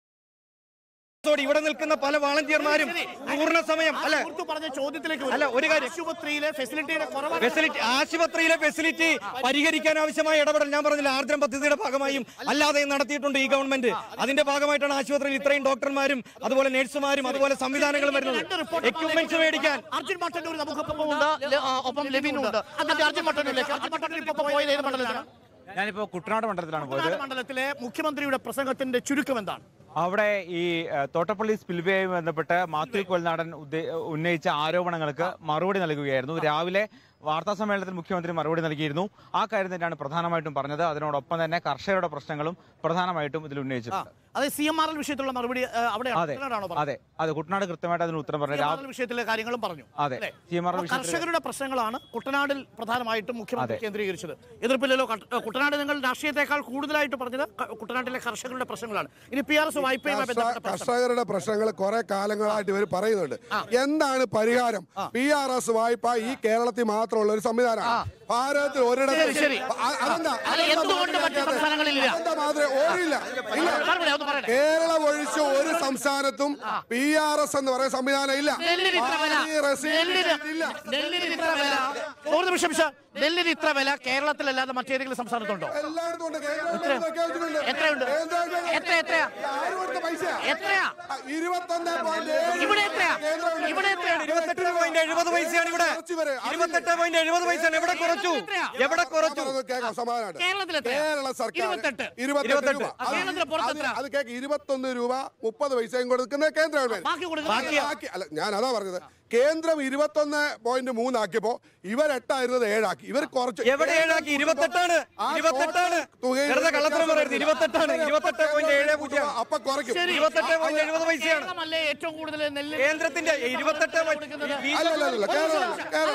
ഓടി ഇവിടെ നിൽക്കുന്ന പല വാളണ്ടിയർമാരും പൂർണ്ണ സമയം അല്ലെ സുഹൃത്ത് പറഞ്ഞ ചോദ്യത്തിലേക്ക് വരൂ. അല്ല, ഒരു കാര്യം. ആശുപത്രിയിലെ ഫെസിലിറ്റിയുടെ കുറവാണ് ഫെസിലിറ്റി ആശുപത്രിയിലെ ഫെസിലിറ്റി പരിഹരിക്കാൻ ആവശ്യമായ ഇടപെടൽ ഞാൻ പറഞ്ഞില്ല ആർദ്രം പദ്ധതിയുടെ ഭാഗമായും അല്ലാതെയും നടത്തിയിട്ടുണ്ട് ഈ ഗവൺമെന്റ് അതിന്റെ ഭാഗമായിട്ടാണ് ആശുപത്രിയിൽ ഇത്രയും ഡോക്ടർമാരും അതുപോലെ നഴ്സുമാരും അതുപോലെ സംവിധാനങ്ങളും രണ്ട് വരുന്നത് റിപ്പോർട്ട് എക്യുപ്മെന്റ്സ് മേടിക്കാൻ അർജുൻ മട്ടന്നൂർ നമുക്കൊപ്പം ഉണ്ട് ല- ആ, ഒപ്പം ലെവിൻ ഉണ്ട് അത് അർജുൻ മട്ടന്നൂരിലേക്ക് അർജുൻ മട്ടന്നൂർ ഇപ്പൊ പോയത് ഏത് മണ്ഡലത്തിലാണ് ഞാനിപ്പോ കുട്ടനാട് മണ്ഡലത്തിലാണ് പോയത് കുട്ടനാട് മണ്ഡലത്തിലെ മുഖ്യമന്ത്രിയുടെ പ്രസംഗത്തിന്റെ ചുരുക്കം എന്താണ് അവിടെ ഈ ഏഹ്, തോട്ടപ്പള്ളി സ്പിൽവേയുമായി ബന്ധപ്പെട്ട് മാത്യു കൊൽനാടൻ ഉദ്ദേ- ഉന്നയിച്ച ആരോപണങ്ങൾക്ക് മറുപടി നൽകുകയായിരുന്നു രാവിലെ വാർത്താ സമ്മേളനത്തിൽ മുഖ്യമന്ത്രി മറുപടി നൽകിയിരുന്നു ആ കാര്യം തന്നെയാണ് പ്രധാനമായിട്ടും പറഞ്ഞത് അതിനോടൊപ്പം തന്നെ കർഷകരുടെ പ്രശ്നങ്ങളും പ്രധാനമായിട്ടും ഇതിൽ ഉന്നയിച്ചിട്ടുണ്ട് അതെ സി എം ആർ എൽ വിഷയത്തിലുള്ള മറുപടി ആ, അവിടെയാണ് അതെ കുട്ടനാടാണോ പറഞ്ഞത്? അതെ അതെ കുട്ടനാട് കൃത്യമായിട്ട് അതിന് ഉത്തരം പറഞ്ഞു രാ- CMRL വിഷയത്തിലെ കാര്യങ്ങളും പറഞ്ഞു അതെ. അല്ലേ? CMRL അപ്പോൾ വിഷയത്തിലെ- കർഷകരുടെ പ്രശ്നങ്ങളാണ് കുട്ടനാടിൽ പ്രധാനമായിട്ടും മുഖ്യമന്ത്രി അതെ. കേന്ദ്രീകരിച്ചത് എതിർപ്പില്ലല്ലോ കട്ട്- കുട്ടനാട് നിങ്ങൾ രാഷ്ട്രീയത്തെക്കാൾ കൂടുതലായിട്ട് പറഞ്ഞത് ക- കുട്ടനാട്ടിലെ കർഷകരുടെ പ്രശ്നങ്ങളാണ് ഇനി പി ആർ എസ് വായ്പയുമായി കർഷ- ബന്ധപ്പെട്ട പ്രശ്നം കർഷകരുടെ പ്രശ്നങ്ങൾ കുറെ കാലങ്ങളായിട്ട് ഇവർ പറയുന്നുണ്ട് എന്താണ് പരിഹാരം പി ആർ എസ് വായ്പ ഈ കേരളത്തിൽ മാത്രമുള്ള ഒരു സംവിധാനമാണ് ഭാരതത്തിൽ ശരി, ഒരിടത്തും ശരി. അ- അതെന്താ അല്ല, അതെന്താ എന്തുകൊണ്ട് മറ്റ് മാതൃകയാക്കാത്തത്? സംസ്ഥാനങ്ങളിലില്ല? അതെന്താ മാതൃക ഓടില്ല ഇല്ല മറുപടി ഒന്ന് പറയണേ. കേരളം ഒഴിച്ച് ഒരു സംസ്ഥാനത്തും പി ആർ എസ് എന്ന് പറയുന്ന സംവിധാനം ഇല്ല നെല്ലിന് ഇത്ര വില ഭാരതീയ റെസിഡൻസ് നെല്ലിന് ഇല്ല നെല്ലിന് ഇത്ര വില ഒരു നിമിഷം ഷാ. നെല്ലിന് ഇത്ര വില കേരളത്തിലല്ലാതെ മറ്റേതെങ്കിലും സംസ്ഥാനത്തുണ്ടോ എല്ലായിടത്തും ഉണ്ട് കേന്ദ്ര ഗവൺമെന്റ് ഇതൊക്കെ വെച്ചിട്ടുണ്ട്. എത്രയുണ്ട്? കേന്ദ്ര ഗവൺമെന്റ് എത്ര, എത്രയാ? ആര് കൊടുത്ത പൈസയാ? എത്രയാ ആ, ഇരുപത്തൊന്ന് പോയിന്റ് ഏഴ് ഇവിടെ എത്രയാ കേന്ദ്ര ഗവൺമെന്റ് ഇവിടെ എത്രയാ ഇരുപത്തെട്ട് പോയിന്റ് എഴുപത് പൈസയാണ് ഇവിടെ കുറച്ച് പേര് അത് ഇരുപത്തെട്ട് പോയിന്റ് എഴുപത് പൈസയാണ് എവിടെ കുറച്ചു എവിടെ കുറച്ചു ഞാൻ പറയുന്നത് കേൾക്കാം, സമാധാനമായിട്ട്. കേരളത്തിൽ എത്രയാ? കേരള സർക്കാർ ഇരുപത്തെട്ട്. ഇരുപത്തെട്ട് രൂപ ആ, കേരളത്തിന് പുറത്ത് അത് എത്ര? അത് കേക്ക് ഇരുപത്തൊന്ന് രൂപ മുപ്പത് പൈസയും കൊടുക്കുന്ന കേന്ദ്ര ഗവൺമെന്റ് ബാക്കി കൊടുക്കുന്നത് അല്ല, ബാക്കി അല്ല ഞാൻ അതാ പറഞ്ഞത് കേന്ദ്രം ഇരുപത്തൊന്ന് പോയിന്റ് മൂന്നാക്കിയപ്പോ ഇവർ എട്ടായിരുന്നത് ഏഴാക്കി ഇവർ കുറച്ച് എവിടെ ഏഴാക്കി ഇരുപത്തെട്ടാണ് ആ ഇരുപത്തെട്ടാണ് തുകയിൽ വെറുതെ കള്ളത്തരം പറയരുത് ഇരുപത്തെട്ടാണ് ഇരുപത്തെട്ട് പോയിന്റ് ഏഴ് പൂജ്യം അപ്പൊ കുറയ്ക്കും ശരി. ഇരുപത്തെട്ട് പോയിന്റ് എഴുപത് പൈസയാണ് കേരളമല്ലേ ഏറ്റവും കൂടുതൽ നെല്ല് കേന്ദ്രത്തിന്റെ ഇരുപത്തെട്ട് കൊടുക്കുന്നത്? ബി- അല്ല അല്ല അല്ല കേരളം കേരളം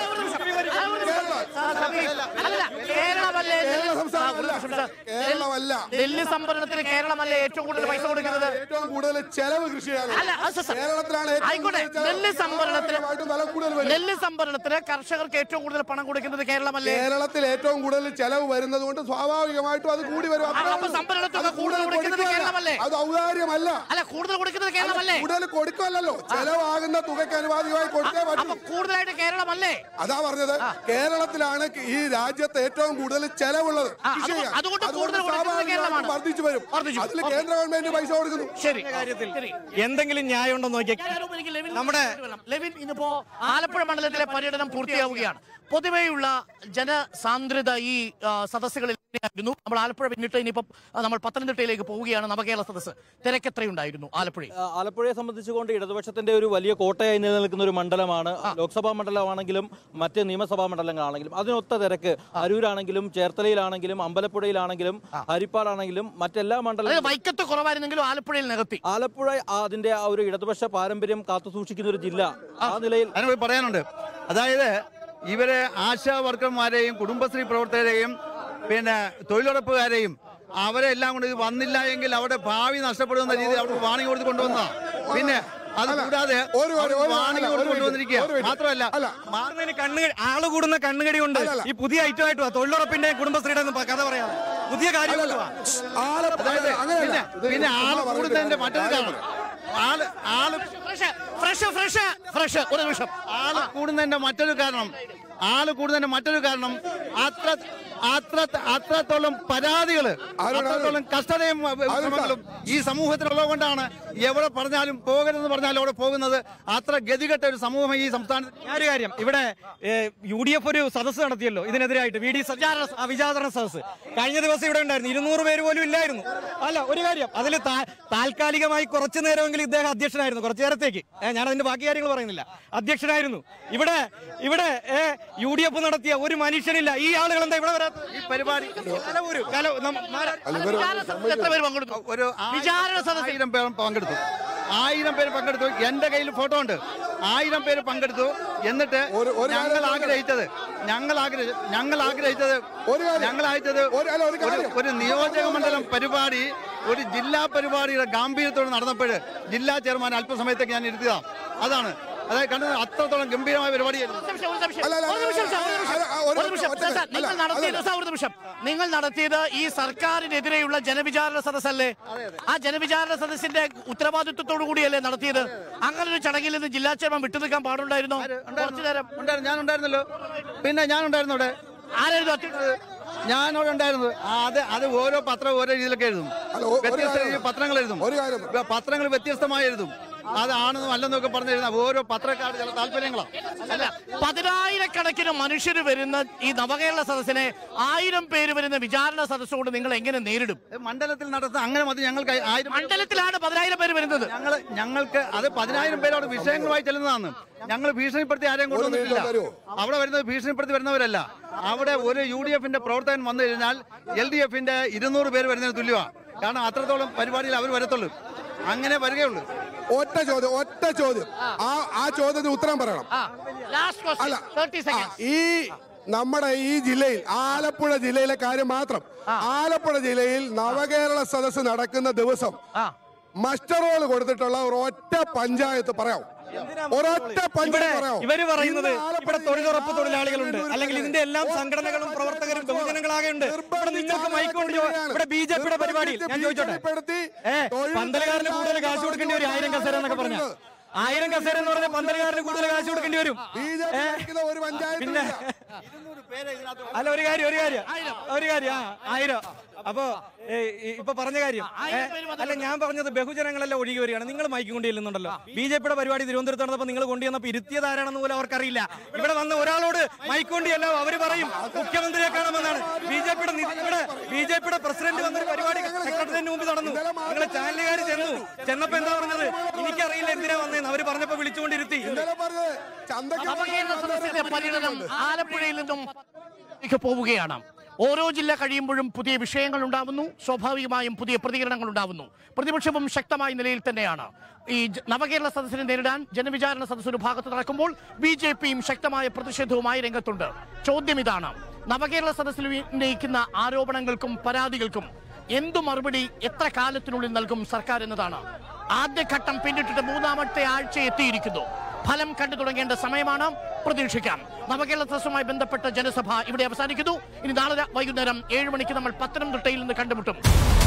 അല്ല കേരളമല്ലേ കേരള നെല്ല് സംസ്ഥാനമല്ല ആ, ഒരു നിമിഷം, കേരളമല്ല നെല്ല് സംഭരണത്തിന് കേരളമല്ലേ ഏറ്റവും കൂടുതൽ പൈസ കൊടുക്കുന്നത് ഏറ്റവും കൂടുതൽ ചെലവ് കൃഷിയാണ് അല്ല അത് സ- കേരളത്തിലാണ് ഏറ്റവും ആയിക്കോട്ടെ കൂടുതൽ ചെലവ്. നെല്ല് സംഭരണത്തിന് സ്വാഭാവികമായിട്ടും വില കൂടുതൽ വരും നെല്ല് സംഭരണത്തിന് കർഷകർക്ക് ഏറ്റവും കൂടുതൽ പണം കൊടുക്കുന്നത് കേരളമല്ലേ കേരളത്തിൽ ഏറ്റവും കൂടുതൽ ചെലവ് വരുന്നത് കൊണ്ട് സ്വാഭാവികമായിട്ടും അത് കൂടി വരും ആ, അപ്പൊ സംഭരണ തുക അത് കൂടുതൽ കൊടുക്കുന്നത് കൊടുക്കുകയല്ല. കേരളമല്ലേ? അത് ഔദാര്യമല്ല അല്ല കൂടുതൽ കൊടുക്കുന്നത് കേരളമല്ലേ കൂടുതൽ കൊടുക്കുമല്ലോ ചെലവാകുന്ന തുകയ്ക്ക് അനുവാദികമായി കൊടുത്തേ അപ്പൊ പറ്റൂ കൂടുതലായിട്ട് കേരളമല്ലേ അതാ പറഞ്ഞത് കേരളത്തിലാണ് ഈ രാജ്യത്ത് ഏറ്റവും കൂടുതൽ ചെലവുള്ളത് ആ, കൃഷി ചെയ്യാൻ. അതുകൊണ്ട് കൂടുതൽ അതുകൊണ്ട് കൊടുക്കുന്നത് സ്വാഭാവികമായിട്ടും കേരളമാണ്. വർദ്ധിച്ചു വരും വർദ്ധിച്ചു. അതിൽ ഓക്കേ. കേന്ദ്ര ഗവൺമെന്റ് പൈസ കൊടുക്കുന്നു ശരി കാര്യത്തിൽ ശരി എന്തെങ്കിലും ന്യായം ഉണ്ടോ നോക്കിയാൽ ഞാനും എനിക്ക് ലെവിൻ നമ്മുടെ- ലെവിൻ ഇന്നിപ്പോ ആലപ്പുഴ മണ്ഡലത്തിലെ പര്യടനം പൂർത്തിയാവുകയാണ് പൊതുവെയുള്ള ജനസാന്ദ്രത ഈ ആ, സദസ്സുകളിൽ എങ്ങനെയായിരുന്നു നമ്മൾ ആലപ്പുഴ പിന്നിട്ട് ഇനിയിപ്പം ആ, നമ്മൾ പത്തനംതിട്ടയിലേക്ക് പോവുകയാണ് നവകേരള സദസ്സ് തിരക്കെത്രയുണ്ടായിരുന്നു ആലപ്പുഴയിൽ ആ, ആലപ്പുഴയെ സംബന്ധിച്ചുകൊണ്ട് ഇടതുപക്ഷത്തിന്റെ ഒരു വലിയ കോട്ടയായി നിലനിൽക്കുന്ന ഒരു മണ്ഡലമാണ് ലോക്സഭാ മണ്ഡലമാണെങ്കിലും മറ്റ് നിയമസഭാ മണ്ഡലങ്ങളാണെങ്കിലും അതിനൊത്ത തിരക്ക് അരൂരാണെങ്കിലും ചേർത്തലയിലാണെങ്കിലും അമ്പലപ്പുഴയിലാണെങ്കിലും ഹരിപ്പാടാണെങ്കിലും മറ്റെല്ലാ അതായത് മണ്ഡലങ്ങളും വൈക്കത്ത് കുറവായിരുന്നെങ്കിലും ആലപ്പുഴയിൽ നികത്തി ആലപ്പുഴ അതിന്റെ ആ ഒരു ഇടതുപക്ഷ പാരമ്പര്യം കാത്തു സൂക്ഷിക്കുന്ന ഒരു ജില്ല ആ നിലയിൽ അതിനോട് പറയാനുണ്ട് അതായത് ഇവരെ ആശാ വർക്കർമാരെയും കുടുംബശ്രീ പ്രവർത്തകരെയും പിന്നെ തൊഴിലുറപ്പുകാരെയും അവരെ എല്ലാം കൊണ്ട് ഇത് വന്നില്ല എങ്കിൽ അവിടെ ഭാവി നഷ്ടപ്പെടുന്ന രീതിയിൽ അവർക്ക് വാണിംഗ് കൊടുത്ത് കൊണ്ടുവന്ന പിന്നെ അത് കൂടാതെ ഒരു ഒരു- ഒരു- വാണിംഗ് അല്ല, കൊടുത്ത് ഒരു കൊണ്ടുവന്നിരിക്കുക മിനിറ്റ്, ഒരു മിനിറ്റ്. മാത്രമല്ല അല്ല മാറുന്നതിന് കണ്ണുകടി ആള് കൂടുന്ന കണ്ണുകടി കൊണ്ട് ഈ പുതിയ ഐറ്റം ആയിട്ട് തൊഴിലുറപ്പിന്റെ കുടുംബശ്രീയുടെ ഒന്നും കഥ പറയാം പുതിയ കാര്യം കൊണ്ടുവാ. ആലപ്പുഴ അതായത് അങ്ങനെയല്ല പിന്നെ പിന്നെ ആള് കൂടുന്നതിന്റെ മറ്റൊരു കാരണം ആള് ആള് ഫ്രഷ് ഫ്രഷ് ഫ്രഷ് ഫ്രഷ് ഒരു നിമിഷം ആള് കൂടുന്നതിന്റെ മറ്റൊരു കാരണം ആള് കൂടുന്നതിന്റെ മറ്റൊരു കാരണം അത്ര അത്ര അത്രത്തോളം പരാതികള് അത്രത്തോളം കഷ്ടതയും വിഷമങ്ങളും ഈ സമൂഹത്തിലുള്ളത് കൊണ്ടാണ് എവിടെ പറഞ്ഞാലും പോകരുതെന്ന് പറഞ്ഞാലും അവിടെ പോകുന്നത് അത്ര ഗതികെട്ട ഒരു സമൂഹം ഈ സംസ്ഥാനത്ത് ഞാനൊരു കാര്യം ഇവിടെ യു ഡി എഫ് ഒരു സദസ്സ് നടത്തിയല്ലോ ഇതിനെതിരായിട്ട് വി ഡി വിചാരണ സദസ്സ് കഴിഞ്ഞ ദിവസം ഇവിടെ ഉണ്ടായിരുന്നു ഇരുന്നൂറ് പേര് പോലും ഇല്ലായിരുന്നു അല്ല ഒരു കാര്യം അതിൽ താൽക്കാലികമായി കുറച്ചു നേരമെങ്കിലും ഇദ്ദേഹം അധ്യക്ഷനായിരുന്നു കുറച്ചു നേരത്തേക്ക് ഏ, ഞാൻ അതിന്റെ ബാക്കി കാര്യങ്ങൾ പറയുന്നില്ല അധ്യക്ഷനായിരുന്നു ഇവിടെ ഇവിടെ യു ഡി എഫ് നടത്തിയ ഒരു മനുഷ്യനില്ല ഈ ആളുകൾ എന്താ ഇവിടെ വരാത്ത ഈ പരിപാടി കലവൂര് കല നം- മാര- വിചാരണ സദസ്സിൽ എത്ര പേര് പങ്കെടുത്തു ഒരു വിചാരണ സദസ്സിൽ ആയിരം പേർ പങ്കെടുത്തു ആയിരം പേര് പങ്കെടുത്തു എന്റെ കയ്യിൽ ഫോട്ടോ ഉണ്ട് ആയിരം പേര് പങ്കെടുത്തു എന്നിട്ട് ഒരു- ഒരു കാര്യം ഞങ്ങൾ പറഞ്ഞോ. ആഗ്രഹിച്ചത് ഞങ്ങൾ ആഗ്രഹി ഞങ്ങൾ ആഗ്രഹിച്ചത് ഒരു കാര്യം. ഞങ്ങൾ അയച്ചത് ഒരു- അല്ല, ഒരു കാര്യം. ഒരു നിയോജക മണ്ഡലം പരിപാടി ഒരു ജില്ലാ പരിപാടിയുടെ ഗാംഭീര്യത്തോടെ നടന്നപ്പോൾ ജില്ലാ ചെയർമാൻ അല്പസമയത്തേക്ക് ഞാൻ ഇരുത്തിയതാണ് അതാണ് അതായത് കണ്ടത് അത്രത്തോളം ഗംഭീരമായ പരിപാടിയായിരുന്നു ഒരു നിമിഷം, ഒരു നിമിഷം, അല്ല, അല്ല, ഒരു നിമിഷം, സാർ, ഒരു നിമിഷം, അല്ല, ഒരു ഒരു നിമിഷം. ഒറ്റ സാർ, സാർ, അല്ല, നിങ്ങൾ നടത്തിയത് അതല്ല. സാർ, ഒരു നിമിഷം നിങ്ങൾ നടത്തിയത് ഈ സർക്കാരിനെതിരെയുള്ള ജനവിചാരണ സദസ്സല്ലേ ആ ജനവിചാരണ സദസ്സിന്റെ ഉത്തരവാദിത്വത്തോടു കൂടിയല്ലേ നടത്തിയത് അങ്ങനെ ഒരു ചടങ്ങിൽ നിന്ന് ജില്ലാ ചെയർമാൻ വിട്ടു നിൽക്കാൻ പാടുണ്ടായിരുന്നോ കുറച്ചു നേരം ഉണ്ടായിരുന്നു ഞാൻ ഉണ്ടായിരുന്നല്ലോ പിന്നെ ഞാൻ ഉണ്ടായിരുന്നു അവിടെ ആരായിരുന്നു അധ്യക്ഷൻ ഞാനവിടെ ഉണ്ടായിരുന്നു ആ, അത് അത് ഓരോ പത്രം ഓരോ രീതിയിലൊക്കെ എഴുതും അല്ല, ഒ- ഒരു വ്യത്യസ്ത കാര്യം- രീതിയിൽ പത്രങ്ങൾ എഴുതും ഒരു കാര്യം ഇപ്പൊ പത്രങ്ങൾ വ്യത്യസ്തമായി എഴുതും അതാണെന്നും അല്ലെന്നൊക്കെ പറഞ്ഞിരുന്ന ഓരോ പത്രക്കാരുടെ ചില താല്പര്യങ്ങളാണ് അല്ല പതിനായിരക്കണക്കിന് മനുഷ്യർ വരുന്ന ഈ നവകേരള സദസ്സിനെ ആയിരം പേര് വരുന്ന വിചാരണ സദസ്സുകൊണ്ട് നിങ്ങൾ എങ്ങനെ നേരിടും ഇത് മണ്ഡലത്തിൽ നടത്തുന്ന അങ്ങനെ മതി ഞങ്ങൾക്ക് ആയിരം മണ്ഡലത്തിലാണ് പതിനായിരം പേര് വരുന്നത് ഞങ്ങൾ ഞങ്ങൾക്ക് അത് പതിനായിരം പേര് അവിടെ വിഷയങ്ങളുമായി ചെല്ലുന്നതാണ് ഞങ്ങൾ ഭീഷണിപ്പെടുത്തി ആരെയും കൊണ്ടുവന്നിട്ടില്ല മിനിറ്റ് തരുമോ? അവിടെ വരുന്നത് ഭീഷണിപ്പെടുത്തി വരുന്നവരല്ല അവിടെ ഒരു യു ഡി എഫിന്റെ പ്രവർത്തകൻ വന്നു കഴിഞ്ഞാൽ എൽ ഡി എഫിന്റെ ഇരുന്നൂറ് പേര് വരുന്നതിന് തുല്യമാണ് കാരണം അത്രത്തോളം പരിപാടിയിൽ അവർ വരത്തുള്ളൂ അങ്ങനെ വരികയുള്ളൂ ഒറ്റ ചോദ്യം ഒറ്റ ചോദ്യം ആ ആ ചോദ്യത്തിന് ഉത്തരം പറയണം ലാസ്റ്റ് അല്ല ക്വസ്റ്റ്യൻ തേർട്ടി ആ, സെക്കൻഡ് ഈ നമ്മുടെ ഈ ജില്ലയിൽ ആലപ്പുഴ ജില്ലയിലെ കാര്യം മാത്രം ആലപ്പുഴ ജില്ലയിൽ നവകേരള സദസ്സ് നടക്കുന്ന ദിവസം മസ്റ്റർ റോൾ കൊടുത്തിട്ടുള്ള ഒരു ഒറ്റ പഞ്ചായത്ത് പറയാം ഒരൊറ്റ ഇവിടെ പഞ്ചായത്ത് പറയാം ഇവര് പറയുന്നത് ഇന്ന് ആലപ്പുഴ ഇവിടെ തൊഴിലുറപ്പ് ജില്ലയിൽ തൊഴിലാളികളുണ്ട് ആയിരത്തി അല്ലെങ്കിൽ ഇതിന്റെ എല്ലാം സംഘടനകളും പ്രവർത്തകരും ബഹുജനങ്ങളാകെ ഉണ്ട് ഇവിടെ നിങ്ങൾക്ക് മൈക്കൊണ്ട് ഇവിടെ ബി ജെ പിയുടെ പരിപാടിയിൽ ഞാൻ ചോദിച്ചോട്ടെ ഏ പന്തലുകാരന് കൂടുതൽ കാശ് കൊടുക്കേണ്ടി വരും ആയിരം കസേര എന്നൊക്കെ പറഞ്ഞ ആയിരം കസേര എന്ന് പറഞ്ഞാൽ പന്തലുകാരന് കൂടുതൽ കാശ് കൊടുക്കേണ്ടി വരും ഏ? ഒരു പഞ്ചായത്ത് പിന്നെ അല്ല ഒരു കാര്യം ഒരു കാര്യം ഒരു കാര്യം ആ ആയിരം അപ്പോ ഏ, ഈ ഇപ്പൊ പറഞ്ഞ കാര്യം ഏ, അല്ല ഞാൻ പറഞ്ഞത് ബഹുജനങ്ങളെല്ലാം ഒഴുകി വരികയാണ് നിങ്ങൾ മൈക്ക് കൊണ്ട് ചെല്ലുന്നുണ്ടല്ലോ ബി ജെ പിയുടെ പരിപാടി തിരുവനന്തപുരത്ത് നടന്നപ്പോൾ നിങ്ങൾ കൊണ്ടുവന്നപ്പോൾ ഇരുത്തിയത് ആരാണെന്ന് പോലും അവർക്കറിയില്ല ഇവിടെ വന്ന ഒരാളോട് മൈക്ക് കൊണ്ട് ചെല്ലാം അവര് പറയും മുഖ്യമന്ത്രിയെ കാണുമെന്നാണ് ബി ജെ പിയുടെ ഇവിടെ ബി ജെ പിയുടെ പ്രസിഡന്റ് വന്നൊരു പരിപാടി സെക്രട്ടറിന്റെ മുമ്പിൽ നടന്നു നിങ്ങൾ ചാനലുകാർ ചെന്നു ചെന്നപ്പോ എന്താ പറഞ്ഞത് എനിക്കറിയില്ല എന്തിനാ വന്നേന്ന് അവര് പറഞ്ഞപ്പോ വിളിച്ചുകൊണ്ടിരുത്തി ഇന്നലെ പറഞ്ഞത് ചന്തയ്ക്ക് നവകേരള സദസ്സിന്റെ പര്യടനം ആലപ്പുഴയിൽ നിന്നും ലേക്ക് പോവുകയാണ് ഓരോ ജില്ല കഴിയുമ്പോഴും പുതിയ വിഷയങ്ങൾ ഉണ്ടാവുന്നു സ്വാഭാവികമായും പുതിയ പ്രതികരണങ്ങൾ ഉണ്ടാവുന്നു പ്രതിപക്ഷവും ശക്തമായ നിലയിൽ തന്നെയാണ് ഈ ജ- നവകേരള സദസ്സിനെ നേരിടാൻ ജനവിചാരണ സദസ്സ് ഒരു ഭാഗത്ത് നടക്കുമ്പോൾ ബി ജെ പിയും ശക്തമായ പ്രതിഷേധവുമായി രംഗത്തുണ്ട് ചോദ്യം ഇതാണ് നവകേരള സദസ്സിൽ ഉന്നയിക്കുന്ന ആരോപണങ്ങൾക്കും പരാതികൾക്കും എന്തു മറുപടി എത്ര കാലത്തിനുള്ളിൽ നൽകും സർക്കാർ എന്നതാണ് ആദ്യഘട്ടം പിന്നിട്ടിട്ട് മൂന്നാമത്തെ ആഴ്ച എത്തിയിരിക്കുന്നു ഫലം കണ്ടു തുടങ്ങേണ്ട സമയമാണ് പ്രതീക്ഷിക്കാം നവകേരള സദസ്സുമായി ബന്ധപ്പെട്ട ജനസഭ ഇവിടെ അവസാനിക്കുന്നു ഇനി നാളെ വൈകുന്നേരം ഏഴ് മണിക്ക് നമ്മൾ പത്തനംതിട്ടയിൽ നിന്ന് കണ്ടുമുട്ടും